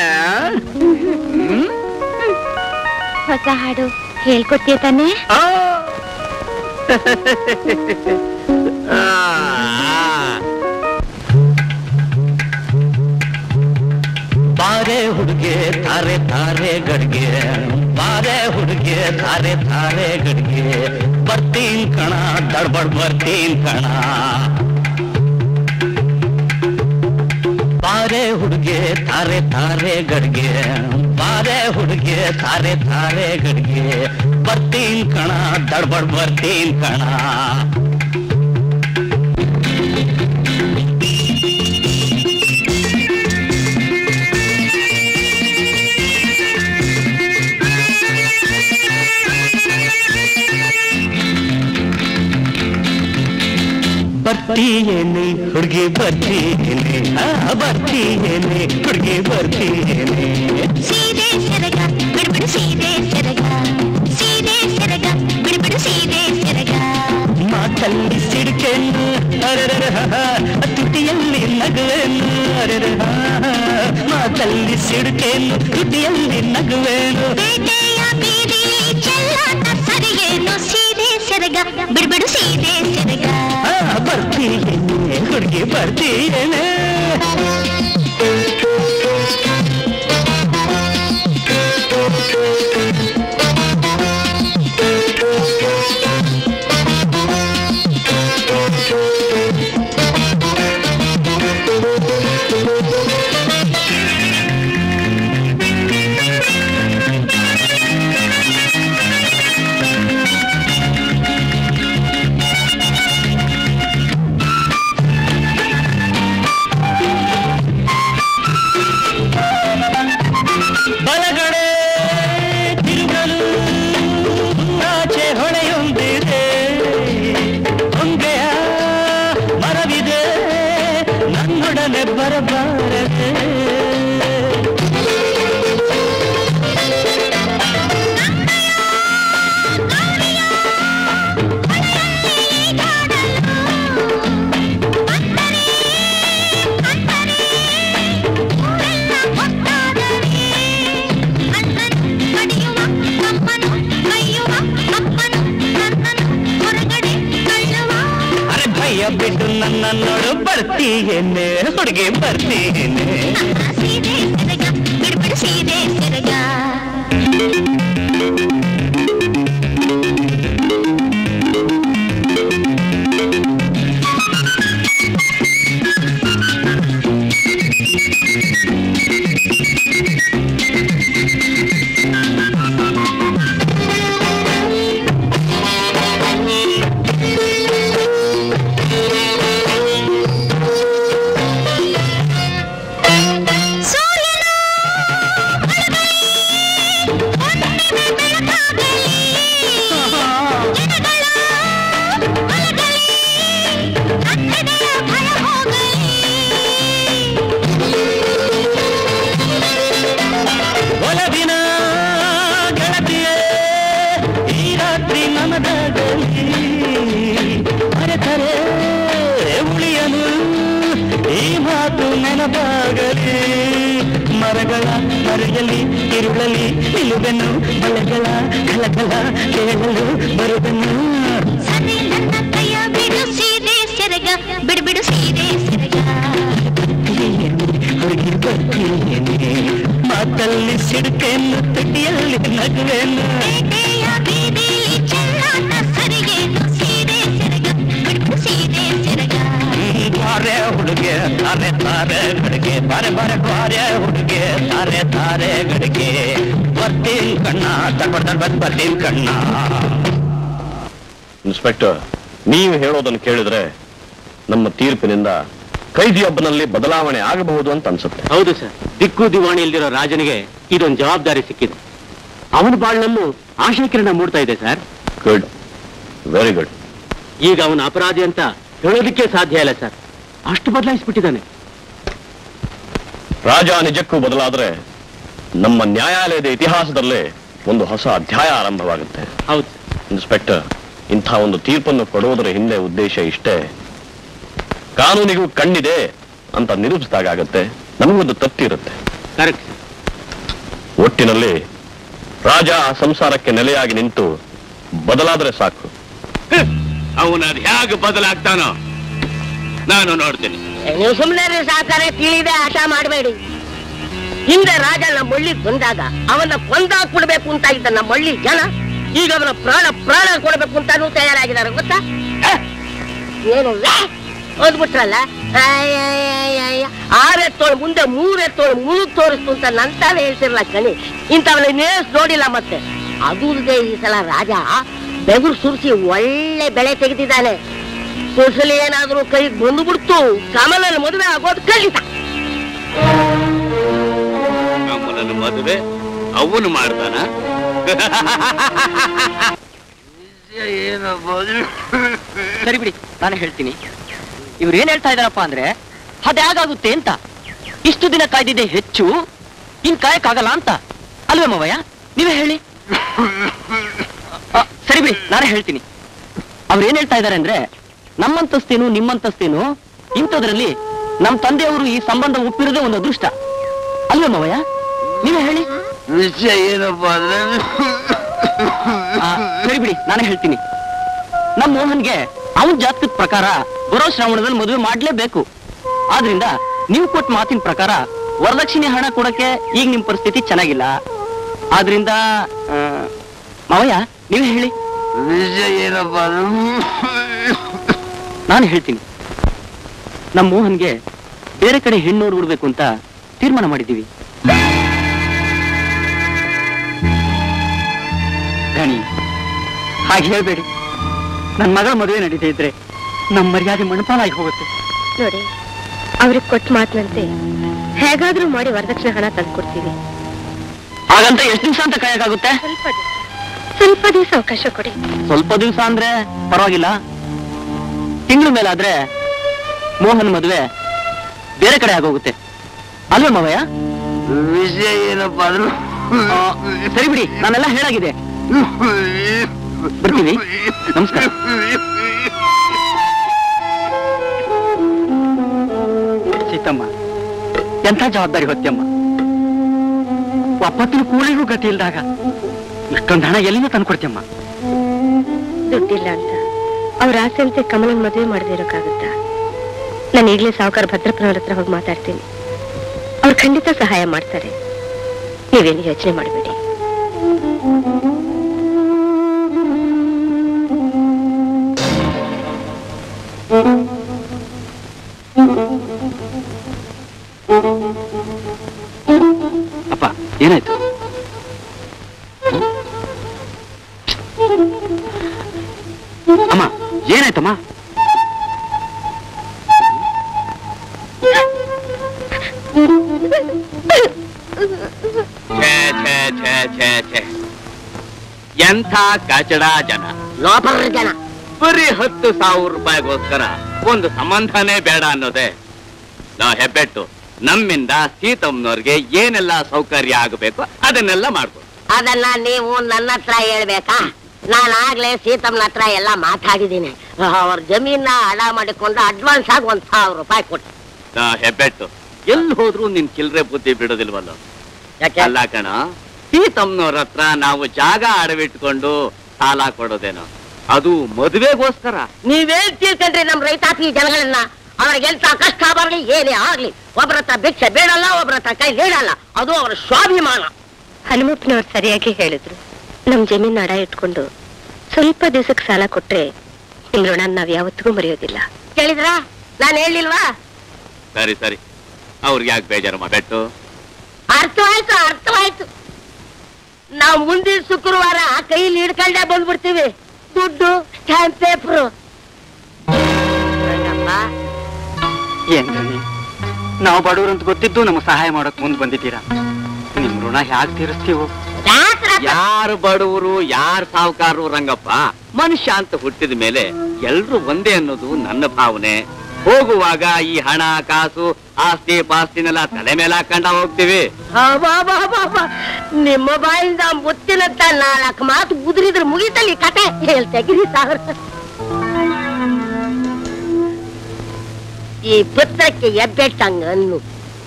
S5: ಹ್ಮ್?
S4: ಹೊಸ ಹಾಡು ಹೇಳ್ಕೊಡ್ತೀಯ ತಾನೇ
S5: ಆ. ಆ.
S1: ಬಾರೆ ಹುಡುಗೆ ತಾರೆ ತಾರೆ ಗಡ್ಗೆ ಬಾರೆ ಹುಡುಗೆ ತಾರೆ ತಾರೆ ಗಡ್ಗೆ ಬರ್ತೀನ್ ಕಣ ದಡ್ಬಡ್ ಬರ್ತೀನ್ ಕಣ ಬಾರೆ ಹುಡುಗೆ ತಾರೆ ತಾರೆ ಗಡ್ಗೆ ಬಾರೆ ಹುಡುಗೆ ತಾರೆ ತಾರೆ ಗಡ್ಗೆ ಬರ್ತೀನ್ ಕಣ ದಡ್ಬಡ್ ಬರ್ತೀನ್ ಕಣ
S11: ಬರ್ತೀಯೇನೆ ಹುಡುಗಿ ಬರ್ತೀಯೇನೆ ಆ, ಬರ್ತೀಯೇನೆ ಹುಡುಗಿ ಬರ್ತೀಯೇನೆ
S12: ಸೀದೆ ಸೆರಗ ಬಿಡ್ಬಿಡು ಸೀದೆ ಸೆರಗ ಸೀದೆ ಸೆರಗ ಬಿಡ್ಬಿಡು ಸೀದೆ ಸೆರಗ
S11: ಮಾತಲ್ಲಿ ಸಿಡುಕೇನು ಅರೆರಹ ತುಟಿಯಲ್ಲಿ ನಗುವೇನು ಅರೆರಹ ಮಾತಲ್ಲಿ ಸಿಡುಕೇನು ತುಟಿಯಲ್ಲಿ ನಗುವೇನು
S12: ಬೇಟೆಯ ಬೀದಿ ಚೆಲ್ಲಾಟ ಸರಿಗೇನು ಸೀದೆ ಸೆರಗ ಬಿಡ್ಬಿಡು ಸೀದೆ ಸೆರಗ
S11: ಆ, ಬರ್ತೀಯೇನೆ ಹುಡುಗಿ ಬರ್ತೀಯೇನೆ ಬಲಗಡೆ ತಿರುಗಲು ಆಚೆ ಹೊಳೆಯೊಂದಿದೆ ಹೊಂಗೆಯ ಮರವಿದೆ ನನ್ನೊಡನೆ ಬರಬಾರದೆ ಅರೆ ಭಯ ಬಿಟ್ಟು ನನ್ನ ನೋಡು ಬರ್ತೀಯೇನೆ ಹುಡುಗಿ ಬರ್ತೀಯೇನೆ
S12: ಸೀದೆ ಸೆರಗ ಬಿಡ್ಬಿಡು ಸೀದೆ ಸೆರಗ ಸೂರ್ಯನ
S11: ಒಲವಿನ ಗೆಳತಿಯೇ ಈ ರಾತ್ರಿ ನಮದಾಗಲಿ ಮರೆತರೆ ಉಳಿಯಲು ಈ ಮಾತು ನೆನಪಾಗಲಿ ಮರಗಳ ಮರೆಯಲಿ ಇರುಳಲಿ ನಿಲುವೆನು ಬಳೆಗಳ ಕಲಕಲ ಕೇಳಲು ಬರುವೆನು
S12: ಸರಿ ನನ್ನ ಕೈಯ ಬಿಡು ಸೀದೆ ಸೆರಗ ಬಿಡ್ಬಿಡು ಸೀದೆ ಸೆರಗ
S11: ಹುಡುಗಿ ಬರ್ತೀನಿ ಮಾತಲ್ಲಿ ಸಿಡುಕೇನು ತುಟಿಯಲ್ಲಿ ನಗುವೆನು
S12: ಬೇಟೆಯ ಬೀದಿಲಿ ಚೆಲ್ಲಾಟ ಸರಿಗೇನು ಸೀದೆ ಸೆರಗ ಬಿಡ್ಬಿಡು ಸೀದೆ ಸೆರಗ
S11: ಬಾರೆ ಹುಡುಗೆ ತಾರೆ ತಾರೆ ಗಡಿಗೆ ಬಾರೆ ಬಾರೆ ಬಾರೆ ಹುಡುಗೆ ತಾರೆ ತಾರೆ ಗಡಿಗೆ ಬರ್ತೀನಿ ಕಣ್ಣ ತಗೊಂಡ್ ಬಂದ್ ಬರ್ತೀನಿ ಕಣ್ಣ
S5: ಇನ್ಸ್ಪೆಕ್ಟರ್ ನೀವು ಹೇಳೋದನ್ನು ಕೇಳಿದ್ರೆ ನಮ್ಮ ತೀರ್ಪಿನಿಂದ ಕೈದಿಯೊಬ್ಬನಲ್ಲಿ ಬದಲಾವಣೆ ಆಗಬಹುದು ಅಂತ ಅನ್ಸುತ್ತೆ
S9: ಹೌದು ಸರ್ ದಿಕ್ಕು ದಿವಾಣಿ ಇಲ್ದಿರೋ ರಾಜನಿಗೆ ಇದೊಂದು ಜವಾಬ್ದಾರಿ ಸಿಕ್ಕಿದೆ ಅವನ ಬಾಳ್ನಲ್ಲೂ ಆಶಾಕಿರಣ ಮೂಡ್ತಾ ಇದೆ ಸರ್
S5: ಗುಡ್ ವೆರಿ ಗುಡ್
S9: ಈಗ ಅವನ ಅಪರಾಧಿ ಅಂತ ಹೇಳೋದಕ್ಕೆ ಸಾಧ್ಯ ಇಲ್ಲ ಸರ್ ಅಷ್ಟು ಬದಲಾಯಿಸ್ಬಿಟ್ಟಿದ್ದಾನೆ
S5: ರಾಜ ನಿಜಕ್ಕೂ ಬದಲಾದ್ರೆ ನಮ್ಮ ನ್ಯಾಯಾಲಯದ ಇತಿಹಾಸದಲ್ಲೇ ಒಂದು ಹೊಸ ಅಧ್ಯಾಯ ಆರಂಭವಾಗುತ್ತೆ
S9: ಹೌದು
S5: ಇನ್ಸ್ಪೆಕ್ಟರ್ ಇಂಥ ಒಂದು ತೀರ್ಪನ್ನು ಕೊಡುವುದರ ಹಿಂದೆ ಉದ್ದೇಶ ಇಷ್ಟೇ ಕಾನೂನಿಗೂ ಕಣ್ಣಿದೆ ಅಂತ ನಿರೂಪಿಸಿದಾಗತ್ತೆ ನಮಗೊಂದು ತೃಪ್ತಿ ಇರುತ್ತೆ
S9: ಕರೆಕ್ಟ್
S5: ಒಟ್ಟಿನಲ್ಲಿ ರಾಜ ಆ ಸಂಸಾರಕ್ಕೆ ನೆಲೆಯಾಗಿ ನಿಂತು ಬದಲಾದ್ರೆ ಸಾಕು
S13: ಅವನ ಅದ್ ಹೇಗೆ ಬದಲಾಗ್ತಾನೋ ನಾನು ನೋಡ್ತೀನಿ
S10: ನೀವು ಸುಮ್ಮನೆ ಸಾಕಾರೆ ತಿಳಿದೆ ಆಟ ಮಾಡಬೇಡಿ ಹಿಂದೆ ರಾಜ ನಮ್ಮ ಹಳ್ಳಿಗೆ ಬಂದಾಗ ಅವನ ಕೊಂದಾಕ್ಬಿಡ್ಬೇಕು ಅಂತ ಇದ್ದ ನಮ್ಮ ಹಳ್ಳಿ ಜನ ಈಗ ಅವನ ಪ್ರಾಣ ಪ್ರಾಣ ಕೊಡ್ಬೇಕು ಅಂತಾನು ತಯಾರಾಗಿದ್ದಾರೆ ಗೊತ್ತಾ ಅಹ್! ಏನು ವ್ಯಾ? ಓದ್ಬಿಟ್ರಲ್ಲ ಆರೆತ್ತೋಳು ಮುಂದೆ ಮೂರೆತ್ತೋಳು ಮುಳುಗ್ ತೋರಿಸ್ತು ಅಂತ ನಂತಾನೆ ಹೇಳ್ತಿರ್ಲ ಕಣಿ ಇಂಥವನ್ನ ನೇಸ್ ನೋಡಿಲ್ಲ ಮತ್ತೆ ಅದು ಅಲ್ದೆ ಈ ಸಲ ರಾಜ ಬೆಗುರು ಸುರಿಸಿ ಒಳ್ಳೆ ಬೆಳೆ ತೆಗೆದಿದ್ದಾನೆ ಕುಸಲಿ ಏನಾದ್ರೂ ಕೈಗೆ ಬಂದುಬಿಡ್ತು ಕಮಲನ ಮದುವೆ ಆಗೋದು ಖಂಡಿತ
S13: ನಮ್ಮನ್ನ ಮದುವೆ ಅವನು ಮಾಡ್ತಾನ
S8: ಸರಿ ಬಿಡಿ ನಾನು ಹೇಳ್ತೀನಿ
S9: ಇವ್ರು ಏನ್ ಹೇಳ್ತಾ ಇದಾರಪ್ಪ ಅಂದ್ರೆ ಅದ್ಯಾಗಾಗುತ್ತೆ ಅಂತ ಇಷ್ಟು ದಿನ ಕಾಯ್ದಿದೆ ಹೆಚ್ಚು ಇನ್ ಕಾಯಕ್ಕಾಗಲ್ಲ ಅಂತ ಅಲ್ವೇ ಮಾವಯ್ಯ ನೀವೇ ಹೇಳಿ ಆ, ಸರಿ ಬಿಡಿ ನಾನೇ ಹೇಳ್ತೀನಿ ಅವ್ರು ಏನ್ ಹೇಳ್ತಾ ಇದಾರೆ ಅಂದ್ರೆ ನಮ್ಮಂತಸ್ತೇನು ನಿಮ್ಮಂತಸ್ತೇನು ಇಂಥದ್ರಲ್ಲಿ ನಮ್ ತಂದೆಯವರು ಈ ಸಂಬಂಧ ಒಪ್ಪಿರೋದೇ ಒಂದು ಅದೃಷ್ಟ ಅಲ್ವೇ ಮಾವಯ್ಯ ನೀವೇ ಹೇಳಿ
S3: ವಿಷಯ ಏನಪ್ಪಾ ಅಂದ್ರೆ
S9: ಆ, ಸರಿ ಬಿಡಿ ನಾನೇ ಹೇಳ್ತೀನಿ ನಮ್ ಮೋಹನ್ಗೆ ಅವನ್ ಜಾತಕದ ಪ್ರಕಾರ ಬರೋ ಶ್ರಾವಣದಲ್ಲಿ ಮದುವೆ ಮಾಡ್ಲೇಬೇಕು ಆದ್ರಿಂದ ನೀವು ಕೊಟ್ಟ ಮಾತಿನ ಪ್ರಕಾರ ವರದಕ್ಷಿಣೆ ಹಣ ಕೊಡಕ್ಕೆ ಈಗ ನಿಮ್ ಪರಿಸ್ಥಿತಿ ಚೆನ್ನಾಗಿಲ್ಲ ಆದ್ರಿಂದ ಆ, ಮಾವಯ್ಯ ನೀವೇ ಹೇಳಿ
S3: ವಿಷಯ ಏನಪ್ಪಾ ಅಂದ್ರೆ
S9: ನಾನು ಹೇಳ್ತೀನಿ ನಮ್ ಮೋಹನ್ಗೆ ಬೇರೆ ಕಡೆ ಹೆಣ್ಣು ನೋಡ್ಬಿಡ್ಬೇಕು ಅಂತ ತೀರ್ಮಾನ ಮಾಡಿದ್ದೀವಿ
S8: ಗಣಿ ಹಾಗೆ ಹೇಳ್ಬೇಡಿ ನನ್ನ ಮಗಳ ಮದುವೆ ನಡೀತಾ ಇದ್ರೆ ನಮ್ಮ ಮರ್ಯಾದೆ ಮಣಪಾಲಾಗಿ ಹೋಗುತ್ತೆ
S4: ನೋಡಿ ಅವ್ರಿಗೆ ಕೊಟ್ಟ ಮಾತಿನಂತೆ ಹೇಗಾದ್ರೂ ಮಾಡಿ ವರದಕ್ಷಿಣೆ ಹಣ ತಂದ್ಕೊಡ್ತೀವಿ
S9: ಹಾಗಂತ ಎಷ್ಟು ದಿವಸ ಅಂತ ಕಾಯಕ್ಕಾಗುತ್ತೆ
S4: ಸ್ವಲ್ಪ ದಿವ್ಸ ಸ್ವಲ್ಪ ದಿವಸ ಅವಕಾಶ ಕೊಡಿ
S9: ಸ್ವಲ್ಪ ದಿವಸ ಅಂದ್ರೆ ಪರವಾಗಿಲ್ಲ ತಿಂಗಳ ಮೇಲಾದ್ರೆ ಮೋಹನ್ ಮದುವೆ ಬೇರೆ ಕಡೆ ಆಗೋಗುತ್ತೆ ಅಲ್ವೇ ಮಾವಯ್ಯ
S3: ವಿಷಯ ಏನಪ್ಪಾ ಅಂದ್ರೆ
S9: ಆ, ಸರಿ ಬಿಡಿ ನಾನೆಲ್ಲ ಹೇಳಾಗಿದೆ ಬರ್ತೀವಿ ನಮಸ್ಕಾರ
S8: ಸೀತಮ್ಮ ಎಂಥ ಜವಾಬ್ದಾರಿ ಹೊತ್ಯಮ್ಮ ಒಪ್ಪತ್ತಿನ ಕೂಲಿಗೂ ಗತಿ ಇಲ್ದಾಗ ಇಷ್ಟೊಂದು ಹಣ ಎಲ್ಲಿಂದ ತಂದ್ಕೊಡ್ತೀಯಮ್ಮ
S4: ದುಡ್ಡಿಲ್ಲ ಅಂತ ಅವ್ರ ಆಸೆಯಂತೆ ಕಮಲನ್ ಮದುವೆ ಮಾಡದೇ ಇರೋಕ್ಕಾಗುತ್ತಾ ನಾನು ಈಗಲೇ ಸಾವುಕಾರ ಭದ್ರಪ್ಪನವ್ರ ಹತ್ರ ಹೋಗಿ ಮಾತಾಡ್ತೀನಿ ಅವ್ರು ಖಂಡಿತ ಸಹಾಯ ಮಾಡ್ತಾರೆ ನೀವೇನು ಯೋಚನೆ ಮಾಡಬೇಡಿ
S8: ಅಪ್ಪ ಏನಾಯ್ತು ಅಮ್ಮ ಏನಾಯ್ತಮ್ಮ
S13: ಛೇ ಛೇ ಛೇ ಛೇ ಛೇ ಎಂಥ ಕಚಡ ಜನ
S10: ಲೋಪರ ಜನ
S13: ಬರೀ ಹತ್ತು ಸಾವಿರ ರೂಪಾಯಿಗೋಸ್ಕರ ಒಂದು ಸಂಬಂಧನೇ ಬೇಡ ಅನ್ನೋದೇ ನಾ ಹೆಬ್ಬೆಟ್ಟು ನಮ್ಮಿಂದ ಸೀತಮ್ಮನವ್ರಿಗೆ ಏನೆಲ್ಲ ಸೌಕರ್ಯ ಆಗಬೇಕು ಅದನ್ನೆಲ್ಲ ಮಾಡ್ಕೊ
S10: ಅದನ್ನ ನೀವು ನನ್ನ ಹತ್ರ ಹೇಳ್ಬೇಕಾ ನಾನು ಆಗ್ಲೇ ಸೀತಮ್ಮನ ಹತ್ರ ಎಲ್ಲ ಮಾತಾಡಿದ್ದೀನಿ ಅವ್ರ ಜಮೀನ ಅಡ ಮಾಡಿಕೊಂಡು ಅಡ್ವಾನ್ಸ್ ಆಗಿ ಒಂದ್ ಸಾವಿರ ರೂಪಾಯಿ ಕೊಟ್ಟು
S13: ನಾ ಹೆಬ್ಬೆಟ್ಟು ಎಲ್ಲಿ ಹೋದ್ರು ನಿನ್ ಚಿಲ್ರೆ ಬುದ್ಧಿ ಬಿಡೋದಿಲ್ವಲ್ಲ
S10: ಯಾಕೆ
S13: ಅಲ್ಲ ಕಣ ಸೀತಮ್ಮನವ್ರ ಹತ್ರ ನಾವು ಜಾಗ ಅಡವಿಟ್ಕೊಂಡು ಸಾಲ ಕೊಡೋದೇನೋ ಅದು ಮದುವೆಗೋಸ್ಕರ
S10: ನೀವೇನ್ ತಿಳ್ಕೊಂಡ್ರಿ ನಮ್ ರೈತಾಪಿ ಜನಗಳನ್ನ ಅವ್ರಿಗೆ ಎಂತ ಕಷ್ಟ ಬರ್ಲಿ ಏನೇ ಆಗ್ಲಿ ಒಬ್ರ ಹತ್ರ ಭಿಕ್ಷೆ ಬೇಡಲ್ಲ ಒಬ್ರ ಹತ್ರ ಕೈ ನೀಡಲ್ಲ ಅದು ಅವರ ಸ್ವಾಭಿಮಾನ
S4: ಹನುಮಪ್ಪನವ್ರು ಸರಿಯಾಗಿ ಹೇಳಿದ್ರು ನಮ್ ಜಮೀನ್ ಅಡ ಇಟ್ಕೊಂಡು ಸ್ವಲ್ಪ ದಿವಸಕ್ಕೆ ಸಾಲ ಕೊಟ್ರೆ ನಿಮ್ ಋಣ ನಾವ್ ಯಾವತ್ತಿಗೂ ಮರೆಯೋದಿಲ್ಲ
S10: ಕೇಳಿದ್ರ ನಾನು ಹೇಳಿಲ್ವಾ
S13: ಸರಿ ಸರಿ ಅವ್ರಿಗೆ ಯಾಕೆ ಬೇಜಾರು ಮಾಡ್ಬಿಟ್ಟು
S10: ಅರ್ಥವಾಯ್ತು ಅರ್ಥವಾಯ್ತು ನಾವು ಮುಂದಿನ ಶುಕ್ರವಾರ ಕೈಲಿ ಹಿಡ್ಕೊಂಡೇ ಬಂದ್ಬಿಡ್ತೀವಿ ದುಡ್ಡು ಸ್ಟ್ಯಾಂಪ್ ಪೇಪರು
S8: ಏನ್ ಗಣಿ ನಾವು ಬಡವರು ಅಂತ ಗೊತ್ತಿದ್ದು ನಮಗೆ ಸಹಾಯ ಮಾಡಕ್ ಮುಂದ್ ಬಂದಿದ್ದೀರಾ ನಿಮ್ ಋಣ ಹ್ಯಾಕ್ ತೀರಿಸ್ತೀವೋ
S13: ಯಾರು ಬಡವರು ಯಾರು ಸಾಹುಕಾರರು ರಂಗಪ್ಪ ಮನುಷ್ಯ ಅಂತ ಹುಟ್ಟಿದ ಮೇಲೆ ಎಲ್ರು ಒಂದೇ ಅನ್ನೋದು ನನ್ನ ಭಾವನೆ ಹೋಗುವಾಗ ಈ ಹಣ ಕಾಸು ಆಸ್ತಿ ಪಾಸ್ತಿನೆಲ್ಲ ತಲೆ ಮೇಲೆ ಹಾಕೊಂಡ ಹೋಗ್ತೀವಿ
S10: ನಿಮ್ಮ ಬಾಯಿಂದ ಮುತ್ತಿನಂತ ನಾಲ್ಕು ಮಾತು ಉದುರಿದ್ರೆ ಮುಗಿತಲ್ಲಿ ಕತೆ ಹೇಳ್ತೆಗಿರಿ ಸಾವಿರ ಈ ಪುತ್ರಕ್ಕೆ ಎಬ್ಬೆಟ್ಟಂಗ ಅನ್ನು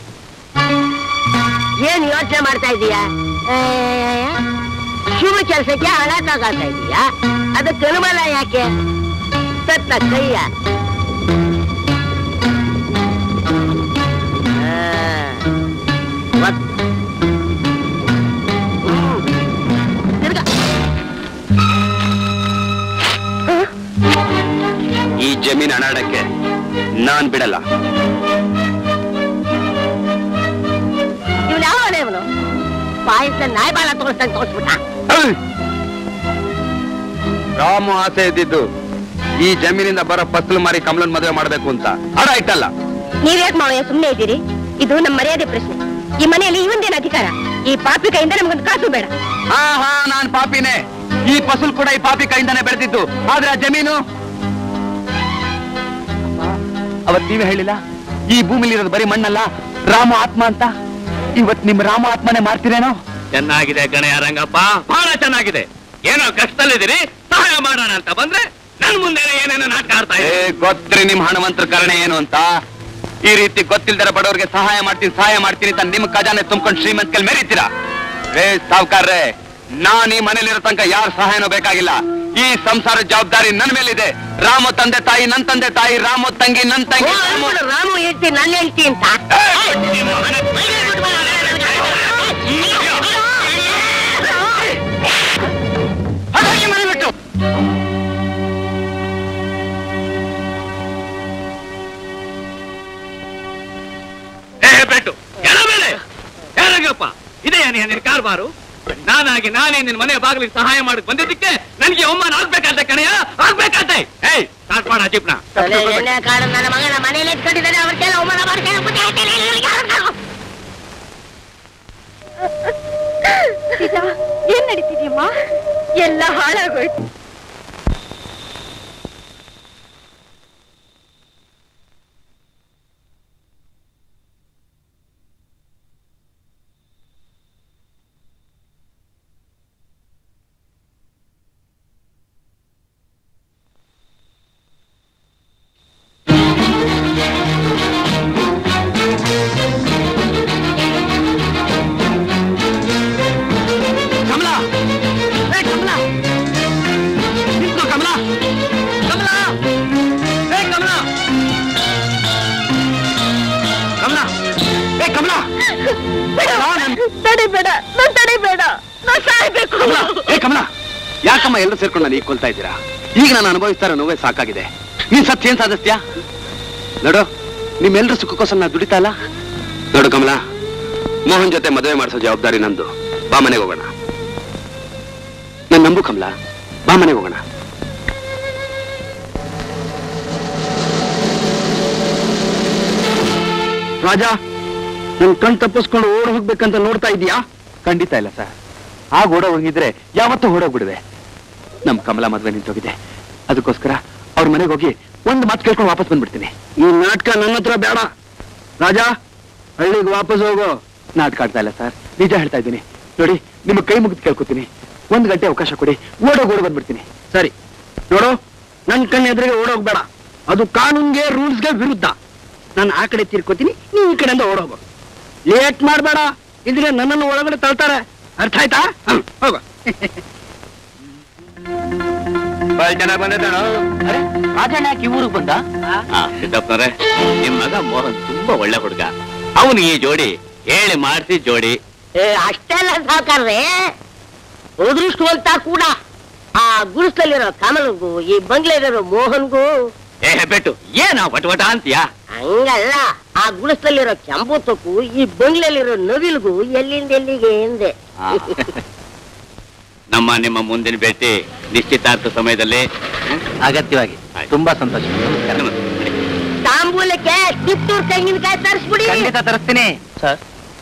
S10: ಏನ್ ಯೋಚನೆ ಮಾಡ್ತಾ ಇದೀಯಾ ಏ, ಶುಭ ಕೆಲಸಕ್ಕೆ ಹಣ ತಗೊಳ್ತಾ ಇದೀಯಾ ಅದಕ್ಕೆ ಅನುಮಾನ ಯಾಕೆ ಸತ್ತ ಕೈಯ ಆ, ಒತ್- ಹ್ಮ್. ತಿರ್ಗಾ.
S3: ಈ ಜಮೀನ್ ಹಣಾಡಕ್ಕೆ ನಾನ್ ಬಿಡಲ್ಲ
S10: ಇವ್ನು ಯಾವ ಇವನು ಪಾಯಸ ನಾಯ್ಬಾಳ ತೋರಿಸ್ದಂಗೆ ತೋರಿಸ್ಬಿಟ್ಟ
S3: ರಾಮು ಆಸೆ ಇದ್ದಿದ್ದು ಈ ಜಮೀನಿಂದ ಬರೋ ಫಸಲು ಮಾರಿ ಕಮಲನ್ ಮದುವೆ ಮಾಡ್ಬೇಕು ಅಂತ ಹಣ ಇಟ್ಟಲ್ಲ
S4: ನೀವ್ಯಾಕ್ ಮಾವಯ್ಯ ಸುಮ್ನೆ ಇದ್ದೀರಿ ಇದು ನಮ್ಮ ಮರ್ಯಾದೆ ಪ್ರಶ್ನೆ ಈ ಮನೆಯಲ್ಲಿ ಇವಂದೇನ ಅಧಿಕಾರ ಈ ಪಾಪಿ ಕೈಯಿಂದ ನಮ್ಗೊಂದು ಕಾಸು ಬೇಡ
S3: ಹಾ ಹಾ ನಾನ್ ಪಾಪಿನೇ ಈ ಫಸಲ್ ಕೂಡ ಈ ಪಾಪಿ ಕೈಯಿಂದಾನೆ ಬೆಳೆದಿದ್ದು ಆದ್ರೆ ಆ ಜಮೀನು
S14: ಅವತ್ ನೀವೇ ಹೇಳಿಲ್ಲ ಈ ಭೂಮಿಲಿ ಇರೋದು ಬರೀ ಮಣ್ಣಲ್ಲ ರಾಮ ಆತ್ಮ ಅಂತ ಇವತ್ ನಿಮ್ ರಾಮ ಆತ್ಮನೇ ಮಾಡ್ತೀರೇನೋ
S13: ಚೆನ್ನಾಗಿದೆ ಗಣಯ ರಂಗಪ್ಪ ಬಹಳ ಚೆನ್ನಾಗಿದೆ ಏನೋ ಕಷ್ಟದಲ್ಲಿದ್ದೀರಿ ಸಹಾಯ ಮಾಡೋಣ ಅಂತ ಬಂದ್ರೆ ನನ್ ಮುಂದೆ ಏನೇನೋ ನಾಟಕ ಆಡ್ತಾ
S3: ಏ
S13: ಇದೆ
S3: ಗೊತ್ತ್ರಿ ನಿಮ್ ಹಣವಂತರ ಕರಣೆ ಏನು ಅಂತ ಈ ರೀತಿ ಗೊತ್ತಿಲ್ದರ ಬಡವರಿಗೆ ಸಹಾಯ ಮಾಡ್ತೀನಿ ಸಹಾಯ ಮಾಡ್ತೀನಿ ಅಂತ ನಿಮ್ ಖಜಾನೆ ತುಂಬ್ಕೊಂಡು ಶ್ರೀಮಂತ ಕೈಲಿ ಮೆರೀತೀರಾ ರೇ ಸಾವ್ಕಾರ್ರೆ ನಾನ್ ಈ ಮನೇಲಿರೋ ತನಕ ಯಾರ ಸಹಾಯನೂ ಬೇಕಾಗಿಲ್ಲ ಈ ಸಂಸಾರ ಜವಾಬ್ದಾರಿ ನನ್ ಮೇಲಿದೆ ರಾಮ ತಂದೆ ತಾಯಿ ನನ್ ತಂದೆ ತಾಯಿ ರಾಮ ತಂಗಿ ನನ್ ತಂಗಿ ರಾಮ-
S10: ರಾಮು ಹೇಳ್ತೀನಿ ನನ್ನ ಹೇಳ್ತಿ ಅಂತ
S3: ಹಾಗಾಗಿ ಮನೆ ಬಿಟ್ಟು
S13: ಏ ಬೆಟ್ಟು ಕೆಳ ಮೇಲೆ ಏ ರಂಗಪ್ಪ ಇದೇ ನಿನ್ನ ಕಾರ್ಬಾರು ನಾನಾಗಿ ನಾನೇ ನಿನ್ನ ಮನೆ ಬಾಗಿಲಿಗೆ ಸಹಾಯ ಮಾಡಕ್ ಬಂದಿದ್ದಕ್ಕೆ ನನಗೆ ಅವಮಾನ ಆಗ್ಬೇಕಾದ ಕಣಯ್ಯ ಆಗ್ಬೇಕಾದೆ ಏಯ್ ಸ್ಟಾರ್ಟ್ ಮಾಡ ಜೀಪ್ನ
S10: ತಲೆ ಎಣ್ಣೆ ಕಾಡು ನನ್ನ ಮಗನ ಮನೇಲಿ ಇಟ್ಕೊಂಡಿದ್ದಾನೆ ಅವ್ರಿಗೆಲ್ಲ ಅವಮಾನ ಮಾಡ್ಕೊಂಡು ಬುದ್ಧಿ ಹೇಳ್ತೇನೆ, ಇವ್ರಿಗೆ ಯಾರು ನಾವು?
S4: ಸೀತಾ ಏನ್ ನಡೀತಿದ್ಯಮ್ಮ ಎಲ್ಲ ಹಾಳಾಗೋಯ್ತು
S14: ಕಮಲಾ ಏ ಕಮಲಾ ನಿಂತ್ಕೋ ಕಮಲಾ ಕಮಲಾ ಏ ಕಮಲಾ ಕಮಲಾ ಏ ಕಮಲಾ
S4: ತಡಿಬೇಡ ನಾನ್ ತಡಿಬೇಡ ನಾನ್ ಸಾಯ್ಬೇಕು
S3: ಕಮಲಾ ಏ ಕಮಲಾ ಯಾಕಮ್ಮ ಎಲ್ಲರೂ ಸೇರ್ಕೊಂಡು ನಾನು ಈಗ ಕೊಲ್ತಾ ಇದ್ದೀರಾ ಈಗ ನಾನು ಅನುಭವಿಸ್ತಾ ಇರೋ ನೋವೇ ಸಾಕಾಗಿದೆ ನೀನ್ ಸತ್ಯ ಏನ್ ಸಾಧಿಸ್ತೀಯಾ ನೋಡು ನಿಮ್ಮೆಲ್ಲರ ಸುಖಕ್ಕೋಸ್ಕರ ನಾ ದುಡಿತಾ ಇಲ್ಲ ನೋಡು ಕಮಲಾ ಮೋಹನ್ ಜೊತೆ ಮದುವೆ ಮಾಡಿಸೋ ಜವಾಬ್ದಾರಿ ನಂದು ಬಾ ಮನೆಗೆ ಹೋಗೋಣ ನಾನು ನಂಬು ಕಮಲಾ ಬಾ ಮನೆಗೆ ಹೋಗೋಣ
S14: ರಾಜ ನನ್ ಕಣ್ ತಪ್ಪಿಸ್ಕೊಂಡು ಓಡ್ ಹೋಗ್ಬೇಕಂತ ನೋಡ್ತಾ ಇದೀಯಾ ಖಂಡಿತ ಇಲ್ಲ ಸರ್ ಆಗ ಓಡ ಹೋಗಿದ್ರೆ ಯಾವತ್ತೂ ಓಡೋಗ್ಬಿಡುವೆ ನಮ್ ಕಮಲ ಮದ್ವೆ ನಿಂತೋಗಿದೆ ಅದಕ್ಕೋಸ್ಕರ ಅವ್ರ ಮನೆಗೆ ಹೋಗಿ ಒಂದು ಮಾತು ಕೇಳ್ಕೊಂಡು ವಾಪಸ್ ಬಂದ್ಬಿಡ್ತೀನಿ ಈ ನಾಟಕ ನನ್ನ ಹತ್ರ ಬೇಡ ರಾಜ ಹಳ್ಳಿಗೆ ವಾಪಸ್ ಹೋಗೋ ನಾಟಕ ಆಡ್ತಾ ಇಲ್ಲ ಸರ್ ನಿಜ ಹೇಳ್ತಾ ಇದ್ದೀನಿ ನೋಡಿ ನಿಮ್ಮ ಕೈ ಮುಗಿದು ಕೇಳ್ಕೊತೀನಿ ಒಂದ್ ಗಂಟೆ ಅವಕಾಶ ಕೊಡಿ ಓಡೋಗಿ ಓಡ್ ಬಂದ್ಬಿಡ್ತೀನಿ ಸರಿ ನೋಡು ನನ್ ಕಣ್ಣ ಎದುರಿಗೆ ಓಡೋಗ್ಬೇಡ ಅದು ಕಾನೂನ್ಗೆ ರೂಲ್ಸ್ಗೆ ವಿರುದ್ಧ ನಾನು ಆ ಕಡೆ ತೀರ್ಕೋತೀನಿ ನೀನ್ ಈ ಕಡೆಯಿಂದ ಓಡೋಗು ಲೇಟ್ ಮಾಡಬೇಡ ಇದ್ರೆ ನನ್ನನ್ನು ಒಳಗಡೆ ತಳ್ತಾರೆ ಅರ್ಥ ಆಯ್ತಾ ಹ್ಮ್, ಹೋಗು
S3: ಬಹಳ ಚೆನ್ನಾಗಿ ಬಂದಿದ್ದಾನೋ
S14: ರಾಜಣ್ಣ ಯಾಕೆ ಊರಿಗೆ ಬಂದ
S13: ಸಿದ್ದಪ್ಪನವ್ರೆ ನಿಮ್ ಮಗ ಮೋಹನ್ ತುಂಬಾ ಒಳ್ಳೆ ಹುಡುಗ ಅವನು ಈ ಜೋಡಿ ಹೇಳಿ ಮಾಡಿಸಿ ಜೋಡಿ
S10: ಏ ಅಷ್ಟೆಲ್ಲ ಸಾಕಾರ್ರೆ ಅದೃಷ್ಟವಂತ ಕೂಡ ಆ ಗುಡಿಸ್ಲಲ್ಲಿರೋ ಕಮಲ್ಗೂ ಈ ಬಂಗ್ಲೆಲಿರೋ ಮೋಹನ್ಗೂ
S13: ಏ ಬೆಟ್ಟು ಏನ ವಟವಟ ಅಂತೀಯಾ
S10: ಹಂಗಲ್ಲ ಆ ಗುಡಿಸ್ಲಲ್ಲಿರೋ ಕೆಂಪುತಕ್ಕೂ ಈ ಬಂಗ್ಲೆಲಿರೋ ನವಿಲ್ಗೂ ಎಲ್ಲಿಂದ ಎಲ್ಲಿಗೆ ಎಂದೆ
S13: ಆ. ನಮ್ಮ ನಿಮ್ಮ ಮುಂದಿನ ಭೇಟಿ ನಿಶ್ಚಿತಾರ್ಥ ಸಮಯದಲ್ಲಿ
S14: ಅಗತ್ಯವಾಗಿ
S13: ಆಯ್ತು.
S14: ತುಂಬಾ ಸಂತೋಷ
S10: ತಾಂಬೂಲಕ್ಕೆ ಕಿತ್ತೂರ್ ತೆಂಗಿನಕಾಯಿ ತರಿಸ್ಬಿಡಿ
S14: ಖಂಡಿತ ತರಿಸ್ತೀನಿ ಸರ್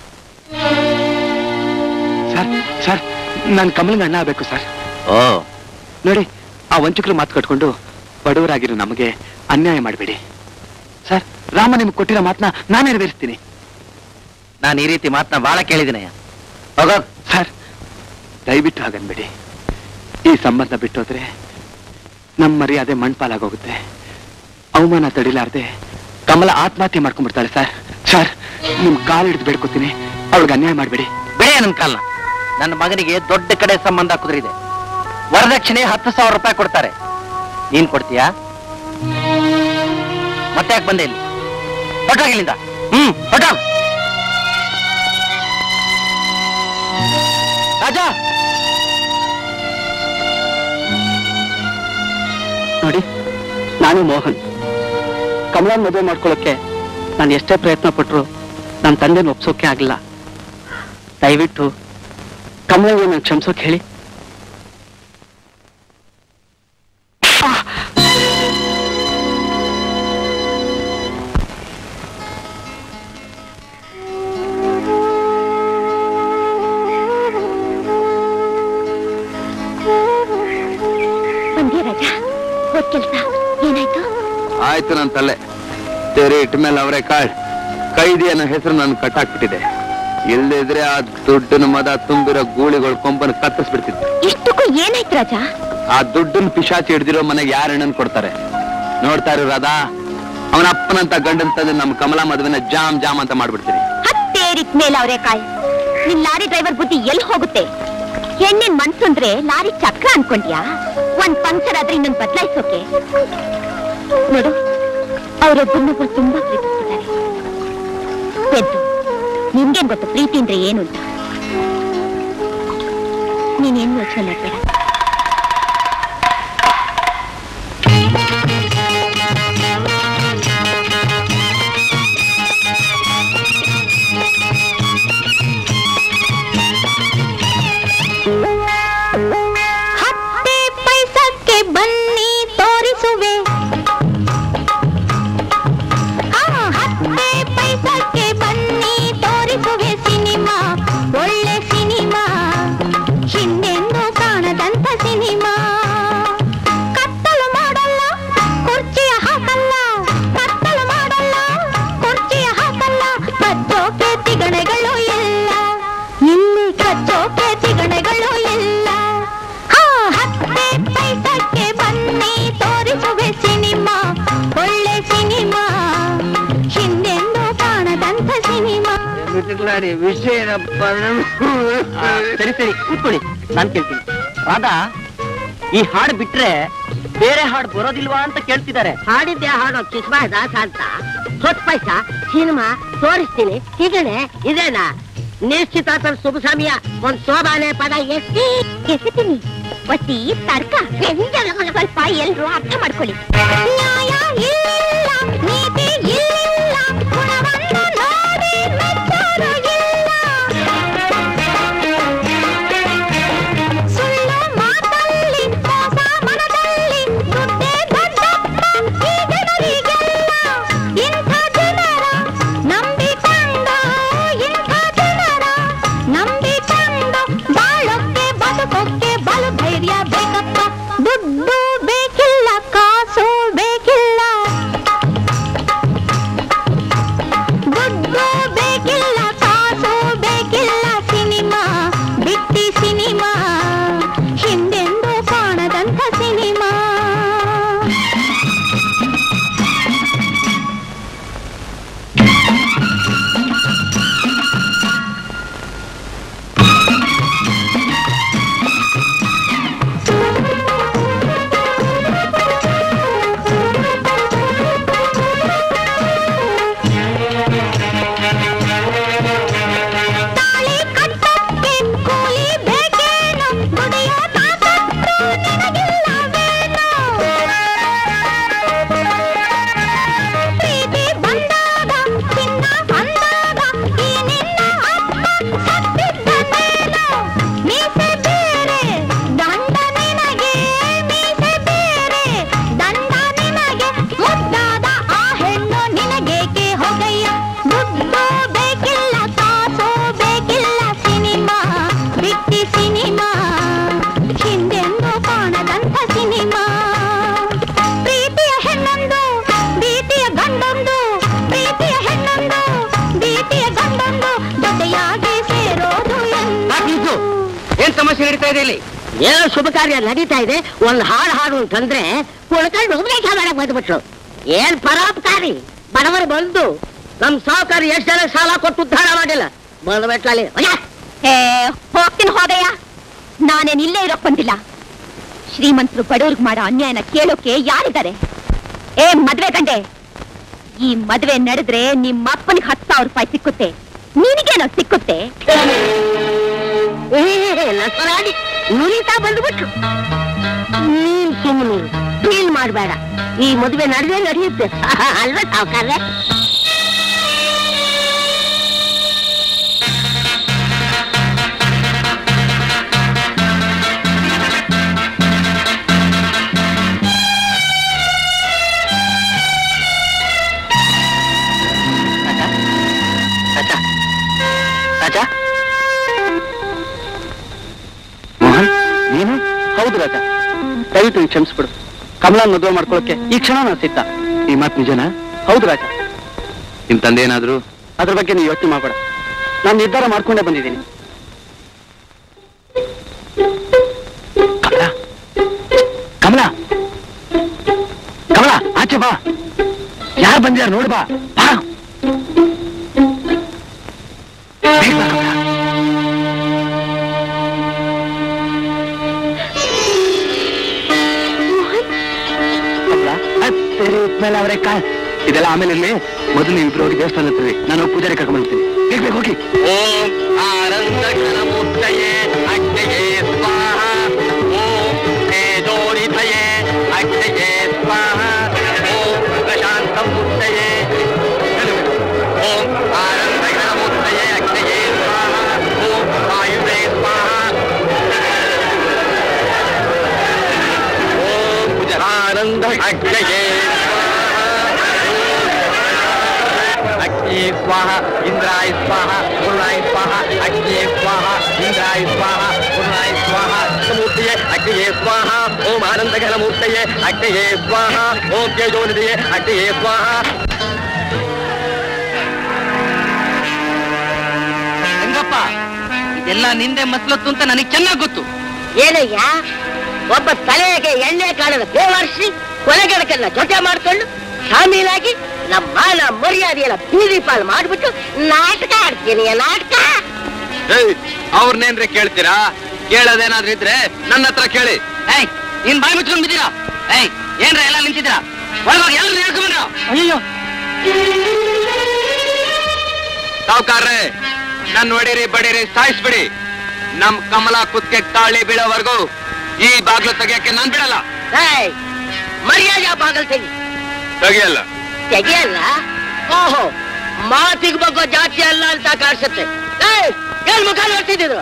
S14: ಸರ್ ಸರ್ ನಾನು ಕಮಲ್ಗೆ ಅಣ್ಣ ಆಗ್ಬೇಕು ಸರ್
S13: ಓ
S14: ನೋಡಿ ಆ ವಂಚಕರು ಮಾತು ಕಟ್ಕೊಂಡು ಬಡವರಾಗಿರೋ ನಮಗೆ ಅನ್ಯಾಯ ಮಾಡಬೇಡಿ ಸರ್ ರಾಮ ನಿಮ್ಗೆ ಕೊಟ್ಟಿರೋ ಮಾತನ್ನ ನಾನು ನೆರವೇರಿಸ್ತೀನಿ
S15: ನಾನು ಈ ರೀತಿ ಮಾತನ್ನ ಬಹಳ ಕೇಳಿದ್ದೀನಿ
S14: ಹೋಗೋದ್ ಸರ್ ದಯವಿಟ್ಟು ಹಾಗನ್ಬೇಡಿ ಈ ಸಂಬಂಧ ಬಿಟ್ಟೋದ್ರೆ ನಮ್ಮ ಮರ್ಯಾದೆ ಮಣ್ಪಾಲಾಗೋಗುತ್ತೆ ಅವಮಾನ ತಡಿಲಾರ್ದೆ ಕಮಲ ಆತ್ಮಹತ್ಯೆ ಮಾಡ್ಕೊಂಡ್ಬಿಡ್ತಾಳೆ ಸರ್ ಸರ್ ನಿಮ್ ಕಾಲು ಹಿಡಿದು ಬೇಡ್ಕೊತೀನಿ ಅವಳಿಗೆ ಅನ್ಯಾಯ ಮಾಡಬೇಡಿ
S15: ಬೇಡ ನನ್ನ ಕಾಲ್ನ ನನ್ನ ಮಗನಿಗೆ ದೊಡ್ಡ ಕಡೆ ಸಂಬಂಧ ಕುದುರಿದೆ ವರದಕ್ಷಿಣೆ ಹತ್ತು ಸಾವಿರ ರೂಪಾಯಿ ಕೊಡ್ತಾರೆ ನೀನ್ ಕೊಡ್ತೀಯಾ ಮತ್ತೆ ಯಾಕೆ ಬಂದೆ ಇಲ್ಲಿ ಹೊಟ್ಟಾಗಿಲ್ಲಿಂದ ಹ್ಮ್ ಹೊಟ್ಟಾಗ್ ರಾಜ
S14: ನೋಡಿ ನಾನು ಮೋಹನ್ ಕಮಲನ್ ಮದುವೆ ಮಾಡ್ಕೊಳ್ಳೋಕೆ ನಾನು ಎಷ್ಟೇ ಪ್ರಯತ್ನ ಪಟ್ರು ನನ್ನ ತಂದೆನ ಒಪ್ಸೋಕೆ ಆಗಿಲ್ಲ ದಯವಿಟ್ಟು ಕಮಲಗೆ ನಾನು ಕ್ಷಮಿಸೋಕೆ ಹೇಳಿ
S6: ಬಂದೇ ರಾಜ ಹೋದ್ ಕೆಲ್ಸ ಏನಾಯ್ತು
S3: ಆಯ್ತು ನನ್ನ ತಲೆ ಕತ್ತೇರಿ ಇಟ್ಟ ಮೇಲೆ ಅವರೇ ಕಾಳ್ ಕೈದಿ ಅನ್ನೋ ಹೆಸರು ನಾನು ಕಟ್ಟಾಕ್ಬಿಟ್ಟಿದೆ ಇಲ್ದಿದ್ರೆ ಆ ದುಡ್ಡನ ಮದ ತುಂಬಿರೋ ಗೂಳಿಗಳು ಕೊಂಬನ ಕತ್ತರಿಸ್ಬಿಡ್ತಿದ್ದೆ
S4: ಇಷ್ಟಕ್ಕೂ ಏನಾಯ್ತು ರಾಜ
S3: ಆ ದುಡ್ಡನ್ ಪಿಶಾಚಿ ಹಿಡ್ದಿರೋ ಮನೆಗೆ ಯಾರು ಹೆಣ್ಣನ್ ಕೊಡ್ತಾರೆ ನೋಡ್ತಾ ಇರೋ ರಾಧಾ ಅವನ ಅಪ್ಪನಂತ ಗಂಡನ್ ತಂದು ನಮ್ಮ ಕಮಲಾ ಮದುವೆನ ಜಾಮ್ ಜಾಮ್ ಅಂತ ಮಾಡ್ಬಿಡ್ತೀನಿ
S4: ಹತ್ತೇರಿತ್ ಮೇಲೆ ಅವರೇ ಕಾಯ್ ನಿನ್ ಲಾರಿ ಡ್ರೈವರ್ ಬುದ್ಧಿ ಎಲ್ಲಿ ಹೋಗುತ್ತೆ ಹೆಣ್ಣಿನ ಮನ್ಸು ಅಂದ್ರೆ ಲಾರಿ ಚಕ್ರ ಅನ್ಕೊಂಡ್ಯಾ ಒಂದ್ ಪಂಕ್ಚರ್ ಆದ್ರೆ ಇನ್ನೊಂದ್ ಬದಲಾಯಿಸೋಕೆ ನೋಡು ಅವರೊಬ್ಬರನ್ನೊಬ್ಬರು ತುಂಬಾ ಪ್ರೀತಿಸ್ತಿದ್ದಾರೆ ಪೆದ್ದು ನಿಮ್ಗೇನ್ ಗೊತ್ತು ಪ್ರೀತಿ ಅಂದ್ರೆ ಏನು ಅಂತ ನೀನೇನ್ ಯೋಚನೆ ಮಾಡ್ಬೇಡ
S12: ಹತ್ತೆ ಪೈಸಕ್ಕೆ ಬನ್ನಿ ತೋರಿಸುವೆ ಆ, ಹತ್ತೆ ಪೈಸಕ್ಕೆ ಬನ್ನಿ ತೋರಿಸುವೆ ಸಿನಿಮಾ ಒಳ್ಳೆ ಸಿನಿಮಾ ಹಿಂದೆಂದೂ ಕಾಣದಂತ ಸಿನಿಮಾ ಕತ್ತಲು ಮಾಡಲ್ಲ ಕುರ್ಚಿಯ ಹಾಕಲ್ಲ ಕತ್ತಲು ಮಾಡಲ್ಲ ಕುರ್ಚಿಯ ಹಾಕಲ್ಲ ಕಚ್ಚೋಕೆ ತಿಗಣೆಗಳು ಇಲ್ಲ ಇಲ್ಲಿ ಕಚ್ಚೋಕೆ ತಿಗಣೆಗಳು ಇಲ್ಲ ಹಾ ಹತ್ತೆ ಪೈಸಕ್ಕೆ ಬನ್ನಿ ತೋರಿಸುವೆ ಸಿನಿಮಾ ಒಳ್ಳೆ ಸಿನಿಮಾ ಹಿಂದೆಂದೂ ಕಾಣದಂತ ಸಿನಿಮಾ
S8: ವಿಷಯ
S15: ಸರಿ ಸರಿ ಕೂತ್ಕೊಳ್ಳಿ ನಾನ್ ಕೇಳ್ತೀನಿ ರಾಧಾ ಈ ಹಾಡು ಬಿಟ್ರೆ ಬೇರೆ ಹಾಡು ಬರೋದಿಲ್ವಾ ಅಂತ ಕೇಳ್ತಿದ್ದಾರೆ
S10: ಹಾಡಿದ್ದೆ ಹಾಡೋ ಕಿಸ್ಮಾ ದಾಸ ಅಂತ ಹೊತ್ ಪೈಸ ಸಿನಿಮಾ ತೋರಿಸ್ತೀನಿ ಹೀಗೇನೆ ಇದೇನಾ ನಿಶ್ಚಿತಾರ್ಥ ಶುಭ ಸಮಯ ಒಂದ್ ಶೋಭಾನೆ ಪದ ಎಷ್ಟಿ
S4: ಎಸೆತೀನಿ ಒತ್ತಿ ತರ್ಕ ಸ್ವಲ್ಪ ಎಲ್ರು ಅರ್ಥ ಮಾಡ್ಕೊಳ್ಳಿ
S12: ನ್ಯಾಯ ಇಲ್ಲ ನೀತಿ ಇಲ್ಲ ಗುಣವನ್ನು ನೋಡಿ ಮೆಚ್ಚೋರು ಇಲ್ಲ ಸುಳ್ಳು ಮಾತಲ್ಲಿ ಮೋಸ ಮನದಲ್ಲಿ ದುಡ್ಡೇ ದೊಡ್ಡಪ್ಪ ಈ ಜನರಿಗೆಲ್ಲ ಇಂಥ ಜನರ ನಂಬಿಕೊಂಡು ಇಂಥ ಜನರ ನಂಬಿಕೊಂಡು ಬಾಳೋಕ್ಕೆ ಬದುಕೋಕ್ಕೆ ಬಲು ಧೈರ್ಯ ಬೇಕಪ್ಪ ದುಡ್ಡು ಬೇಕಿಲ್ಲ ಕಾಸು ಬೇಕಿಲ್ಲ ದುಡ್ಡು ಬೇಕಿಲ್ಲ ಕಾಸು ಬೇಕಿಲ್ಲ ಸಿನಿಮಾ ಬಿಟ್ಟಿ ಸಿನಿಮಾ ಹಿಂದೆಂದೂ ಕಾಣದಂತ ಸಿನಿಮಾ ತಾಳಿ ಕಟ್ಟಕ್ಕೆ ಕೂಲಿ ಬೇಕೇನು ದುಡಿಯೋ ತಾಕತ್ತು ನಿನಗಿಲ್ಲವೇನು ಪ್ರೀತಿ ಬಂದಾಗ ಚಿನ್ನ ಅಂದಾಗ ಈ ನಿನ್ನ ಅಪ್ಪ ಸತ್ತಿದ್ದನೇನು ಮೀಸೆ ಬೇರೆ ದಂಡ ನಿನಗೆ ಮೀಸೆ ಬೇರೆ ದಂಡ ನಿನಗೆ ಮುದ್ದಾದ ಆ ಹೆಣ್ಣು ನಿನಗೇಕೆ ಹೊಗೆಯ ದುಡ್ಡು ಬೇಕಿಲ್ಲ ಕಾಸು ಬೇಕಿಲ್ಲ ಸಿನಿಮಾ ಬಿಟ್ಟಿ ಸಿನಿಮಾ ಹಿಂದೆಂದೂ ಕಾಣದಂತ ಸಿನಿಮಾ ಪ್ರೀತಿಯ ಹೆಣ್ಣೊಂದು ಭೀತಿಯ ಗಂಡೊಂದು ಪ್ರೀತಿಯ ಹೆಣ್ಣೊಂದು ಭೀತಿಯ ಗಂಡೊಂದು ಜೊತೆಯಾಗಿ ಸೇರೋದು ಎಂದು
S8: ಏನ್ ಸಮಸ್ಯೆ ನಡೀತಾ ಇದೆ ಇಲ್ಲಿ
S10: ಏನೋ ಶುಭ ಕಾರ್ಯ ನಡೀತಾ ಇದೆ ಒಂದ್ ಹಾಡು ಹಾಡು ಅಂತಂದ್ರೆ ಕುಳ್ಕೊಂಡು ಉಪದೇಶ ಮಾಡಕ್ ಬಂದ್ಬಿಟ್ರು ಏನ್ ಪರೋಪಕಾರಿ ಬಡವರು ಬಂದು ನಮ್ ಸಾಹುಕಾರಿ ಎಷ್ಟ್ ಜನ ಸಾಲ ಕೊಟ್ಟು ಉದ್ಧಾರ ಮಾಡಿಲ್ಲ ಬಂದ್ಬಿಟ್ಲಲ್ಲಿ
S4: ಏ ಹೋಗ್ತೀನಿ ಹೋಗಯ್ಯ ನಾನೇನ್ ಇಲ್ಲೇ ಇರೋಕ್ ಬಂದಿಲ್ಲ ಶ್ರೀಮಂತರು ಬಡವ್ರಿಗೆ ಮಾಡೋ ಅನ್ಯಾಯನ ಕೇಳೋಕೆ ಯಾರಿದ್ದಾರೆ ಏ ಮದ್ವೆ ಗಂಡೆ ಈ ಮದ್ವೆ ನಡೆದ್ರೆ ನಿಮ್ಮ ಅಪ್ಪನಿಗೆ ಹತ್ತು ಸಾವಿರ ರೂಪಾಯಿ ಸಿಕ್ಕುತ್ತೆ ನಿನಗೇನೋ ಸಿಕ್ಕುತ್ತೆ
S10: ಲಸರಾಡಿ ನುರಿತಾ ಬಂದ್ಬಿಟ್ರು ನೀನ್ ಸುಮ್ಮನೆ ಫೀಲ್ ಮಾಡ್ಬೇಡ ಈ ಮದುವೆ ನಡೆದೇ ನಡೆಯುತ್ತೆ ಅಲ್ವಾ ಸಾವುಕಾರ್ರೆ
S15: ರಾಜ ರಾಜ ಮೋಹನ್ ನೀನು ಹೌದು ರಾಜ ದಯವಿಟ್ಟು ನೀನು ಕ್ಷಮಿಸ್ಬಿಡು ಕಮಲ ಮದುವೆ ಮಾಡ್ಕೊಳಕ್ಕೆ ಈ ಕ್ಷಣ ನಾನು ಸಿದ್ಧ ಈ ಮಾತು ನಿಜನಾ ಹೌದು ರಾಜ
S3: ನಿಮ್ ತಂದೆ ಏನಾದ್ರು
S14: ಅದ್ರ ಬಗ್ಗೆ ನೀವು ಯೋಚನೆ ಮಾಡಬೇಡ ನಾನು ನಿರ್ಧಾರ ಮಾಡ್ಕೊಂಡೇ ಬಂದಿದ್ದೀನಿ ಕಮಲ ಕಮಲ ಕಮಲ ಆಚೆ ಬಾ ಯಾರು ಬಂದಿದ್ದಾರೆ ನೋಡು ಬಾ ಬಾ ಬೇಗ ಬಾ ಕಮಲ ಕಮಲ ಅತ್ತರಿ ಮೇಲೆ ಅವರೇ ಕಾ ಇದೆಲ್ಲ ಆಮೇಲೆ ಇರ್ಲಿ ಮೊದಲು ನೀವು ಇಬ್ರು ಹೋಗಿ ದೇವಸ್ಥಾನ ಹತ್ತಿರಿ ನಾನು ಹೋಗಿ ಪೂಜಾರಿ ಕರ್ಕೊಂಡ್ ಬರ್ತೀನಿ ಬೇಗ ಬೇಗ ಹೋಗಿ
S13: ಓಂ ಆನಂದ ಘನಮೂರ್ತಯೇ ಅಗ್ನಯೇ ಸ್ವಾಹ ಓಂ ತೇಜೋರಿತಯೇ ಅಗ್ನಯೇ ಸ್ವಾಹ ಓಂ ಪ್ರಶಾಂತ ಮೂರ್ತಯೇ ಓಂ ಆನಂದ ಘನಮೂರ್ತಯೇ ಅಗ್ನಯೇ ಸ್ವಾಹ ಓಂ ವಾಯುವೇ ಸ್ವಾಹ ಓಂ ಆನಂದ ಅಗ್ನಯೇ ಅಗ್ನಿ ಸ್ವಾಹ ಇಂದ್ರಾಯ ಸ್ವಾಹ ಪೂರ್ಣಾಯ ಸ್ವಾಹ ಅಗ್ನಿ ಸ್ವಾಹ ಇಂದ್ರಾಯ ಸ್ವಾಹ ಪೂರ್ಣಾಯ ಸ್ವಾಹ ಮೂರ್ತಿಯೇ ಅಗ್ನಿಯೇ ಸ್ವಾಹ ಓಂ ಆನಂದಘನ ಮೂರ್ತಿಯೇ ಅಗ್ನಿಯೇ ಸ್ವಾಹ ಓಂ ತೇಜೋನಿದೆಯೇ ಅಗ್ನಿಯೇ ಸ್ವಾಹ
S15: ರಂಗಪ್ಪ ಇದೆಲ್ಲ ನಿಂದೆ ಮತ್ಲತ್ತು ಅಂತ ನನಗೆ ಚೆನ್ನಾಗಿ ಗೊತ್ತು
S10: ಏನಯ್ಯ ಒಬ್ಬ ತಲೆಗೆ ಎಣ್ಣೆ ಕಾಣದ ಬೇವರ್ಸಿ ಕೊಲೆಗಡಕನ್ನ ಜೊತೆ ಮಾಡ್ಕೊಂಡು ಶಾಮೀಲಾಗಿ ನಮ್ಮ ಮಾನ ಮರ್ಯಾದೆಯೆಲ್ಲ ಬೀದಿ ಪಾಲು ಮಾಡ್ಬಿಟ್ಟು ನಾಟಕ ಆಡ್ತೀನಿ ನಾಟಕ
S3: ಅವ್ರನ್ನೇನ್ರಿ ಕೇಳ್ತೀರಾ ಕೇಳೋದೇನಾದ್ರೂ ಇದ್ರೆ ನನ್ನ ಹತ್ರ ಕೇಳಿ
S15: ಏಯ್ ನೀನ್ ಬಾಯಿ ಮುಚ್ಕೊಂಡ್ ಬಿದ್ದೀರಾ ಏಯ್ ಏನ್ರ ಎಲ್ಲ ನಿಂತಿದ್ದೀರಾ ಒಳಗೋಗಿ ಎಲ್ಲರೂ ಹೇಳ್ಕೊಂಡ್ರ
S9: ಅಯ್ಯೋ
S3: ಸಾವುಕಾರ್ರೆ ನನ್ ಹೊಡಿರಿ ಬಡಿರಿ ಸಾಯಿಸ್ಬಿಡಿ ನಮ್ ಕಮಲ ಕುತ್ಕೆ ತಾಳಿ ಬೀಳೋವರೆಗೂ ಈ ಬಾಗ್ಲು ತೆಗಿಯಕ್ಕೆ ನಾನ್ ಬಿಡಲ್ಲ
S10: ಏಯ್, ಮರ್ಯಾದೆ ಆ ಬಾಗಲ್ ತೆಗಿ
S3: ತೆಗಿಯಲ್ಲ
S10: ತೆಗಿಯಲ್ಲ ಓಹೋ ಮಾತಿಗೆ ಬಗ್ಗೋ ಜಾತಿ ಅಲ್ಲ ಅಂತ ಕಾಣಿಸುತ್ತೆ ಏಯ್, ಏನ್ ಮುಖ ನೋಡ್ತಿದ್ರು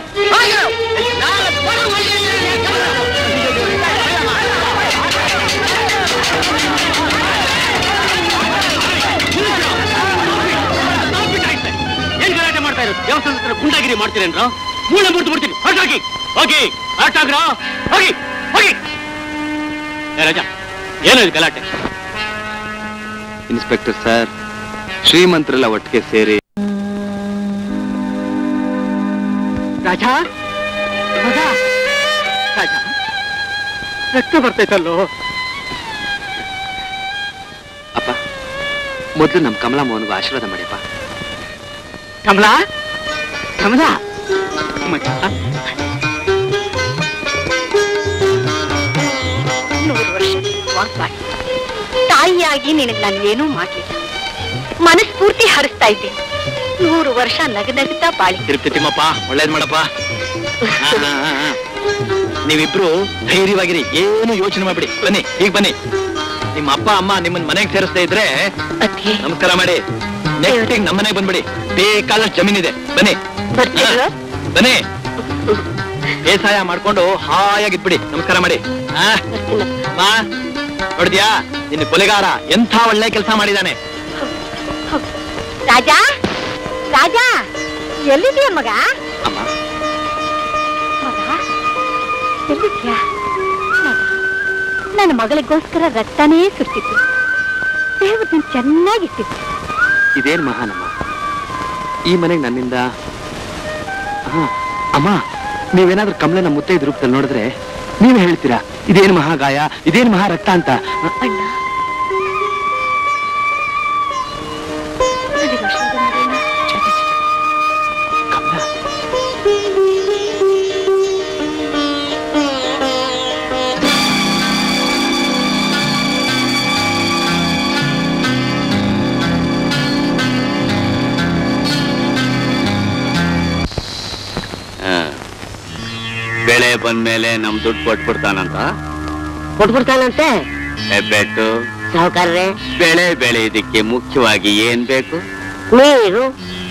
S5: ಏನ್ ಗಲಾಟೆ ಮಾಡ್ತಾ ಇರೋದು ದೇವಸ್ಥಾನದ ಹತ್ರ ಗುಂಡಾಗಿರಿ ಮಾಡ್ತೀರೇನ್ರ ಮೂಳೆ ಮುರಿದು ಬಿಡ್ತೀನಿ ಹೊರಟಾಗಿ ಹೋಗಿ ಹೊರಟಾಗ್ರ ಹೋಗಿ ಹೋಗಿ ಏ ರಾಜ ಏನು ಇದು ಗಲಾಟೆ
S3: ಇನ್ಸ್ಪೆಕ್ಟರ್ ಸರ್ ಶ್ರೀಮಂತರೆಲ್ಲ ಒಟ್ಟಿಗೆ ಸೇರಿ
S9: ರಾಜ ಮಗ ರಾಜ ರಕ್ತ ಬರ್ತೈತಲ್ಲೋ
S14: ಅಪ್ಪ ಮೊದಲು ನಮ್ಮ ಕಮಲಾ ಮೋಹನ್ಗೂ ಆಶೀರ್ವಾದ ಮಾಡಿಪ್ಪ
S9: ಕಮಲ ಕಮಲ ಮಗ
S4: ನೂರು ವರ್ಷ ವಾಗ್ಬಾಡಿ ತಾಯಿಯಾಗಿ ನಿನಗೆ ನಾನು ಏನೂ ಮಾಡ್ಲಿಲ್ಲ ಮನಸ್ಫೂರ್ತಿ ಹರಿಸ್ತಾ ಇದ್ದೆ ನೂರು ವರ್ಷ ನಗನಗ್ತಾ ಬಾಳಿ
S14: ತಿರುಪ್ತಿ ತಿಮ್ಮಪ್ಪ ಒಳ್ಳೇದ್ ಮಾಡಪ್ಪ ಹಾ, ಹಾ, ಹಾ, ಹಾ. ನೀವಿಬ್ರು ಧೈರ್ಯವಾಗಿರಿ ಏನು ಯೋಚನೆ ಮಾಡ್ಬಿಡಿ ಬನ್ನಿ ಈಗ ಬನ್ನಿ ನಿಮ್ಮ ಅಪ್ಪ ಅಮ್ಮ ನಿಮ್ಮನ್ನ ಮನೆಗೆ ಸೇರಿಸ್ತಾ ಇದ್ರೆ ನಮಸ್ಕಾರ ಮಾಡಿ ನೆಕ್ಸ್ಟ್ ನಮ್ಮ ಮನೆಗೆ ಬಂದ್ಬಿಡಿ ಬೇಕಾದಷ್ಟು ಜಮೀನಿದೆ ಬನ್ನಿ ಹಾ, ಬನ್ನಿ ಬೇಸಾಯ ಮಾಡ್ಕೊಂಡು ಹಾಯಾಗಿದ್ಬಿಡಿ ನಮಸ್ಕಾರ ಮಾಡಿ ಹಾ ಅಮ್ಮ, ನೋಡಿದ್ಯಾ ನಿನ್ನ ಕೊಲೆಗಾರ ಎಂಥ ಒಳ್ಳೆ ಕೆಲಸ ಮಾಡಿದಾನೆ
S4: ರಾಜ ರಾಜ ಎಲ್ಲಿದೆಯ ಮಗ
S14: ಅಮ್ಮ
S4: ಮಗ ಎಲ್ಲಿದ್ಯಾ ಮಗ ನನ್ನ ಮಗಳಿಗೋಸ್ಕರ ರಕ್ತನೇ ಸುರ್ತಿತ್ತು ದೇವ್ರನ್ನ ಚೆನ್ನಾಗಿಟ್ಟಿತ್ತು
S14: ಇದೇನ್ ಮಹಾನಮ್ಮ ಈ ಮನೆಗೆ ನನ್ನಿಂದ ಹಾ ಅಮ್ಮ ನೀವೇನಾದ್ರೂ ಕಮಲನ ಮುತ್ತೈದ ರೂಪದಲ್ಲಿ ನೋಡಿದ್ರೆ ನೀವೇ ಹೇಳ್ತೀರಾ ಇದೇನು ಮಹಾಗಾಯ ಇದೇನು ಮಹಾ ರಕ್ತ ಅಂತ
S4: ಅಣ್ಣ ನನಗೆ ಆಶೀರ್ವಾದ ಮಾಡೋಣ.
S13: ಬೆಳೆ ಬಂದ್ಮೇಲೆ ನಮ್ ದುಡ್ಡು ಕೊಟ್ಬಿಡ್ತಾನಂತ
S10: ಕೊಟ್ಬಿಡ್ತಾನಂತೆ
S13: ಹೆಬ್ಬೆಟ್ಟು
S10: ಸಾವುಕಾರ್ರೆ
S13: ಬೆಳೆ ಬೆಳೆಯೋದಿಕ್ಕೆ ಮುಖ್ಯವಾಗಿ ಏನ್ ಬೇಕು
S10: ನೀರು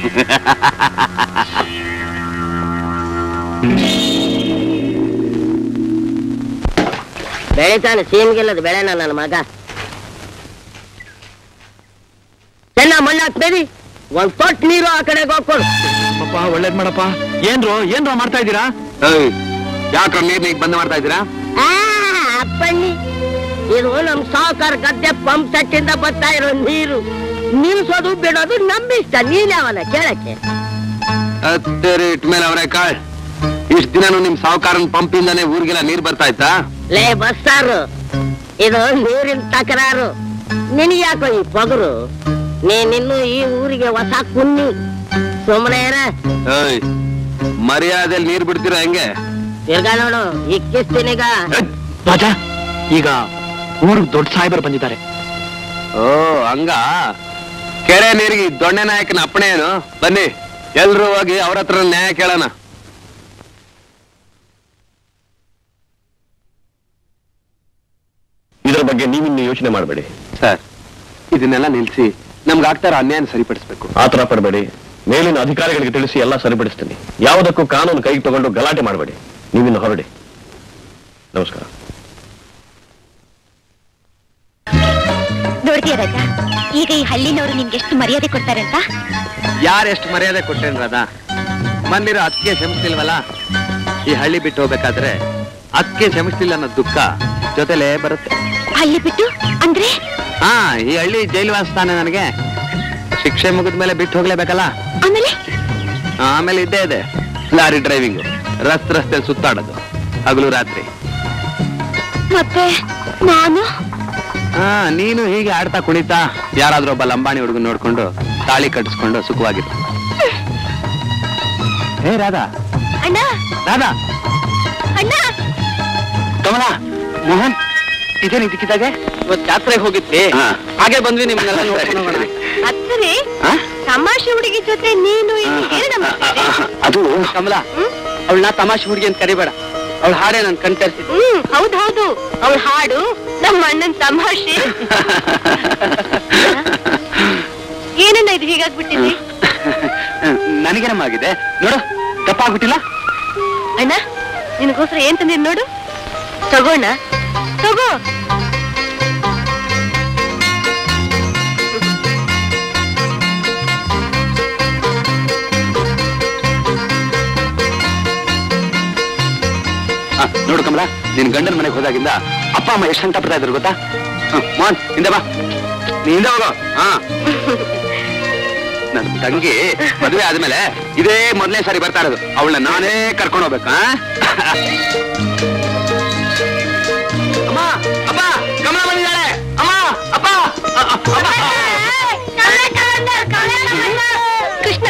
S10: ಬೆಳಿತಾನೆ ಸೀನ್ಗಿಲ್ಲದ ಬೆಳೆನ ನನ್ನ ಮಗ ಚೆನ್ನ ಮಣ್ಣಾಕ್ಬೇಡಿ ಒಂದ್ ತೊಟ್ಟು ನೀರು ಆ ಕಡೆಗೆ ಹೋಗ್ಕೊಡು
S14: ಅಪ್ಪ ಒಳ್ಳೇದ್ ಮಾಡಪ್ಪ ಏನ್ರೋ ಏನ್ರೋ ಮಾಡ್ತಾ ಇದ್ದೀರಾ
S3: ಯಾಕ್ರ ನೀರ್ ನೀಗ್ ಬಂದ್ ಮಾಡ್ತಾ ಇದ್ದೀರಾ
S10: ಆ, ಅಪ್ಪಣ್ಣಿ ಇದು ನಮ್ ಸಾವುಕಾರ ಗದ್ದೆ ಪಂಪ್ ಸೆಟ್ ಇಂದ ಬರ್ತಾ ಇರೋ ನೀರು ನಿಲ್ಸೋದು ಬಿಡೋದು ನಮ್ಮಿಷ್ಟ ನೀನ್ ಯಾವನ ಕೇಳಕ್ಕೆ
S3: ಹತ್ತೇರಿ ಇಟ್ಮೇಲೆ ಅವರೇ ಕಾಳ್ ಇಷ್ಟ ದಿನಾನು ನಿಮ್ ಸಾವುಕಾರನ್ ಪಂಪಿಂದಾನೆ ಊರಿಗೆಲ್ಲ ನೀರ್ ಬರ್ತಾ ಇತ್ತಾ
S10: ಲೇ ಬಸ್ಸಾರು ಇದು ನೀರಿನ ತಕರಾರು ನಿನಗ್ಯಾಕೋ ಈ ಪೊಗರು ನೀನಿನ್ನು ಈ ಊರಿಗೆ ಹೊಸ ಕುನ್ನಿ ಸುಮ್ಮನೆ ಇರ
S3: ಏಯ್ ಮರ್ಯಾದೆಲ್ ನೀರ್ ಬಿಡ್ತೀರಾ ಹೆಂಗೆ
S10: ತಿರ್ಗಾ ನೋಡು ಇಕ್ಕಿಸ್ತೀನೀಗ
S14: ರಾಜ ಈಗ ಊರಿಗೆ ದೊಡ್ಡ ಸಾಹೇಬರು ಬಂದಿದ್ದಾರೆ
S3: ಓ ಹಂಗ ಕೆರೆ ನೀರಿಗೆ ಈ ದೊಣ್ಣೆ ನಾಯಕನ ಅಪ್ಪಣೆ ಏನು ಬನ್ನಿ ಎಲ್ರು ಹೋಗಿ ಅವ್ರ ಹತ್ರ ನ್ಯಾಯ ಕೇಳೋಣ
S5: ಇದರ ಬಗ್ಗೆ ನೀವಿನ್ನು ಯೋಚನೆ ಮಾಡಬೇಡಿ
S3: ಸರ್ ಇದನ್ನೆಲ್ಲ ನಿಲ್ಸಿ ನಮ್ಗೆ ಆಗ್ತಾ ಇರೋ ಅನ್ಯಾಯ ಸರಿಪಡಿಸ್ಬೇಕು
S5: ಆತರ ಪಡಬೇಡಿ ಮೇಲಿನ ಅಧಿಕಾರಿಗಳಿಗೆ ತಿಳಿಸಿ ಎಲ್ಲ ಸರಿಪಡಿಸ್ತೀನಿ ಯಾವುದಕ್ಕೂ ಕಾನೂನು ಕೈಗೆ ತಗೊಂಡು ಗಲಾಟೆ ಮಾಡಬೇಡಿ ನೀವಿನ್ನು ಹೊರಡಿ ನಮಸ್ಕಾರ
S12: ನೋಡ್ತೀಯ ರಾಜ ಈಗ ಈ ಹಳ್ಳಿನವರು ನಿಮ್ಗೆ ಎಷ್ಟು ಮರ್ಯಾದೆ ಕೊಡ್ತಾರೆ ಅಂತ
S3: ಯಾರೆಷ್ಟು ಮರ್ಯಾದೆ ಕೊಟ್ಟೇನ್ ರಾಧ ಮನ್ನಿರೋ ಅದಕ್ಕೆ ಕ್ಷಮಿಸ್ತಿಲ್ವಲ್ಲ ಈ ಹಳ್ಳಿ ಬಿಟ್ಟು ಹೋಗ್ಬೇಕಾದ್ರೆ ಅದಕ್ಕೆ ಕ್ಷಮಿಸ್ತಿಲ್ಲ ಅನ್ನೋ ದುಃಖ ಜೊತೆಲೇ ಬರುತ್ತೆ
S12: ಹಳ್ಳಿ ಬಿಟ್ಟು ಅಂದ್ರೆ
S3: ಹಾ ಈ ಹಳ್ಳಿ ಜೈಲು ವಾಸ್ತಾನೆ ನನಗೆ ಶಿಕ್ಷೆ ಮುಗಿದ ಮೇಲೆ ಬಿಟ್ಟು ಹೋಗ್ಲೇಬೇಕಲ್ಲ
S12: ಆಮೇಲೆ
S3: ಆಮೇಲೆ ಇದ್ದೇ ಇದೆ ಲಾರಿ ಡ್ರೈವಿಂಗ್ ರಸ್ತೆ ರಸ್ತೆ ಸುತ್ತಾಡೋದು ಹಗಲು ರಾತ್ರಿ
S12: ಮತ್ತೆ ನಾನು
S3: ಹಾ ನೀನು ಹೀಗೆ ಆಡ್ತಾ ಕುಣಿತಾ ಯಾರಾದ್ರೂ ಒಬ್ಬ ಲಂಬಾಣಿ ಹುಡುಗನ್ ನೋಡ್ಕೊಂಡು ತಾಳಿ ಕಟ್ಟಿಸ್ಕೊಂಡು ಸುಖವಾಗಿರು ಹೇ ರಾಧಾ
S12: ಅಣ್ಣ
S3: ರಾಧಾ
S12: ಅಣ್ಣ
S14: ಕಮಲ ಮೋಹನ್ ಇದೇನು ಇದಕ್ಕಿದ್ದಾಗೆ
S8: ಇವತ್ತು ಜಾತ್ರೆಗೆ ಹೋಗಿದ್ವಿ ಹಾಗೆ ಬಂದ್ವಿ ನಿಮ್ನೆಲ್ಲ ನೋಡ್ಕೊಂಡು ಹೋಗೋಣ
S12: ಅತ್ತರೆ ತಮಾಷೆ ಹುಡುಗಿ ಜೊತೆ ನೀನು ಇಲ್ಲಿ ಏನಣ್ಣ ಮಾಡ್ತಿದ್ದೆ?
S14: ಅದು
S8: ಕಮಲ ಅವಳನ್ನ ತಮಾಷೆ ಹುಡುಗಿ ಅಂತ ಕರಿಬೇಡ ಅವಳ ಹಾಡೇ ನನ್ ಕಣ್ ತರಿಸಿದ್ದು
S12: ಹ್ಮ್ ಹೌದ್ ಹೌದು ಅವಳ ಹಾಡು ನಮ್ಮ ಅಣ್ಣನ್ ತಮಾಷೆ ಏನಣ್ಣ ಇದು ಹೀಗಾಗ್ಬಿಟ್ಟಿದೆ
S14: ನನಗೇನಮ್ಮ ಆಗಿದೆ ನೋಡು ದಪ್ಪ ಆಗ್ಬಿಟ್ಟಿಲ್ಲ
S12: ಅಣ್ಣ ನಿನಗೋಸ್ಕರ ಏನ್ ತಂದಿದ್ ನೋಡು ತಗೋಣ ತಗೋ
S14: ಆ, ನೋಡು ಕಮಲ ನಿನ್ ಗಂಡನ ಮನೆಗೆ ಹೋದಾಗಿಂದ ಅಪ್ಪ ಅಮ್ಮ ಎಷ್ಟು ಸಂಕಟ ಪಡ್ತಾ ಇದ್ರು ಗೊತ್ತಾ ಹ, ಮೋಹನ್ ಹಿಂದೆ ಬಾ ನೀ ಹಿಂದೆ ಹೋಗೋ ಹಾ ನನ್ ತಂಗಿ ಮದುವೆ ಆದ್ಮೇಲೆ ಇದೇ ಮೊದಲನೇ ಸಾರಿ ಬರ್ತಾ ಇರೋದು ಅವಳನ್ನ ನಾನೇ ಕರ್ಕೊಂಡು ಹೋಗ್ಬೇಕಾ ಅಮ್ಮ ಅಪ್ಪ ಕಮಲ ಬಂದಿದ್ದಾಳೆ ಅಮ್ಮ ಅಪ್ಪ ಅ- ಅ- ಅಪ್ಪ
S12: ಕೃಷ್ಣ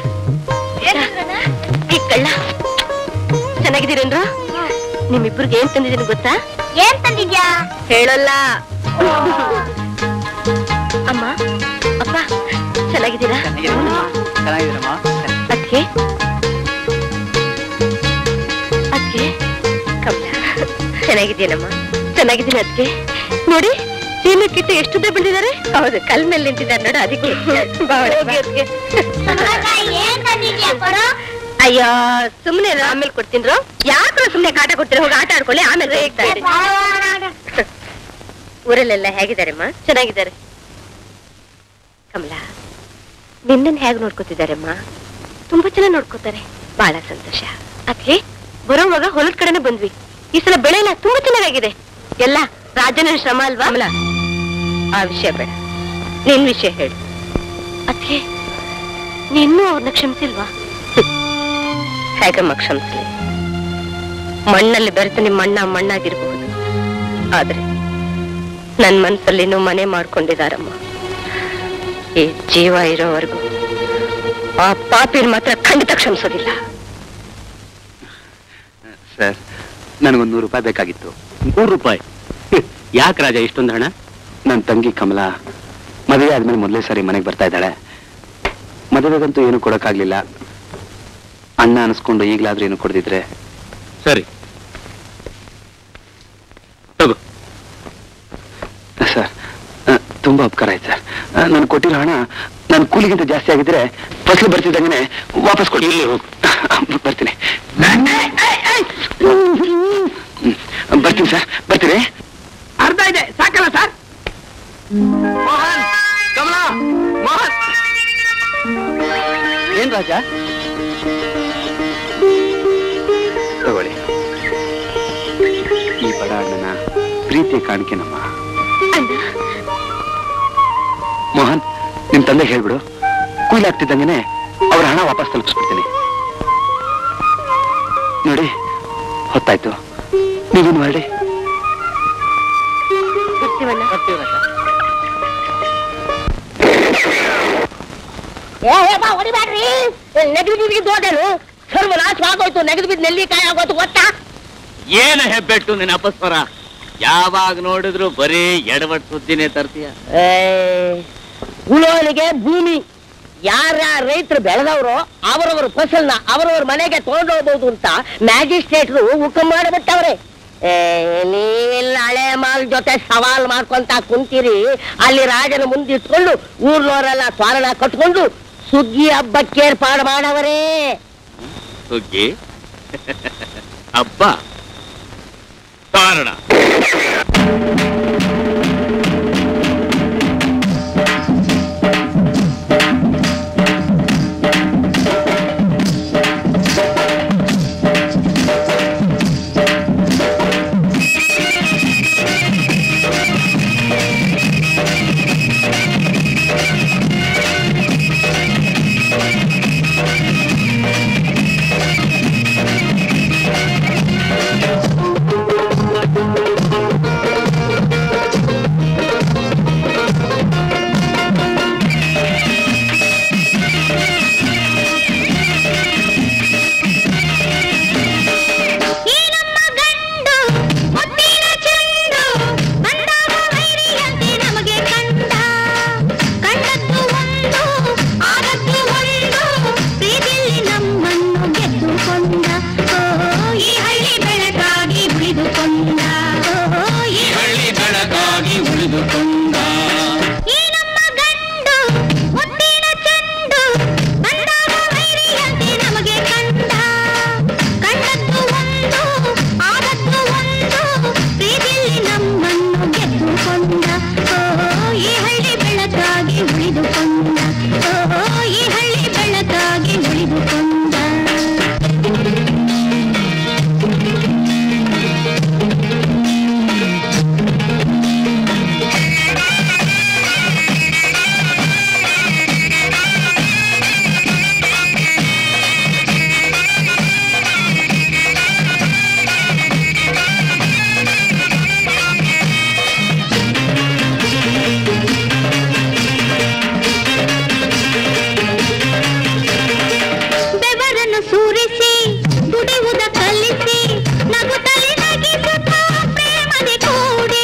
S12: ಈ ಕಳ್ಳ ಚೆನ್ನಾಗಿದ್ದೀರೇನ್ರ ನಿಮ್ಮಿಬ್ರಿಗೆ ಏನ್ ತಂದಿದ್ದೀನಿ ಗೊತ್ತಾ
S6: ಏನ್ ತಂದಿದ್ಯಾ
S12: ಹೇಳಲ್ಲ ಅಮ್ಮ ಅಪ್ಪ ಚೆನ್ನಾಗಿದ್ದೀರಾ
S8: ಚೆನ್ನಾಗಿದ್ದೀರಮ್ಮ
S12: ಅದ್ಕೆ ಅದ್ಕೆ ಕಮಲ ಚೆನ್ನಾಗಿದ್ದೀನಮ್ಮ ಚೆನ್ನಾಗಿದ್ದೀನಿ ಅದ್ಕೆ ನೋಡಿ ನೀನು ಕಿಟ್ಟು ಎಷ್ಟು ಉದ್ದ ಬೆಳೆದಿದ್ದಾರೆ ಹೌದು ಕಲ್ ಮೇಲೆ ನಿಂತಿದ್ದಾರೆ ನೋಡು ಅದಕ್ಕೆ ಬಾ ಒಳಗೆ, ಅದ್ಕೆ.
S6: ಏನ್ ತಂದಿದ್ಯಾ ಕೊಡು
S12: ಅಯ್ಯೋ ಸುಮ್ನೆ ಇರು, ಆಮೇಲೆ ಕೊಡ್ತೀನ್ರು ಯಾಕೆ ಸುಮ್ನೆ ಕಾಟ ಕೊಡ್ತೀರ ಹೋಗಿ ಆಟ ಆಡ್ಕೊಳ್ಳಿ ಆಮೇಲೆ ಹೋಗ್ತಾ ಇರಿ. ಊರಲ್ಲೆಲ್ಲ ಹೇಗಿದ್ದಾರಮ್ಮ ಚೆನ್ನಾಗಿದ್ದಾರೆ ಕಮಲ ನಿನ್ನನ್ ಹೇಗ್ ನೋಡ್ಕೋತಿದ್ದಾರಮ್ಮ ತುಂಬಾ ಚೆನ್ನಾಗಿ ನೋಡ್ಕೋತಾರೆ ಬಹಳ ಸಂತೋಷ ಅದ್ಕೆ ಬರೋವಾಗ ಹೊಲದ ಕಡೆನೆ ಬಂದ್ವಿ ಈ ಸಲ ಬೆಳೆ ಎಲ್ಲ ತುಂಬಾ ಚೆನ್ನಾಗಿದೆ ಎಲ್ಲ ರಾಜನ ಶ್ರಮ ಅಲ್ವಾ ಕಮಲ ಆ ವಿಷಯ ಬೇಡ ನಿನ್ ವಿಷಯ ಹೇಳು ಅದ್ಕೆ ನೀನು ಅವ್ರನ್ನ ಕ್ಷಮಿಸಿಲ್ವಾ ಹೇಗಮ್ಮ ಕ್ಷಮಿಸ್ಲಿ ಮಣ್ಣಲ್ಲಿ ಬೆರೆತು ನಿಮ್ಮ ಅಣ್ಣ ಮಣ್ಣಾಗಿರ್ಬಹುದು ಆದ್ರೆ ನನ್ ಮನ್ಸಲ್ಲಿ ಇನ್ನೂ ಮನೆ ಮಾಡ್ಕೊಂಡಿದಾರಮ್ಮ ಈ ಜೀವ ಇರೋವರೆಗೂ ಆ ಪಾಪಿನ ಮಾತ್ರ ಖಂಡಿತ ಕ್ಷಮಿಸೋದಿಲ್ಲ
S14: ಸರ್ ನನಗೊಂದು ನೂರು ರೂಪಾಯಿ ಬೇಕಾಗಿತ್ತು
S8: ನೂರು ರೂಪಾಯಿ ಯಾಕೆ ರಾಜ ಇಷ್ಟೊಂದು ಹಣ
S14: ನನ್ನ ತಂಗಿ ಕಮಲ ಮದುವೆ ಆದ್ಮೇಲೆ ಮೊದಲೇ ಸಾರಿ ಮನೆಗೆ ಬರ್ತಾ ಇದ್ದಾಳೆ ಮದುವೆಗಂತೂ ಏನು ಕೊಡಕ್ಕಾಗ್ಲಿಲ್ಲ ಅಣ್ಣ ಅನ್ಸ್ಕೊಂಡು ಈಗಲಾದ್ರೂ ಏನು ಕೊಡ್ದಿದ್ರೆ
S8: ಸರಿ
S14: ಸರ್ ಆ, ತುಂಬಾ ಉಪಕಾರ ಆಯ್ತು ಸರ್ ನಾನು ಕೊಟ್ಟಿರೋ ಹಣ ನನ್ನ ಕೂಲಿಗಿಂತ ಜಾಸ್ತಿ ಆಗಿದ್ರೆ ಫಸಲು ಬರ್ತಿದ್ದಂಗೆ ವಾಪಸ್ ಕೊಡಿ ಇಲ್ಲಿ ಹೋಗು ಬರ್ತೀನಿ ಹ್ಮ್. ಬರ್ತೀನಿ ಸರ್ ಬರ್ತೀರಿ
S8: ಅರ್ಧ ಇದೆ ಸಾಕಲ್ಲ ಸರ್ ಮೋಹನ್ ಕಮಲ ಮೋಹನ್ ಏನ್ ರಾಜ
S14: ತಗೊಳ್ಳಿ ಈ ಬಡ ಅಣ್ಣನ ಪ್ರೀತಿಯ ಕಾಣಿಕೆ ನಮ್ಮ ಮೋಹನ್ ನಿಮ್ ತಂದೆ ಹೇಳ್ಬಿಡು ಕೂಲಾಗ್ತಿದ್ದಂಗೆನೆ ಅವ್ರ ಹಣ ವಾಪಸ್ ತಲುಪಿಸ್ಬಿಡ್ತೀನಿ ನೋಡಿ ಹೊತ್ತಾಯ್ತು ನೀವೇನು ಮಾಡಿ
S10: ಏ ಏ ಬಾ ಹೊಡಿಬ್ಯಾಡ್ರಿ ನೆಗದು ಬಿದ್ದು ಹೋದೇನು ಸರ್ವನಾಶವಾಗೋಯ್ತು ನೆಗದು ಬಿದ್ದು ನೆಲ್ಲಿಕಾಯಿ ಆಗೋಯ್ತು ಗೊತ್ತಾ
S13: ಏನು ಹೆಬ್ಬೆಟ್ಟು ನಿನ್ನ ಅಪಸ್ವರ ಯಾವಾಗ ನೋಡಿದ್ರು ಬರೀ ಎಡವಟ್ ಸುದ್ದಿನೇ ತರ್ತೀಯ
S10: ಉಳೋನಿಗೆ ಭೂಮಿ ಯಾರ ರೈತರು ಬೆಳೆದವರು ಅವರವರ ಫಸಲ್ನ ಅವರವರ ಮನೆಗೆ ತಗೊಂಡೋಗ್ಬೋದು ಅಂತ ಮ್ಯಾಜಿಸ್ಟ್ರೇಟ್ರು ಹುಕಂ ಮಾಡಿಬಿಟ್ಟವ್ರೆ ಏ, ನೀವೆಲ್ಲ ಹಳೆ ಮಾಲ್ ಜೊತೆ ಸವಾಲ್ ಮಾಡ್ಕೊಂತ ಕುಂತೀರಿ ಅಲ್ಲಿ ರಾಜನ ಮುಂದಿಟ್ಕೊಂಡು ಊರ್ನವರೆಲ್ಲ ತೋರಣ ಕಟ್ಕೊಂಡು ಸುಗ್ಗಿ ಹಬ್ಬಕ್ಕೆ ಏರ್ಪಾಡು ಮಾಡವರೇ
S13: ಸುಗ್ಗಿ ಹಬ್ಬ ಕಾರಣ
S6: ನಮಗೆ ಕಂಡ ಕಂಡದ್ದು ಒಂದು ಆದದ್ದು ಒಂದು ಪ್ರೀತಿಲಿ ನಮ್ಮನ್ನು ಗೆದ್ದುಕೊಂಡ ಓ, ಈ ಹಳ್ಳಿ ಬೆಳಕಾಗಿ ಉಳಿದುಕೊಂಡ ಓ, ಈ ಹಳ್ಳಿ ಬೆಳಕಾಗಿ ಉಳಿದುಕೊಂಡ ಈ ನಮ್ಮ ಗಂಡು ಮುದ್ದಿನ ಚೆಂಡು ಬಂದಾಗ ವೈರಿಯಂತೆ ನಮಗೆ ಕಂಡ ಕಂಡದ್ದು ಒಂದು ಆದದ್ದು ಒಂದು ಪ್ರೀತಿಲಿ ನಮ್ಮನ್ನು ಗೆದ್ದುಕೊಂಡ ಓ, ಈ ಹಳ್ಳಿ ಬೆಳಕಾಗಿ ಉಳಿದುಕೊಂಡ ಓ, ಈ ಹಳ್ಳಿ ಬೆಳಕಾಗಿ ಉಳಿದುಕೊಂಡ ಬೆವರನ್ನು ಸೂರಿಸಿ ದುಡಿಯುವುದ ಕಲಿಸಿ ನಗುತ್ತಲಿ ನಗಿಸುತ್ತ ಪ್ರೇಮದೆ ಕೂಡಿ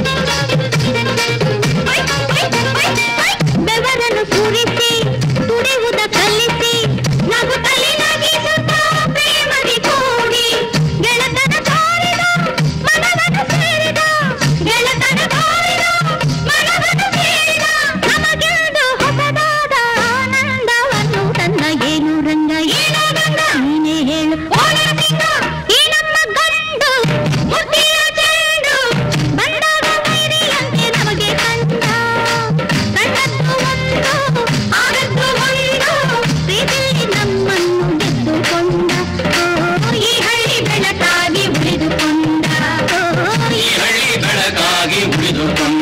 S6: ಬೆವರನ್ನು ಸೂರಿಸಿ ದುಡಿಯುವುದ ಕಲಿಸಿ ನಗುತ್ತಲಿ ನಗಿಸುತ್ತ ಪ್ರೇಮದೆ ಕೂಡಿ ಗೆಳತನ ತೋರಿದ ಮನವನ್ನು ಸೇರಿದ ಗೆಳತನ ತೋರಿದ ಮನವನ್ನು ಸೇರಿದ ನಮಗೆಂದು ಹೊಸದಾದ ಆನಂದವನ್ನು ತನ್ನ ಏನು ರಂಗ ಏನೋ ರಂಗ ನೀನೇ ಹೇಳು ಓಲಸಿಂಗ ಈ ನಮ್ಮ ಗಂಡು ಮುದ್ದಿನ ಚೆಂಡು ಬಂದಾಗ ವೈರಿಯಂತೆ ನಮಗೆ ಕಂಡ ಕಂಡದ್ದು ಒಂದು ಆದದ್ದು ಒಂದು ಪ್ರೀತಿಲಿ ನಮ್ಮನ್ನು ಗೆದ್ದುಕೊಂಡ ಓ, ಈ ಹಳ್ಳಿ ಬೆಳಕಾಗಿ ಉಳಿದುಕೊಂಡ ಓ, ಈ ಹಳ್ಳಿ ಬೆಳಕಾಗಿ ಉಳಿದುಕೊಂಡ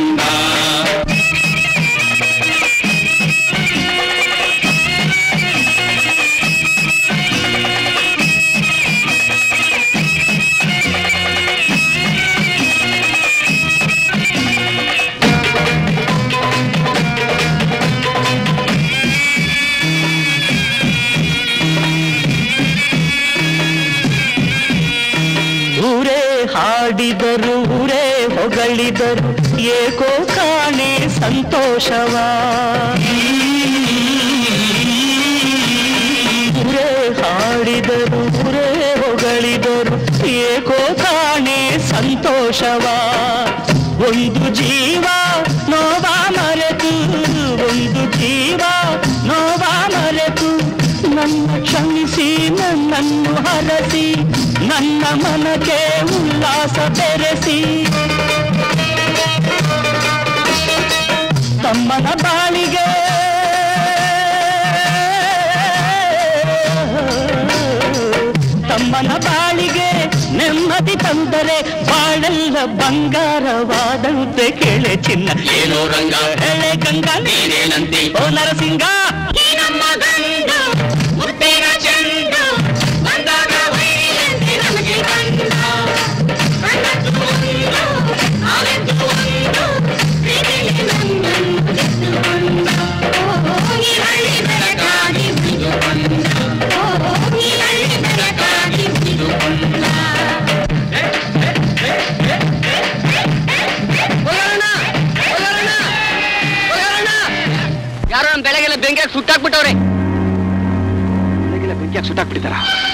S11: ಊರೇ ಹಾಡಿದರು ಊರೇ ಹೊಗಳಿದರು ಏಕೋ ಕಾಣೆ ಸಂತೋಷವ ಊರೇ ಹಾಡಿದರು ಊರೇ ಹೊಗಳಿದರು ಏಕೋ ಕಾಣೆ ಸಂತೋಷವ ಒಂದು ಜೀವ ನೋವ ಮರೆತು ಒಂದು ಜೀವ ನೋವ ಮರೆತು ನನ್ನ ಕ್ಷಮಿಸಿ ನನ್ನನ್ನು ಹರಸಿ ನನ್ನ ಮನಕ್ಕೆ ಉಲ್ಲಾಸ ಬೆರೆಸಿ ತಮ್ಮನ ಬಾಳಿಗೆ ತಮ್ಮನ ಬಾಳಿಗೆ ನೆಮ್ಮದಿ ತಂದರೆ ಬಾಳೆಲ್ಲ ಬಂಗಾರವಾದಂತೆ ಕೇಳೆ ಚಿನ್ನ ಏನೋ ರಂಗ ಹೇಳೆ ಗಂಗ ನೀನೇನಂತಿ ಓ ನರಸಿಂಗ ಈ ನಮ್ಮ ಗಂಡ ಮುತ್ತಿನ ಚಂಡ ಬಂದಾಗ ವೈರಂತೆ ನಮಗೆ ಗಂಡ ಕಣ್ಣತ್ತು ಒಂದು ಕಾಲೆತ್ತು ಒಂದು ಪ್ರೀತಿಗೆ ನನ್ನನ್ನು ತೆಗೆದುಕೊಂಡ. ಓ, ಈ ಹಳ್ಳಿ ಬೆಳಕಾಗಿ ಬಿಡುಕೊಂಡ. ಓ, ಈ ಹಳ್ಳಿ ಬೆಳಕಾಗಿ ಬಿಡುಕೊಂಡ.
S8: ಯಾರೋ ನಮ್ ಬೆಳಗ್ಗೆಲ್ಲ ಬೆಂಕಿಯಾಗಿ ಸುಟ್ಟಾಕ್ಬಿಟ್ಟವ್ರೆ
S14: ಬೆಳಗ್ಗೆಲ್ಲ ಬೆಂಕಿಯಾಗಿ ಸುಟ್ಟಾಕ್ಬಿಟ್ಟಿದಾರ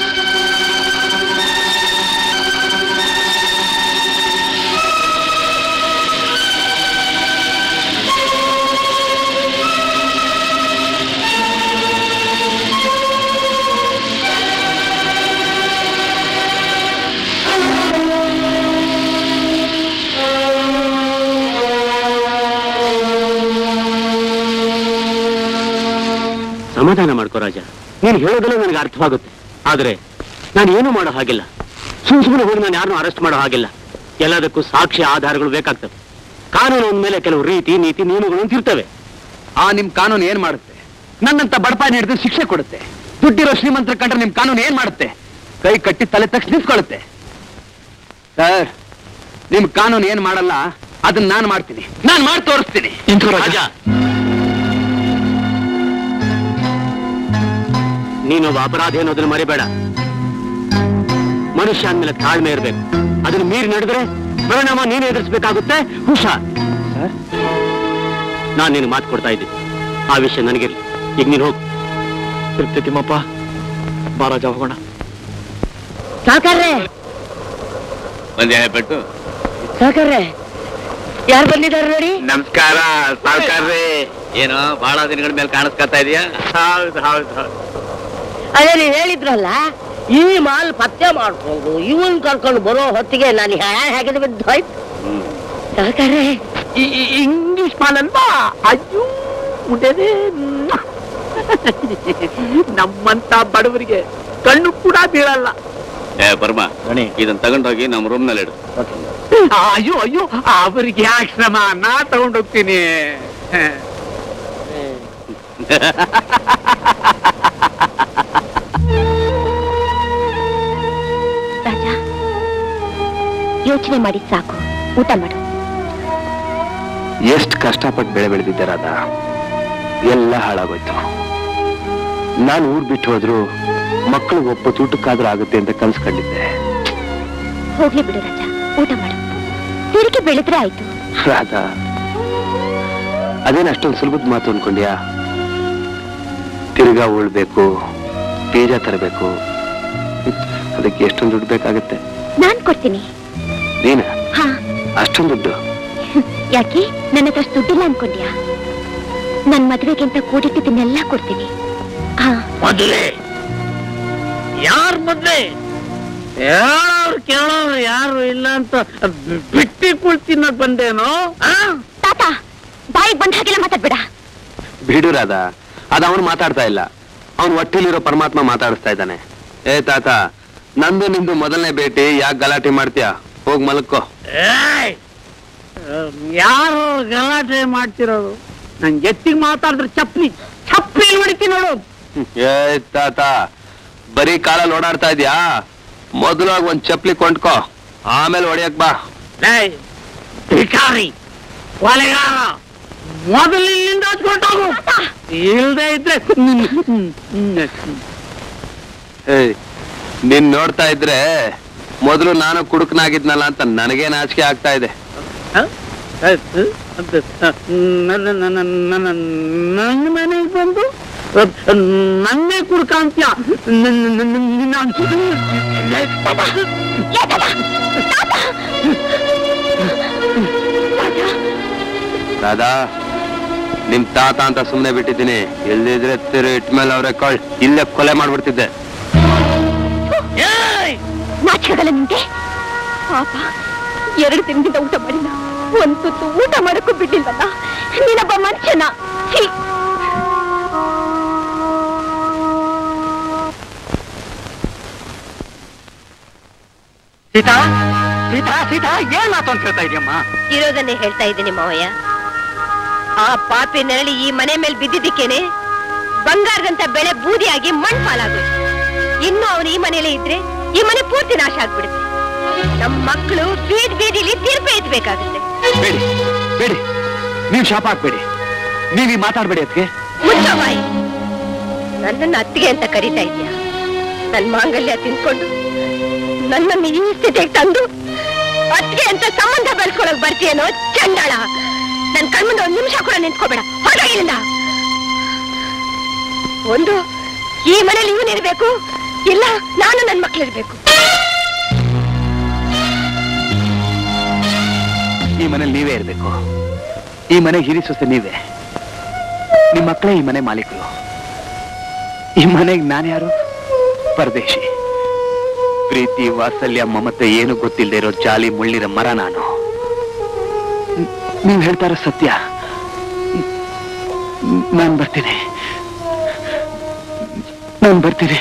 S5: ಸಮಾಧಾನ ಮಾಡ್ಕೋ ರಾಜ ನೀನು ಹೇಳೋದೆಲ್ಲ ನನಗೆ ಅರ್ಥವಾಗುತ್ತೆ ಆದ್ರೆ ನಾನು ಏನು ಮಾಡೋ ಹಾಗಿಲ್ಲ ಸುಮ್ ಸುಮ್ಮನೆ ಹೋಗಿ ನಾನು ಯಾರನ್ನೂ ಅರೆಸ್ಟ್ ಮಾಡೋ ಹಾಗಿಲ್ಲ ಎಲ್ಲದಕ್ಕೂ ಸಾಕ್ಷ್ಯ ಆಧಾರಗಳು ಬೇಕಾಗ್ತವೆ ಕಾನೂನು ಮೇಲೆ ಕೆಲವು ರೀತಿ ನೀತಿ ನಿಯಮಗಳು ಅಂತ ಇರ್ತವೆ
S14: ಆ ನಿಮ್ ಕಾನೂನು ಏನ್ ಮಾಡುತ್ತೆ ನನ್ನಂತ ಬಡಪಾಯಿ ಹಿಡಿದು ಶಿಕ್ಷೆ ಕೊಡುತ್ತೆ ದುಡ್ಡಿರೋ ಶ್ರೀಮಂತರ ಕಂಡ್ರೆ ನಿಮ್ ಕಾನೂನು ಏನ್ ಮಾಡುತ್ತೆ ಕೈ ಕಟ್ಟಿ ತಲೆ ತಕ್ಷ ನಿಂತ್ಕೊಳ್ಳುತ್ತೆ ಸರ್ ನಿಮ್ ಕಾನೂನು ಏನ್ ಮಾಡಲ್ಲ ಅದನ್ನ ನಾನು ಮಾಡ್ತೀನಿ ನಾನು ಮಾಡಿ ತೋರಿಸ್ತೀನಿ
S5: ರಾಜ ನೀನೊಬ್ಬ ಅಪರಾಧಿ ಅನ್ನೋದನ್ನ ಮರಿಬೇಡ ಮನುಷ್ಯ ಅಂದ್ಮೇಲೆ ತಾಳ್ಮೆ ಇರಬೇಕು ಅದನ್ನ ಮೀರಿ ನಡೆದ್ರೆ ಪರಿಣಾಮ ನೀನು ಎದುರಿಸಬೇಕಾಗುತ್ತೆ ಹುಷಾರ್ ನಾನು ನಿನಗೆ ಮಾತು ಕೊಡ್ತಾ ಇದ್ದೀನಿ ಆ ವಿಷಯ ನನಗಿರ್ಲಿ ಈಗ ನೀನು ಹೋಗು
S9: ತಿರುಪ್ತಿ ತಿಮ್ಮಪ್ಪ ಬಾರಾಜ ಹೋಗೋಣ
S10: ಸಾಕಾರ್ರೆ
S3: ಒಂದೇ ಪೆಟ್ಟು
S10: ಸಾಕಾರ್ರೆ ಯಾರು ಬಂದಿದ್ದಾರೆ ನೋಡಿ
S3: ನಮಸ್ಕಾರ ಸಾವುಕಾರ್ರಿ ಏನೋ ಬಹಳ ದಿನಗಳ ಮೇಲೆ ಕಾಣಿಸ್ಕೊತಾ ಇದೀಯಾ ಹೌದು ಹೌದು ಹೌದು
S10: ಅದೇ ನೀವ್ ಹೇಳಿದ್ರಲ್ಲ ಈ ಮಾಲ್ ಪತ್ತೆ ಮಾಡ್ಕೊಂಡು ಇವನ್ ಕರ್ಕೊಂಡು ಬರೋ ಹೊತ್ತಿಗೆ ನಾನು ಹೇಗಿದೆ ಬಿದ್ದು ಹೋಯ್ತು ಸಾಕಾರ್ರೆ
S8: ಇಂಗ್ಲಿಷ್ ಮಾಲಲ್ವಾ ಅಯ್ಯೋ ಮುಟ್ಟೇನೆ ನಮ್ಮಂತ ಬಡವರಿಗೆ ಕಣ್ಣು ಕೂಡ ಬೀಳಲ್ಲ
S3: ಏ ಬರ್ಮ ಇದನ್ನ ತಗೊಂಡೋಗಿ ನಮ್ಮ ರೂಮ್ ನಲ್ಲಿ ಇಡು
S8: ಅಯ್ಯೋ ಅಯ್ಯೋ ಅವರಿಗೆ ಆಶ್ರಮ ನಾ ತಗೊಂಡೋಗ್ತೀನಿ
S12: ರಾಜ ಯೋಚನೆ ಮಾಡಿ ಸಾಕು ಊಟ ಮಾಡು
S14: ಎಷ್ಟು ಕಷ್ಟಪಟ್ಟು ಬೆಳೆ ಬೆಳೆದಿದ್ದಾರಾದ ಎಲ್ಲ ಹಾಳಾಗೋಯ್ತು ನಾನು ಊರ್ ಬಿಟ್ಟು ಹೋದ್ರು ಮಕ್ಕಳು ಒಬ್ಬ ಊಟಕ್ಕಾದ್ರೂ ಆಗುತ್ತೆ ಅಂತ ಕನ್ಸ್ ಕಂಡಿದ್ದೆ
S12: ಹೋಗ್ಲಿ ಬಿಡು ರಾಜ ಊಟ ಮಾಡು ತಿರುಗಿ ಬೆಳೆದ್ರೆ ಆಯ್ತು
S14: ರಾಧಾ ಅದೇನು ಅಷ್ಟೊಂದು ಸುಲಭದ ಮಾತು ಅನ್ಕೊಂಡ್ಯಾ ತಿರ್ಗಾ ಉಳ್ಬೇಕು ಬೀಜ ತರಬೇಕು ಅದಕ್ಕೆ ಎಷ್ಟೊಂದು ದುಡ್ಡು ಬೇಕಾಗತ್ತೆ
S12: ನಾನ್ ಕೊಡ್ತೀನಿ
S14: ನೀನ
S12: ಹಾ
S14: ಅಷ್ಟೊಂದು ದುಡ್ಡು
S12: ಯಾಕೆ ನನ್ನ ಹತ್ರ ಅಷ್ಟ್ ದುಡ್ಡಿಲ್ಲ ಅನ್ಕೊಂಡ್ಯಾ ನನ್ ಮದ್ವೆಗೆ ಅಂತ ಕೂಡಿಟ್ಟಿದ್ದನ್ನೆಲ್ಲ ಕೊಡ್ತೀನಿ ಹಾ
S8: ಮೊದಲೇ ಯಾರ ಮೊದ್ಲೇ ಹೇಳೋರು ಕೇಳೋರು ಯಾರು ಇಲ್ಲ ಅಂತ ಬಿಟ್ಟಿ ಕುಳ್ತಿನ ಬಂದೇನೋ
S12: ತಾತ ಬಾಯಿಗೆ ಬಂದ ಹಾಗೆಲ್ಲ ಮಾತಾಡ್ಬೇಡ
S14: ಬಿಡು ರಾಧಾ ಅದು ಅವನು ಮಾತಾಡ್ತಾ ಇಲ್ಲ ಅವನು ಹೊಟ್ಟೆಲಿರೋ ಪರಮಾತ್ಮ ಮಾತಾಡಿಸ್ತಾ ಇದ್ದಾನೆ ಏ ತಾತ ನಂದು ನಿಂದು ಮೊದಲನೇ ಭೇಟಿ ಯಾಕೆ ಗಲಾಟೆ ಮಾಡ್ತೀಯಾ ಹೋಗ್ ಮಲಕ್ಕೋ
S8: ಏಯ್! ಯಾರು ಗಲಾಟೆ ಮಾಡ್ತಿರೋದು ನಂಗೆ ಎತ್ತಿಗೆ ಮಾತಾಡಿದ್ರೆ ಚಪ್ಪಲಿ ಚಪ್ಪಲಿ ಹೊಡಿತೀನಿ ನೋಡು
S14: ಏ ತಾತ ಬರೀ ಕಾಲಲ್ಲಿ ಓಡಾಡ್ತಾ ಇದ್ಯಾ ಮೊದಲಾಗ ಒಂದ್ ಚಪ್ಲಿ ಕೊಂಡ್ಕೋ ಆಮೇಲೆ ಹೊಡಿಯಕ್ ಬಾ
S8: ಏಯ್! ಭಿಕಾರಿ ಕೊಲೆಗಾರ ಮೊದಲು ಇಲ್ಲಿಂದ ಹಚ್ಕೊಂಡೋಗು ಇಲ್ದೇ ಇದ್ರೆ
S14: ಏಯ್ ನಿನ್ ನೋಡ್ತಾ ಇದ್ರೆ ಮೊದಲು ನಾನು ಕುಡುಕನಾಗಿದ್ನಲ್ಲ ಅಂತ ನನಗೇ ನಾಚಿಕೆ ಆಗ್ತಾ ಇದೆ
S8: ನನ್ನ ಮನೆಗೆ ಬಂದು ನನ್ನೇ ಕುಡ್ಕಾಂತ್ಯ
S14: ದಾದಾ ನಿಮ್ ತಾತ ಅಂತ ಸುಮ್ನೆ ಬಿಟ್ಟಿದ್ದೀನಿ ಎಲ್ಲಿದ್ರೆ ತಿರು ಇಟ್ಮೇಲೆ ಅವ್ರೆ ಕಾಳ್ ಇಲ್ಲೇ ಕೊಲೆ ಮಾಡ್ಬಿಡ್ತಿದ್ದೆ
S12: ನಾಚಿಕಾಗಲ್ಲ ನಿಮ್ಗೆ ಪಾಪ ಎರಡು ದಿನದಿಂದ ಊಟ ಮಾಡಿಲ್ಲ ಒಂದ್ ತುತ್ತು ಊಟ ಮಾಡಕ್ಕೂ ಬಿಡ್ಲಿಲ್ವಲ್ಲ ನೀನೊಬ್ಬ ಮನುಷ್ಯನ ಛೀ
S8: ಸೀತಾ
S15: ಸೀತಾ ಸೀತಾ ಏನ್ ಮಾತು ಅಂತ ಹೇಳ್ತಾ ಇದೆಯಮ್ಮ
S12: ಇರೋದನ್ನೇ ಹೇಳ್ತಾ ಇದ್ದೀನಿ ಮಾವಯ್ಯ ಆ ಪಾಪಿ ನೆರಳಿ ಈ ಮನೆ ಮೇಲೆ ಬಿದ್ದಿದ್ದಕ್ಕೇನೆ ಬಂಗಾರದಂತ ಬೆಳೆ ಬೂದಿಯಾಗಿ ಮಣ್ ಪಾಲಾಗೋಯ್ತು ಇನ್ನು ಅವನು ಈ ಮನೇಲೇ ಇದ್ರೆ ಈ ಮನೆ ಪೂರ್ತಿ ನಾಶ ಆಗ್ಬಿಡುತ್ತೆ ನಮ್ ಮಕ್ಕಳು ಬೀದ್ ಬೀದಿಲಿ ತೀರ್ಪು ಎತ್ಬೇಕಾಗುತ್ತೆ
S14: ಬೇಡಿ ಬೇಡಿ ನೀವು ಶಾಪ ಹಾಕ್ಬೇಡಿ ನೀವೀ ಮಾತಾಡ್ಬೇಡಿ ಅದಕ್ಕೆ
S12: ಮುಚ್ಚವಾಯಿ ನನ್ನನ್ನು ಅತ್ತಿಗೆ ಅಂತ ಕರೀತಾ ಇದೀಯ ನನ್ ಮಾಂಗಲ್ಯ ತಿನ್ಕೊಂಡು ನನ್ನನ್ನು ಈ ಸ್ಥಿತಿಗೆ ತಂದು ಅತ್ತಿಗೆ ಅಂತ ಸಂಬಂಧ ಬೆಳ್ಕೊಳಕ್ ಬರ್ತೀಯನೋ ಚಂಡಾಳ ನನ್ ಕಣ್ಮುಂದೆ ಒಂದ್ ನಿಮಿಷ ಕೂಡ ನಿಂತ್ಕೋಬೇಡ ಹೊರಗಿಲ್ಲಿಂದ ಒಂದು ಈ ಮನೇಲಿ ಇವನಿರ್ಬೇಕು ಇಲ್ಲ ನಾನು ನನ್ ಮಕ್ಳಿರ್ಬೇಕು
S14: ಈ ಮನೇಲಿ ನೀವೇ ಇರ್ಬೇಕು ಈ ಮನೆ ಹಿರಿ ಸೊಸೆ ನೀವೇ ನಿಮ್ಮ ಮಕ್ಕಳೇ ಈ ಮನೆ ಮಾಲೀಕರು ಈ ಮನೆಗೆ ನಾನ್ಯಾರು ಪರದೇಶಿ ಪ್ರೀತಿ ವಾತ್ಸಲ್ಯ ಮಮತೆ ಏನು ಗೊತ್ತಿಲ್ಲದೆ ಇರೋ ಜಾಲಿ ಮುಳ್ಳಿರ ಮರ ನಾನು ನೀವು ಹೇಳ್ತಾರ ಸತ್ಯ ನಾನು ಬರ್ತೀನಿ ನಾನು ಬರ್ತೀನಿ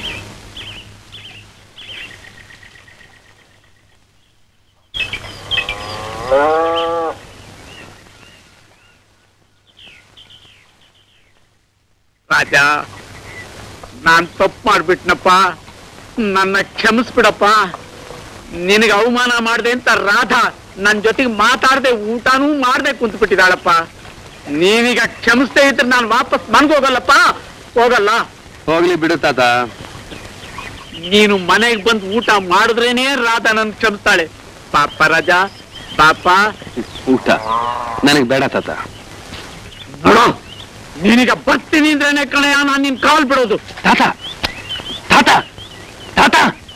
S16: ರಾಜ ನಾನ್ ತಪ್ಪು ಮಾಡ್ಬಿಟ್ನಪ್ಪ ನನ್ನ ಕ್ಷಮಿಸ್ಬಿಡಪ್ಪ ನಿನಗೆ ಅವಮಾನ ಮಾಡ್ದೆ ಅಂತ ರಾಧಾ ನನ್ ಜೊತೆಗೆ ಮಾತಾಡದೆ ಊಟನೂ ಮಾಡ್ದೆ ಕುಂತ್ಬಿಟ್ಟಿದ್ದಾಳಪ್ಪ ನೀವೀಗ ಕ್ಷಮಿಸ್ದೇ ಇದ್ರೆ ನಾನು ವಾಪಸ್ ಮನ್ಗೋಗಲ್ಲಪ್ಪ ಹೋಗಲ್ಲ
S14: ಹೋಗ್ಲಿ ಬಿಡು ತಾತ
S16: ನೀನು ಮನೆಗೆ ಬಂದು ಊಟ ಮಾಡಿದ್ರೇನೆ ರಾಧಾ ನನ್ ಕ್ಷಮಿಸ್ತಾಳೆ ಪಾಪ ರಾಜ ಪಾಪ
S14: ಊಟ ನನಗೆ ಬೇಡ ತಾತ
S16: ನೋಡು ನೀನೀಗ ಬರ್ತೀನಿ ಅಂದ್ರೇನೆ ಕಣಯ್ಯ ನಾನು ನಿನ್ ಕಾಲ್ ಬಿಡೋದು
S14: ತಾತ ತಾತ ತಾತ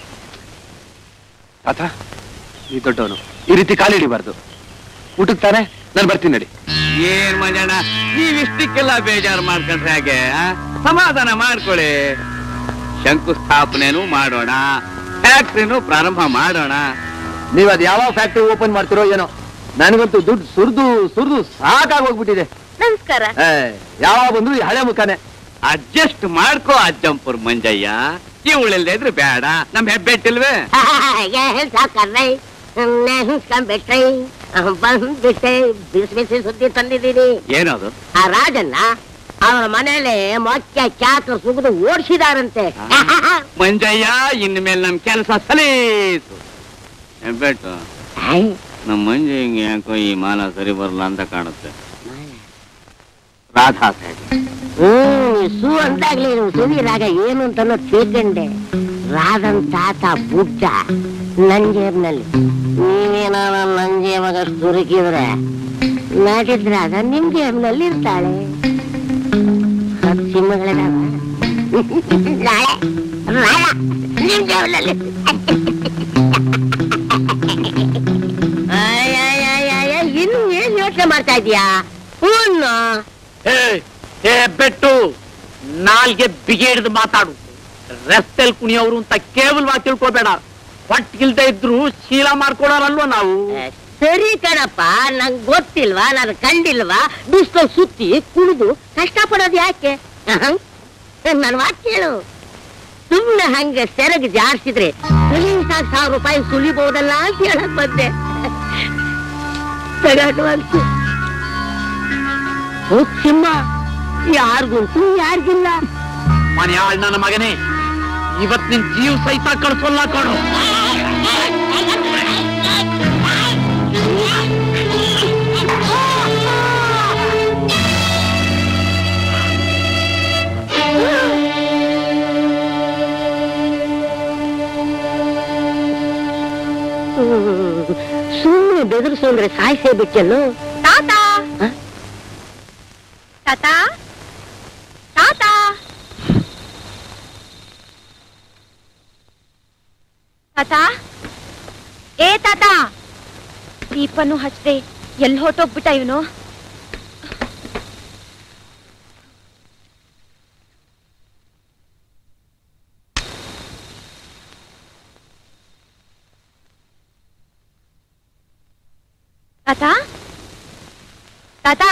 S14: ತಾತ ಈ ದೊಡ್ಡವನು ಈ ರೀತಿ ಕಾಲಿಡಿಬಾರ್ದು ಊಟಕ್ಕೆ ತಾನೆ ನಾನು ಬರ್ತೀನಿ ನಡಿ
S3: ಏನ್ ಮಂಜಣ್ಣ ನೀವ್ ಇಷ್ಟಕ್ಕೆಲ್ಲ ಬೇಜಾರು ಮಾಡ್ಕೊಂಡ್ರೆ ಹಾಗೆ ಆ? ಸಮಾಧಾನ ಮಾಡ್ಕೊಳ್ಳಿ ಶಂಕುಸ್ಥಾಪನೆನೂ ಮಾಡೋಣ ಫ್ಯಾಕ್ಟ್ರಿನೂ ಪ್ರಾರಂಭ ಮಾಡೋಣ
S15: ನೀವ್ ಅದ್ ಯಾವ ಫ್ಯಾಕ್ಟ್ರಿ ಓಪನ್ ಮಾಡ್ತಿರೋ ಏನೋ ನನಗಂತೂ ದುಡ್ಡು ಸುರಿದು ಸುರಿದು ಸಾಕಾಗಿ ಹೋಗ್ಬಿಟ್ಟಿದೆ
S12: ನಮಸ್ಕಾರ
S15: ಏ, ಯಾವಾಗ ಬಂದ್ರು ಈ ಹಳೆ ಮುಖಾನೆ
S3: ಅಡ್ಜಸ್ಟ್ ಮಾಡ್ಕೋ ಅಜ್ಜಂಪುರ್ ಮಂಜಯ್ಯ ಇವಳಿಲ್ದೇ ಇದ್ರೆ ಬೇಡ ನಮ್ ಹೆಬ್ಬೆಟ್ಟಿಲ್ವೇ
S10: ಏನ್ ಸಾಕರ್ರೈ ನೆನ್ಸ್ಕೊಂಡ್ಬಿಟ್ರಿ ಬಂದ್ಬಿಟ್ಟೆ ಬಿಸಿ ಬಿಸಿ ಸುದ್ದಿ ತಂದಿದ್ದೀನಿ
S3: ಏನದು
S10: ಆ ರಾಜನ್ನ ಅವರ ಮನೇಲಿ ಮೊಕ್ಕೆ ಚಾಕರ್ ಸುಗಿದು ಓಡಿಸಿದಾರಂತೆ
S3: ಮಂಜಯ್ಯ ಇನ್ಮೇಲೆ ನಮ್ ಕೆಲಸ ಸಲೀಸು ಹೆಬ್ಬೆಟ್ಟು ನಮ್ ಮಂಜಯ್ಯಂಗೆ ಯಾಕೋ ಈ ಮಾಲ ಸರಿ ಬರಲ್ಲ ಅಂತ ಕಾಣುತ್ತೆ ರಾಧಾ ಸಾಹೇಬ್
S10: ಹ್ಮ್ ಸು ಅಂತಾಗ್ಲಿ ನೀವು ಸುವೀರಾಗ ಏನು ಅಂತ ತಿಳ್ಕೊಂಡೆ ರಾಧನ್ ತಾತ ಬುಡ್ಡ ನನ್ ಜೇಬ್ನಲ್ಲಿ ನೀವೇನಾರ ನನ್ ಜೇಬಾಗ ಸುರುಕಿದ್ರೆ ನಾಟಿದ್ರೆ ಅದ ನಿಮ್ ಜೇಬ್ನಲ್ಲಿ ಇರ್ತಾಳೆ ಹತ್ತು ಸಿಂಹಗಳಿದಾವ ನಾಳೆ ನಾಳೆ ನಿಮ್ ಜೇಬ್ನಲ್ಲಿ ಅಯ್ಯ, ಅಯ್ಯ, ಅಯ್ಯ, ಅಯ್ಯ, ಇನ್ನು ಏನ್ ಯೋಚನೆ ಮಾಡ್ತಾ ಇದೀಯಾ ಹ್ಞೂ
S16: ಏ ಏ ಬೆಟ್ಟು ನಾಲ್ಗೆ ಬಿಗಿ ಹಿಡಿದು ಮಾತಾಡು ರಸ್ತೆಲ್ ಕುಣಿಯೋರು ಅಂತ ಕೇವಲವಾಗಿ ತಿಳ್ಕೊಬೇಡ ಪಟ್ಗಿಲ್ದೇ ಇದ್ರು ಶೀಲ ಮಾಡ್ಕೊಡೋರಲ್ವ ನಾವು
S10: ಸರಿ ಕಣಪ್ಪ ನಂಗ್ ಗೊತ್ತಿಲ್ವಾ ನಾನು ಕಂಡಿಲ್ವಾ ಬಿಸ್ಲು ಸುತ್ತಿ ಕುಣಿದು ಕಷ್ಟ ಪಡೋದು ಯಾಕೆ ನನ್ ಮಾತು ಕೇಳು ಸುಮ್ನೆ ಹಂಗೆ ಸೆರಗ್ ಜಾರ್ಸಿದ್ರೆ ಸಲೀಸಾಗ್ ಸಾವಿರ ರೂಪಾಯಿ ಸುಲಿಬಹುದಲ್ಲ ಅಂತ ಹೇಳಕ್ ಬಂದೆ ಅಡ್ವಾನ್ಸ್ ಸಿಂಹ ಯಾರಿಗುಂಟು ಯಾರಿಗಿಲ್ಲ
S16: ಮನೆಯಾಳ್ ನನ್ನ ಮಗನೇ ಇವತ್ ನಿನ್ ಜೀವ ಸಹಿತ ಕಳ್ಸೋಲ್ಲ ಕಣು
S10: ಸುಮ್ಮನೆ ಬೆದರಿಸು ಅಂದ್ರೆ ಸಾಯಿಸೇ ಬಿಟ್ಟೆಲ್ಲೋ
S12: ತಾತ ತಾತ ತಾತ ತಾತ ಏ ತಾತ ದೀಪನು ಹಚ್ಚದೆ ಎಲ್ಲಿ ಹೊಟ್ಟೋಗ್ಬಿಟ್ಟ ಇವನು ತಾತ ತಾತ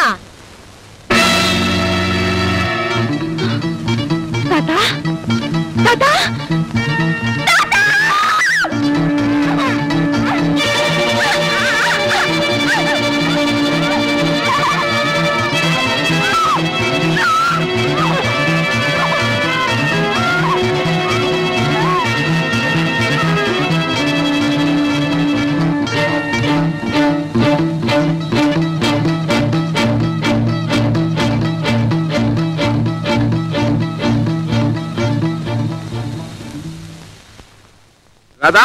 S12: ತಾತ ತಾತ
S3: ರಾಧಾ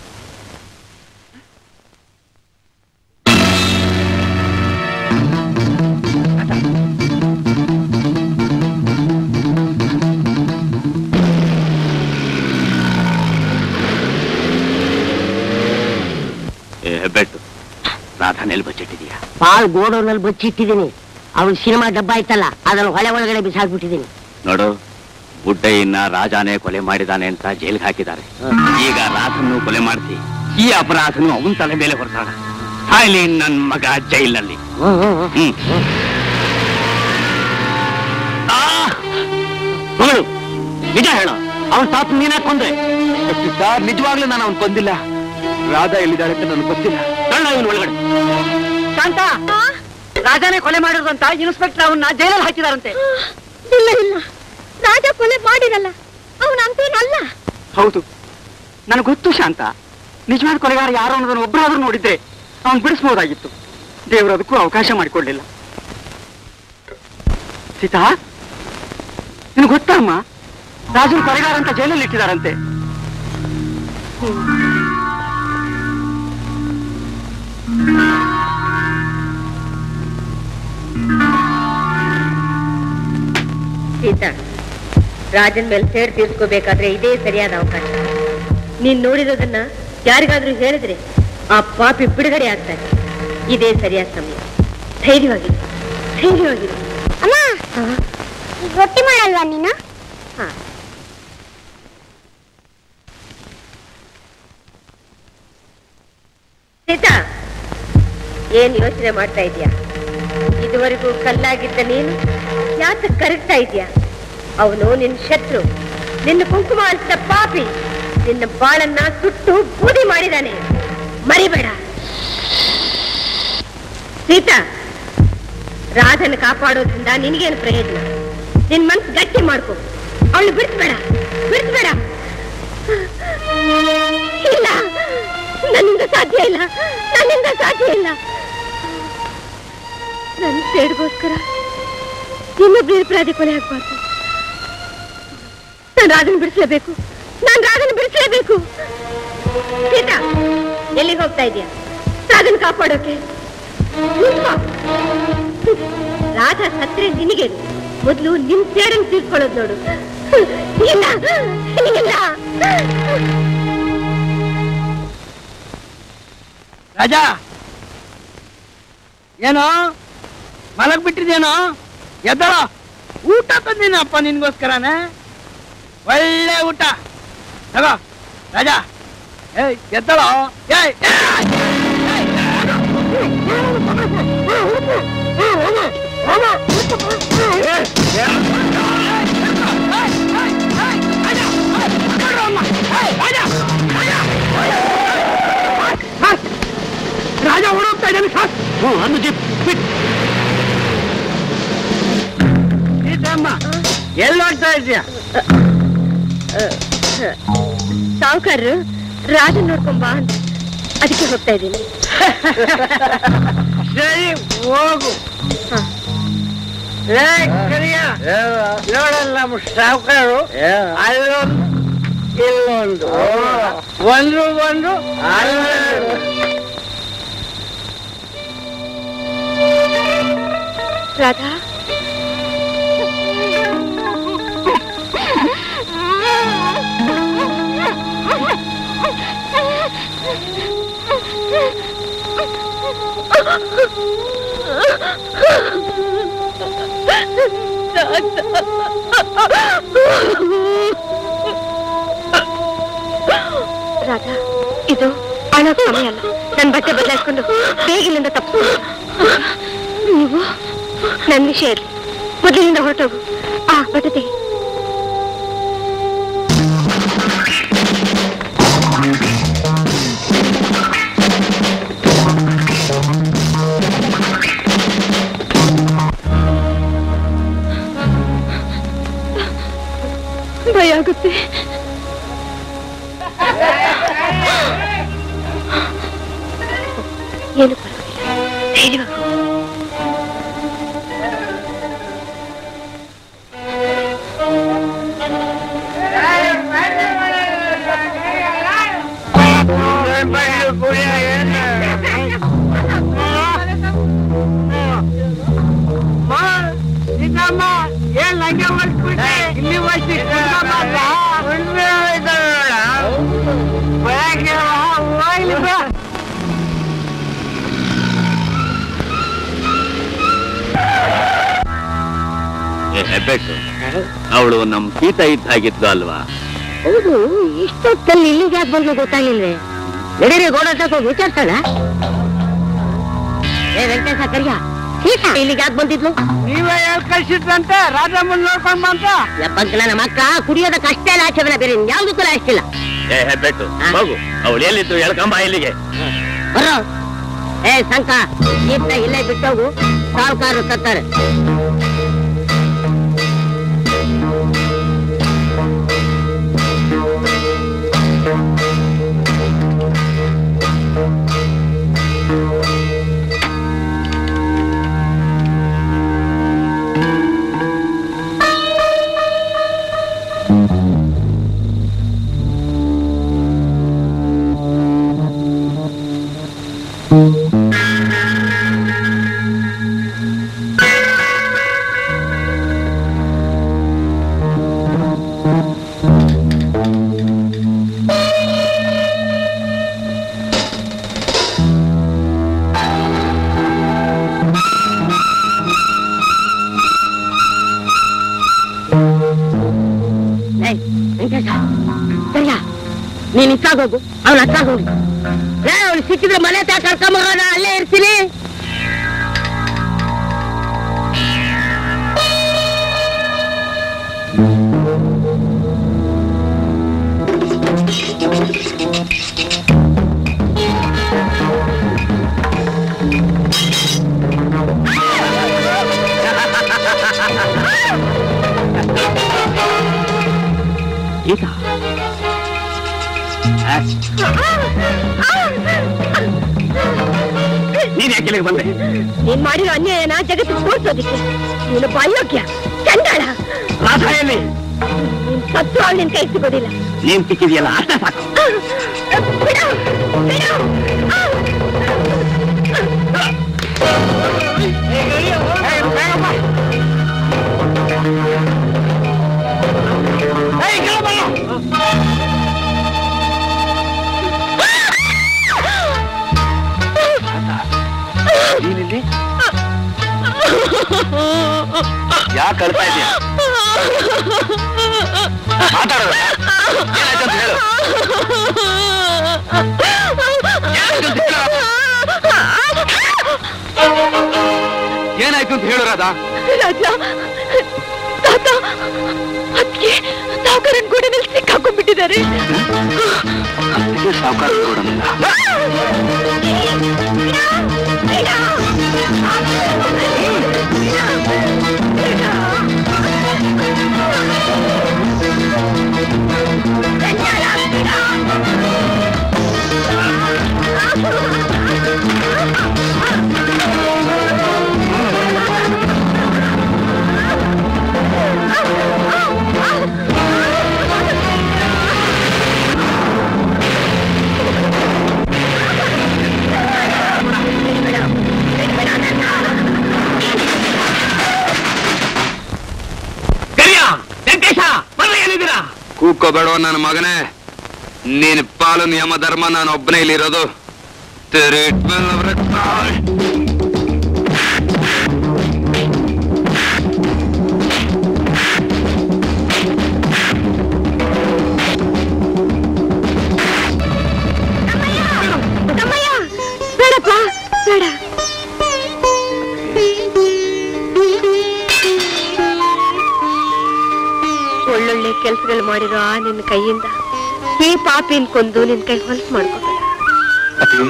S13: ಏ ಹೆಬ್ಬೆಟ್ಟು ರಾಧಾ ನೆಲ್ ಬಚ್ಚಿಟ್ಟಿದೀಯ
S10: ಪಾಲ್ ಗೋಡೌನಲ್ಲಿ ಬಚ್ಚಿಟ್ಟಿದ್ದೀನಿ ಅವ್ನ ಸಿನಿಮಾ ಡಬ್ಬ ಆಯ್ತಲ್ಲ ಅದನ್ನ ಹೊಳೆ ಒಳಗಡೆ ಬಿಸಾಕ್ಬಿಟ್ಟಿದ್ದೀನಿ
S13: ನೋಡು ಬುಡ್ಡಯ್ಯನ್ನ ರಾಜಾನೇ ಕೊಲೆ ಮಾಡಿದಾನೆ ಅಂತ ಜೈಲ್ಗೆ ಹಾಕಿದ್ದಾರೆ ಈಗ ರಾಧನ್ನು ಕೊಲೆ ಮಾಡಿಸಿ ಈ ಅಪರಾಧನು ಅವನ ತಲೆ ಮೇಲೆ ಹೊರತಾಳ ಸಾಯ್ಲಿ ನನ್ ಮಗ ಜೈಲಲ್ಲಿ ಹ್ಮ್
S14: ಮಗಳು ನಿಜ ಹೇಳು ಅವನ್ ಸಾತ್ ನೀನ್ ಕೊಂದ್ರೆ ಸರ್ ನಿಜವಾಗ್ಲೂ ನಾನು ಅವನ್ ಕೊಂದಿಲ್ಲ ರಾಧಾ ಎಲ್ಲಿದ್ದಾಳೆ ಅಂತ ನನಗೆ ಗೊತ್ತಿಲ್ಲ
S8: ಕಳ್ಳ ಇವನು ಒಳಗಡೆ ಶಾಂತ ರಾಜಾನೇ ಕೊಲೆ ಮಾಡಿದ್ರು ಅಂತ ಇನ್ಸ್ಪೆಕ್ಟರ್ ಅವನ್ನ ಜೈಲಲ್ಲಿ ಹಾಕಿದಾರಂತೆ
S4: ಇಲ್ಲ ಇಲ್ಲ ರಾಜ ಕೊಲೆ ಮಾಡಿರಲ್ಲ ಅವನಂತೇನಲ್ಲ
S8: ಹೌದು ನನಗೆ ಗೊತ್ತು ಶಾಂತ ನಿಜವಾದ ಕೊಲೆಗಾರ ಯಾರು ಅನ್ನೋದನ್ನ ಒಬ್ಬರಾದ್ರೂ ನೋಡಿದ್ರೆ ಅವನ್ ಬಿಡಿಸ್ಬೋದಾಗಿತ್ತು ದೇವರು ಅದಕ್ಕೂ ಅವಕಾಶ ಮಾಡಿಕೊಡ್ಲಿಲ್ಲ ಸೀತಾ ನಿನಗೆ ಗೊತ್ತಾ ಅಮ್ಮ ರಾಜನ್ ಕೊಲೆಗಾರ ಅಂತ ಜೈಲಲ್ಲಿ ಇಟ್ಟಿದಾರಂತೆ
S12: ಸೀತಾ ರಾಜನ್ ಮೇಲೆ ಸೇಡ್ ತೀರ್ಸ್ಕೋಬೇಕಾದ್ರೆ ಇದೇ ಸರಿಯಾದ ಅವಕಾಶ ನೀನ್ ನೋಡಿರೋದನ್ನ ಯಾರಿಗಾದ್ರೂ ಹೇಳಿದ್ರೆ ಆ ಪಾಪಿ ಬಿಡುಗಡೆ ಆಗ್ತಾರೆ ಇದೇ ಸರಿಯಾದ ಸಮಯ ಧೈರ್ಯವಾಗಿದೆ ಧೈರ್ಯವಾಗಿದೆ
S6: ಅಮ್ಮ ಈಗ ರೊಟ್ಟಿ ಮಾಡಲ್ವಾ ನೀನು
S12: ಹಾ ಸೀತಾ ಏನ್ ಯೋಚನೆ ಮಾಡ್ತಾ ಇದೀಯಾ ಇದುವರೆಗೂ ಕಲ್ಲಾಗಿದ್ದ ನೀನು ಯಾಕೆ ಕರಗ್ತಾ ಇದೀಯಾ ಅವನು ನಿನ್ನ ಶತ್ರು ನಿನ್ನ ಕುಂಕುಮ ಹಚ್ಚಿದ ಪಾಪಿ ನಿನ್ನ ಬಾಳನ್ನ ಸುಟ್ಟು ಬೂದಿ ಮಾಡಿದಾನೆ ಮರಿಬೇಡ ಸೀತಾ ರಾಧನ ಕಾಪಾಡೋದ್ರಿಂದ ನಿನಗೇನು ಪ್ರಯೋಜನ ನಿನ್ ಮನ್ಸು ಗಟ್ಟಿ ಮಾಡ್ಕೊ ಅವಳು ಬಿಡಿಸ್ಬೇಡ ಬಿಡಿಸ್ಬೇಡ ಇಲ್ಲ ನನ್ನಿಂದ ಸಾಧ್ಯ ಇಲ್ಲ ನನ್ನಿಂದ ಸಾಧ್ಯ ಇಲ್ಲ ನನ್ನ ಸೇಡ್ಗೋಸ್ಕರ ಇನ್ನೊಬ್ರು ನಿರಪರಾಧಿ ಕೊಲೆ ಆಗ್ಬಾರ್ದು ನಾನು ರಾಧನ ಬಿಡಿಸ್ಲೇಬೇಕು ನಾನು ರಾಧನ ಬಿಡಿಸ್ಲೇಬೇಕು ಸೀತಾ ಎಲ್ಲಿಗೆ ಹೋಗ್ತಾ ಇದೀಯ ರಾಧನ ಕಾಪಾಡೋಕೆ ನಿಂತ್ಕೋ. ರಾಧಾ ಸತ್ರೆ ನಿನಗೆ ಮೊದಲು ನಿನ್ ಸೇಡನ್ ತೀರ್ಕೊಳ್ಳೋದು ನೋಡು ಇಲ್ಲ ಇಲ್ಲ
S8: ರಾಜ ಏನೋ ಮಲಗ್ ಬಿಟ್ಟಿದೇನೋ ಎದ್ದಳ ಊಟ ತಂದಿನಪ್ಪ ನಿನ್ಗೋಸ್ಕರನೇ ಒಳ್ಳೆ ಊಟ ತಗೋ ರಾಜ ಏಯ್ ಎದ್ದಳೋ ಏಯ್ ರಾಜ ಓಡೋಗ್ತಾ ಇದ್ದಾನೆ ಸರ್ ಒಂದು ಜಿಪ್ ಎಲ್ಲಿ ಹೋಗ್ತಾ ಇದೀಯಾ
S12: ಸಾವುಕಾರರು ರಾಜನ್ ನೋಡ್ಕೊಂಬಾ ಅಂತ ಅದಕ್ಕೆ ಹೋಗ್ತಾ ಇದ್ದೀನಿ
S8: ಸರಿ ಹೋಗು ಏ, ಕರಿಯ, ನೋಡಲ್ಲ ನಮ್ಮ ಸಾವುಕಾರು ಅಲ್ಲೊಂದು ಇಲ್ಲೊಂದು ಒಂದು ಒಂದು ಅಲ್ಲೊಂದು
S12: ರಾಧಾ ರಾಧಾ ಇದು ಅಳೋ ಸಮಯ ಅಲ್ಲ ನನ್ನ ಬಟ್ಟೆ ಬದಲಾಯಿಸ್ಕೊಂಡು ಬೇಗಿಲಿಂದ ತಪ್ಪು ನೀವು ನನ್ನ ವಿಷಯ ಇರ್ಲಿ ಮೊದಲಿನಿಂದ ಹೊರಟೋಗು ಆ ಬಟ್ಟೆ ತೆಗಿ ಭಯ ಆಗುತ್ತೆ ಏನು ಪರವಾಗಿಲ್ಲ ಧೈರ್ಯವಾಗಿ ಹೋಗು.
S8: ಇಲ್ಲಿ ಹೋಯ್ತು
S13: ಹೆಬ್ಬೆಟ್ಟು ಅವಳು ನಮ್ ಸೀತ ಇದ್ದ ಹಾಗಿದ್ಲು ಅಲ್ವಾ
S10: ಹೌದು ಇಷ್ಟೊತ್ತಲ್ಲಿ ಇಲ್ಲಿಗೆ ಯಾಕೆ ಬಂದು ಗೊತ್ತಾಗಿಲ್ವೇ ನಡೀರಿ ಗೋಡ ತಗೋ ವಿಚಾರಿಸೋಣ ಏ ವೆಂಕಟೇಶ ಕರಿಯ ಸೀತಾ ಇಲ್ಲಿಗೆ ಯಾಕೆ ಬಂದಿದ್ಲು
S8: ನೀವೇ ಹೇಳ್ ಕಳ್ಸಿದ್ರಂತೆ ರಾಜಮ್ಮನ್ ನೋಡ್ಕೊಂಡ್ ಬಂತ
S10: ಯಪ್ಪಂಕ ನನ್ನ ಮಕ್ಕ ಕುಡಿಯೋದ ಕಷ್ಟ ಇಲ್ಲ ಆಚೆ ಬೇರೆ ಯಾವ್ದಕ್ಕೂ ಅಷ್ಟಿಲ್ಲ
S13: ಏ ಹೆಬ್ಬೆಟ್ಟು ಹೋಗು ಅವಳು ಎಲ್ಲಿದ್ದು ಹೇಳ್ಕಂಬ ಇಲ್ಲಿಗೆ
S10: ಬರೋ ಏ ಸಂಕ ಜೀಪ್ನ ಇಲ್ಲೇ ಬಿಟ್ಟೋಗು ಸಾವುಕಾರರು ತತ್ತಾರೆ ಏಯ್ ವೆಂಕಟೇಶ ಕರಿಯ ನೀನ್ ಇತ್ತಾಗ ಹೋಗು ಅವನ ಹತ್ತಾಗ ಹೋಗು ಏ ಅವ್ಳು ಸಿಕ್ಕಿದ್ರೆ ಮನೆ ತಾ ಕರ್ಕೊಂಬರೋಣ ಅಲ್ಲೇ ಇರ್ತೀನಿ
S13: ಗೀತಾ ನೀನ್ ಯಾಕೆ ಇಲ್ಲಿಗೆ ಬಂದೆ
S4: ನೀನ್ ಮಾಡಿರೋ ಅನ್ಯಾಯನ ಜಗತ್ತಿಗೆ ತೋರ್ಸೋದಿಕ್ಕೆ ನೀನು ಬಾಯೋಗ್ಯ ಚಂಡಾಳ
S13: ರಾಧ ಎಲ್ಲಿ
S4: ನೀನ್ ಸತ್ತು ಅವಳು ನಿನ್ ಕೈ ಸಿಗೋದಿಲ್ಲ
S13: ನೀನ್ ಸಿಕ್ಕಿದೆಯಲ್ಲ ಅಷ್ಟೇ ಸಾಕು
S4: ಬಿಡು ಬಿಡು
S13: ನೀನಿಲ್ಲಿ ಯಾಕೆ ಅಳ್ತಾ ಇದೀಯ ಮಾತಾಡೋದ ಏನಾಯ್ತು ಅಂತ ಹೇಳು ಏನಾಯ್ತು ಅಂತ ಹೇಳು ರಾಧಾ
S4: ರಾಜ ತಾತ ಅದಕ್ಕೆ ಸಾವುಕಾರನ್ ಗೋಡೆನಲ್ಲಿ ಸಿಕ್ಕಾಕೊಂಡ್ಬಿಟ್ಟಿದ್ದಾರೆ
S13: ಸಾವುಕಾರ
S3: ಕೂಕೋಬೇಡವ ನನ್ನ ಮಗನೇ ನೀನ್ ಪಾಲು ನಿಯಮ ಧರ್ಮ ನಾನು ಒಬ್ಬನೇ ಇಲ್ಲಿರೋದು ತಿರುಗಿಟ್ಮೇಲೆ ಅವ್ರ ತಾಯಿ.
S4: ಬೇಡಪ್ಪ ಬೇಡ ಒಳ್ಳೊಳ್ಳೆ ಕೆಲ್ಸಗಳು ಮಾಡಿರೋ ಆ ನಿನ್ನ ಕೈಯಿಂದ ಈ ಪಾಪಿನ್ ಕೊಂದು ನಿನ್ ಕೈ ಹೊಲ್ಸ್ ಮಾಡ್ಕೋಬೇಡ
S14: ಅತ್ತಿಗೆ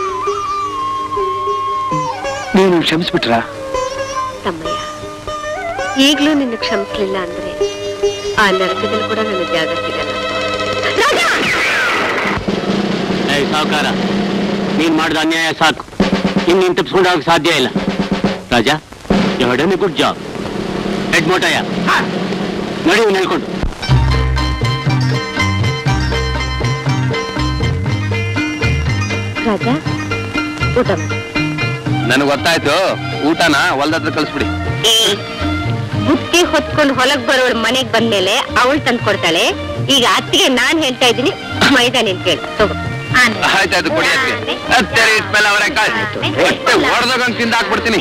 S14: ನೀನು ಕ್ಷಮಿಸ್ಬಿಟ್ರ
S12: ತಮ್ಮಯ್ಯ ಈಗ್ಲೂ ನಿನ್ನ ಕ್ಷಮಿಸ್ಲಿಲ್ಲ ಅಂದ್ರೆ ಆ ನರಕದಲ್ಲಿ ಕೂಡ ನನ್ನ ಜಾಗ ಸಿಗಲ್ಲ
S13: ಏಯ್ ಸಾವುಕಾರ ನೀನ್ ಮಾಡಿದ ಅನ್ಯಾಯ ಸಾಕು ಇನ್ನು ನೀನ್ ತಪ್ಪಿಸ್ಕೊಂಡು ಹೋಗಕ್ ಸಾಧ್ಯ ಇಲ್ಲ ರಾಜಾ ಎರಡನೇ ಗುಡ್ ಜಾಬ್ ಹೆಡ್ ಮೋಟಯ್ಯ ನಡಿ ಇವ್ನ್ ಹೇಳ್ಕೊಂಡು
S12: ರಾಜ ಊಟ ಮಾಡು.
S3: ನನಗ್ ಗೊತ್ತಾಯ್ತು ಊಟನ ಹೊಲ್ದ ಹತ್ರ ಕಳಿಸ್ಬಿಡಿ
S12: ಬುತ್ತಿ ಹೊತ್ಕೊಂಡು ಹೊಲಕ್ ಬರೋಳ ಮನೆಗ್ ಬಂದ್ಮೇಲೆ ಅವಳು ತಂದು ಕೊಡ್ತಾಳೆ ಈಗ ಅತ್ತಿಗೆ ನಾನ್ ಹೇಳ್ತಾ ಇದ್ದೀನಿ ಮೈದಾ ನಿನ್ ಕೇಳು ತಗೋ
S3: ಆಯ್ತಾಯ್ತು ಕೊಡಿ ಅದಕ್ಕೆ ಹತ್ತರಿ ಇಟ್ಮೇಲೆ ಅವರೇ ಕಾಳ್ ಹೊಟ್ಟೆ ಹೊಡೆದಾಗ ತಿಂದ ಹಾಕ್ಬಿಡ್ತೀನಿ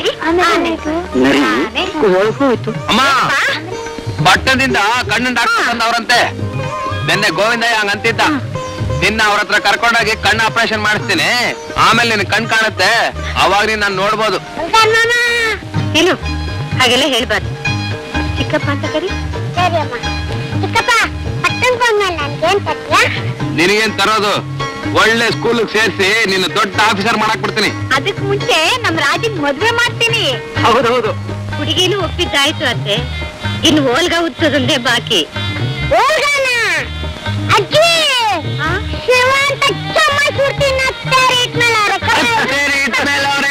S3: ಅಮ್ಮ ಪಟ್ಟಣದಿಂದ ಕಣ್ಣು ಡಾಕ್ಟರ್ ತಂದವ್ರಂತೆ ನಿನ್ನೆ ಗೋವಿಂದಯ್ಯ ಹಂಗ ಅಂತಿದ್ದ ನಿನ್ನ ಅವ್ರ ಹತ್ರ ಕರ್ಕೊಂಡೋಗಿ ಕಣ್ಣು ಆಪರೇಷನ್ ಮಾಡಿಸ್ತೀನಿ ಆಮೇಲೆ ನಿನ್ ಕಣ್ ಕಾಣುತ್ತೆ ಅವಾಗ ನೀನ್ ನಾನು ನೋಡ್ಬೋದು
S12: ಏನು ಹಾಗೆಲ್ಲ ಹೇಳ್ಬಾರ್ದು ಚಿಕ್ಕಪ್ಪ ಅಂತ ಕರಿ
S6: ಸರಿ ಅಮ್ಮ ಚಿಕ್ಕಪ್ಪ ಪಟ್ಟಣಕ್ಕೆ ಬಂದ್ಮೇಲೆ ನನ್ಗೇನ್ ತರ್ತೀಯಾ
S3: ನಿನಗೇನ್ ತರೋದು ಒಳ್ಳೆ ಸ್ಕೂಲ್ ಸೇರಿಸಿ ನಿನ್ನ ದೊಡ್ಡ ಆಫೀಸರ್ ಮಾಡಕ್ ಬಿಡ್ತೀನಿ
S12: ಅದಕ್ ಮುಂಚೆ ನಮ್ ರಾಜಿನ್ ಮದ್ವೆ ಮಾಡ್ತೀನಿ
S3: ಹೌದೌದು
S12: ಹುಡುಗಿನೂ ಒಪ್ಪಿದ್ದಾಯ್ತು ಅತ್ತೆ ಇನ್ನು ಹೋಲ್ಗ ಉತ್ಸೋದೊಂದೇ ಬಾಕಿ
S6: ಹೋಗೋಣ ಅಜ್ಜಿ ಶಿವ ಅಂತ ಚಮ್ಮಸ್ಬಿಡ್ತೀನಿ ಅತ್ತೇರಿ ಇಟ್ಮೇಲೆ ಅವ್ರ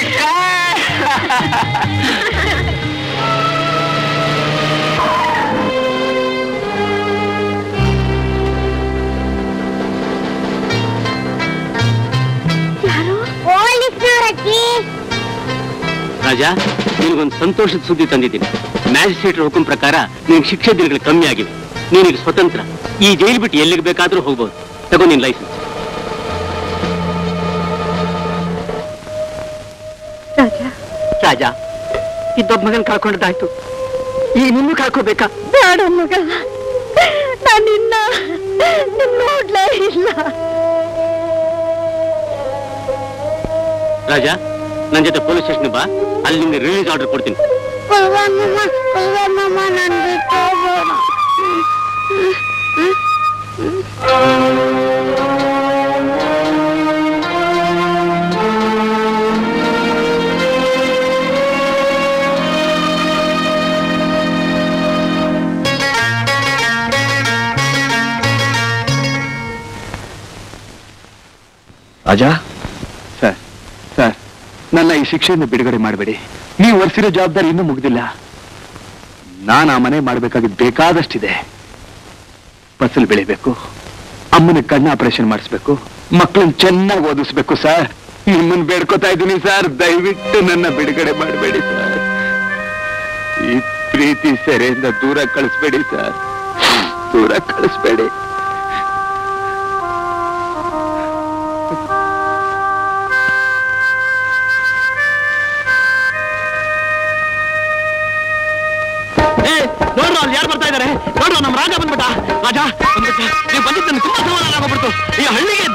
S6: ಪೊಲೀಸ್ನವ್ರಜ್ಜಿ
S5: ರಾಜ ನಿನಗೊಂದು ಸಂತೋಷದ ಸುದ್ದಿ ತಂದಿದ್ದೀನಿ ಮ್ಯಾಜಿಸ್ಟ್ರೇಟರ್ ಹುಕುಂ ಪ್ರಕಾರ ನಿನಗೆ ಶಿಕ್ಷೆ ದಿನಗಳು ಕಮ್ಮಿ ಆಗಿವೆ ನೀನೀಗ ಸ್ವತಂತ್ರ ಈ ಜೈಲು ಬಿಟ್ಟು ಎಲ್ಲಿಗೆ ಬೇಕಾದ್ರೂ ಹೋಗ್ಬೋದು ತಗೋ ನಿನ್ ಲೈಸೆನ್ಸ್
S8: ರಾಜ ಇದ್ದೊಬ್ಬ ಮಗನ್ ಕಳ್ಕೊಂಡದ್ದಾಯ್ತು ಈ ನಿನ್ನೂ ಕಳ್ಕೋಬೇಕಾ
S4: ಬೇಡ ಮಗ ನಾನಿನ್ನ ನಿಮ್ ನೋಡ್ಲೇ ಇಲ್ಲ
S5: ರಾಜ ನನ್ ಜೊತೆ ಪೊಲೀಸ್ ಸ್ಟೇಷನ್ ಬಾ ಅಲ್ಲಿ ನಿಮ್ಗೆ ರಿಲೀಸ್ ಆರ್ಡರ್ ಕೊಡ್ತೀನಿ
S6: ಕುಲ್ವಮ್ಮಮ್ಮ ಕುಲ್ವಮ್ಮಮ್ಮ ನನ್ ಬಿಟ್ಟು ಹೋಗ್ಬೇಡ
S14: ರಾಜಾ ಸರ್ ಸರ್ ನನ್ನ ಈ ಶಿಕ್ಷೆಯನ್ನು ಬಿಡುಗಡೆ ಮಾಡಬೇಡಿ ನೀವು ಒರೆಸಿರೋ ಜವಾಬ್ದಾರಿ ಇನ್ನೂ ಮುಗ್ದಿಲ್ಲ ನಾನು ಆ ಮನೆ ಮಾಡ್ಬೇಕಾಗಿದ್ದು ಬೇಕಾದಷ್ಟಿದೆ ಫಸಲು ಬೆಳಿಬೇಕು ಅಮ್ಮನ ಕಣ್ಣು ಆಪರೇಷನ್ ಮಾಡಿಸ್ಬೇಕು ಮಕ್ಕಳನ್ನ ಚೆನ್ನಾಗಿ ಓದಿಸ್ಬೇಕು ಸರ್ ನಿಮ್ಮನ್ನ ಬೇಡ್ಕೋತಾ ಇದ್ದೀನಿ ಸರ್ ದಯವಿಟ್ಟು ನನ್ನ ಬಿಡುಗಡೆ ಮಾಡಬೇಡಿ ಸರ್ ಈ ಪ್ರೀತಿ ಸೆರೆಯಿಂದ ದೂರ ಕಳಿಸ್ಬೇಡಿ ಸರ್ ದೂರ ಕಳಿಸ್ಬೇಡಿ
S9: ನೋಡ್ರು ಅಲ್ಲಿ ಯಾರು ಬರ್ತಾ ಇದಾರೆ ನೋಡ್ರು ನಮ್ಮ ರಾಜ ಬಂದ್ಬಿಟ್ಟ ರಾಜ ಬಂದ್ಬಿಟ್ಟ ನೀವು ಬಂದಿದ್ದನ್ನು ತುಂಬಾ ಸಮಾಧಾನ ಆಗೋಗ್ಬಿಡ್ತು ಈ ಹಳ್ಳಿಗೆ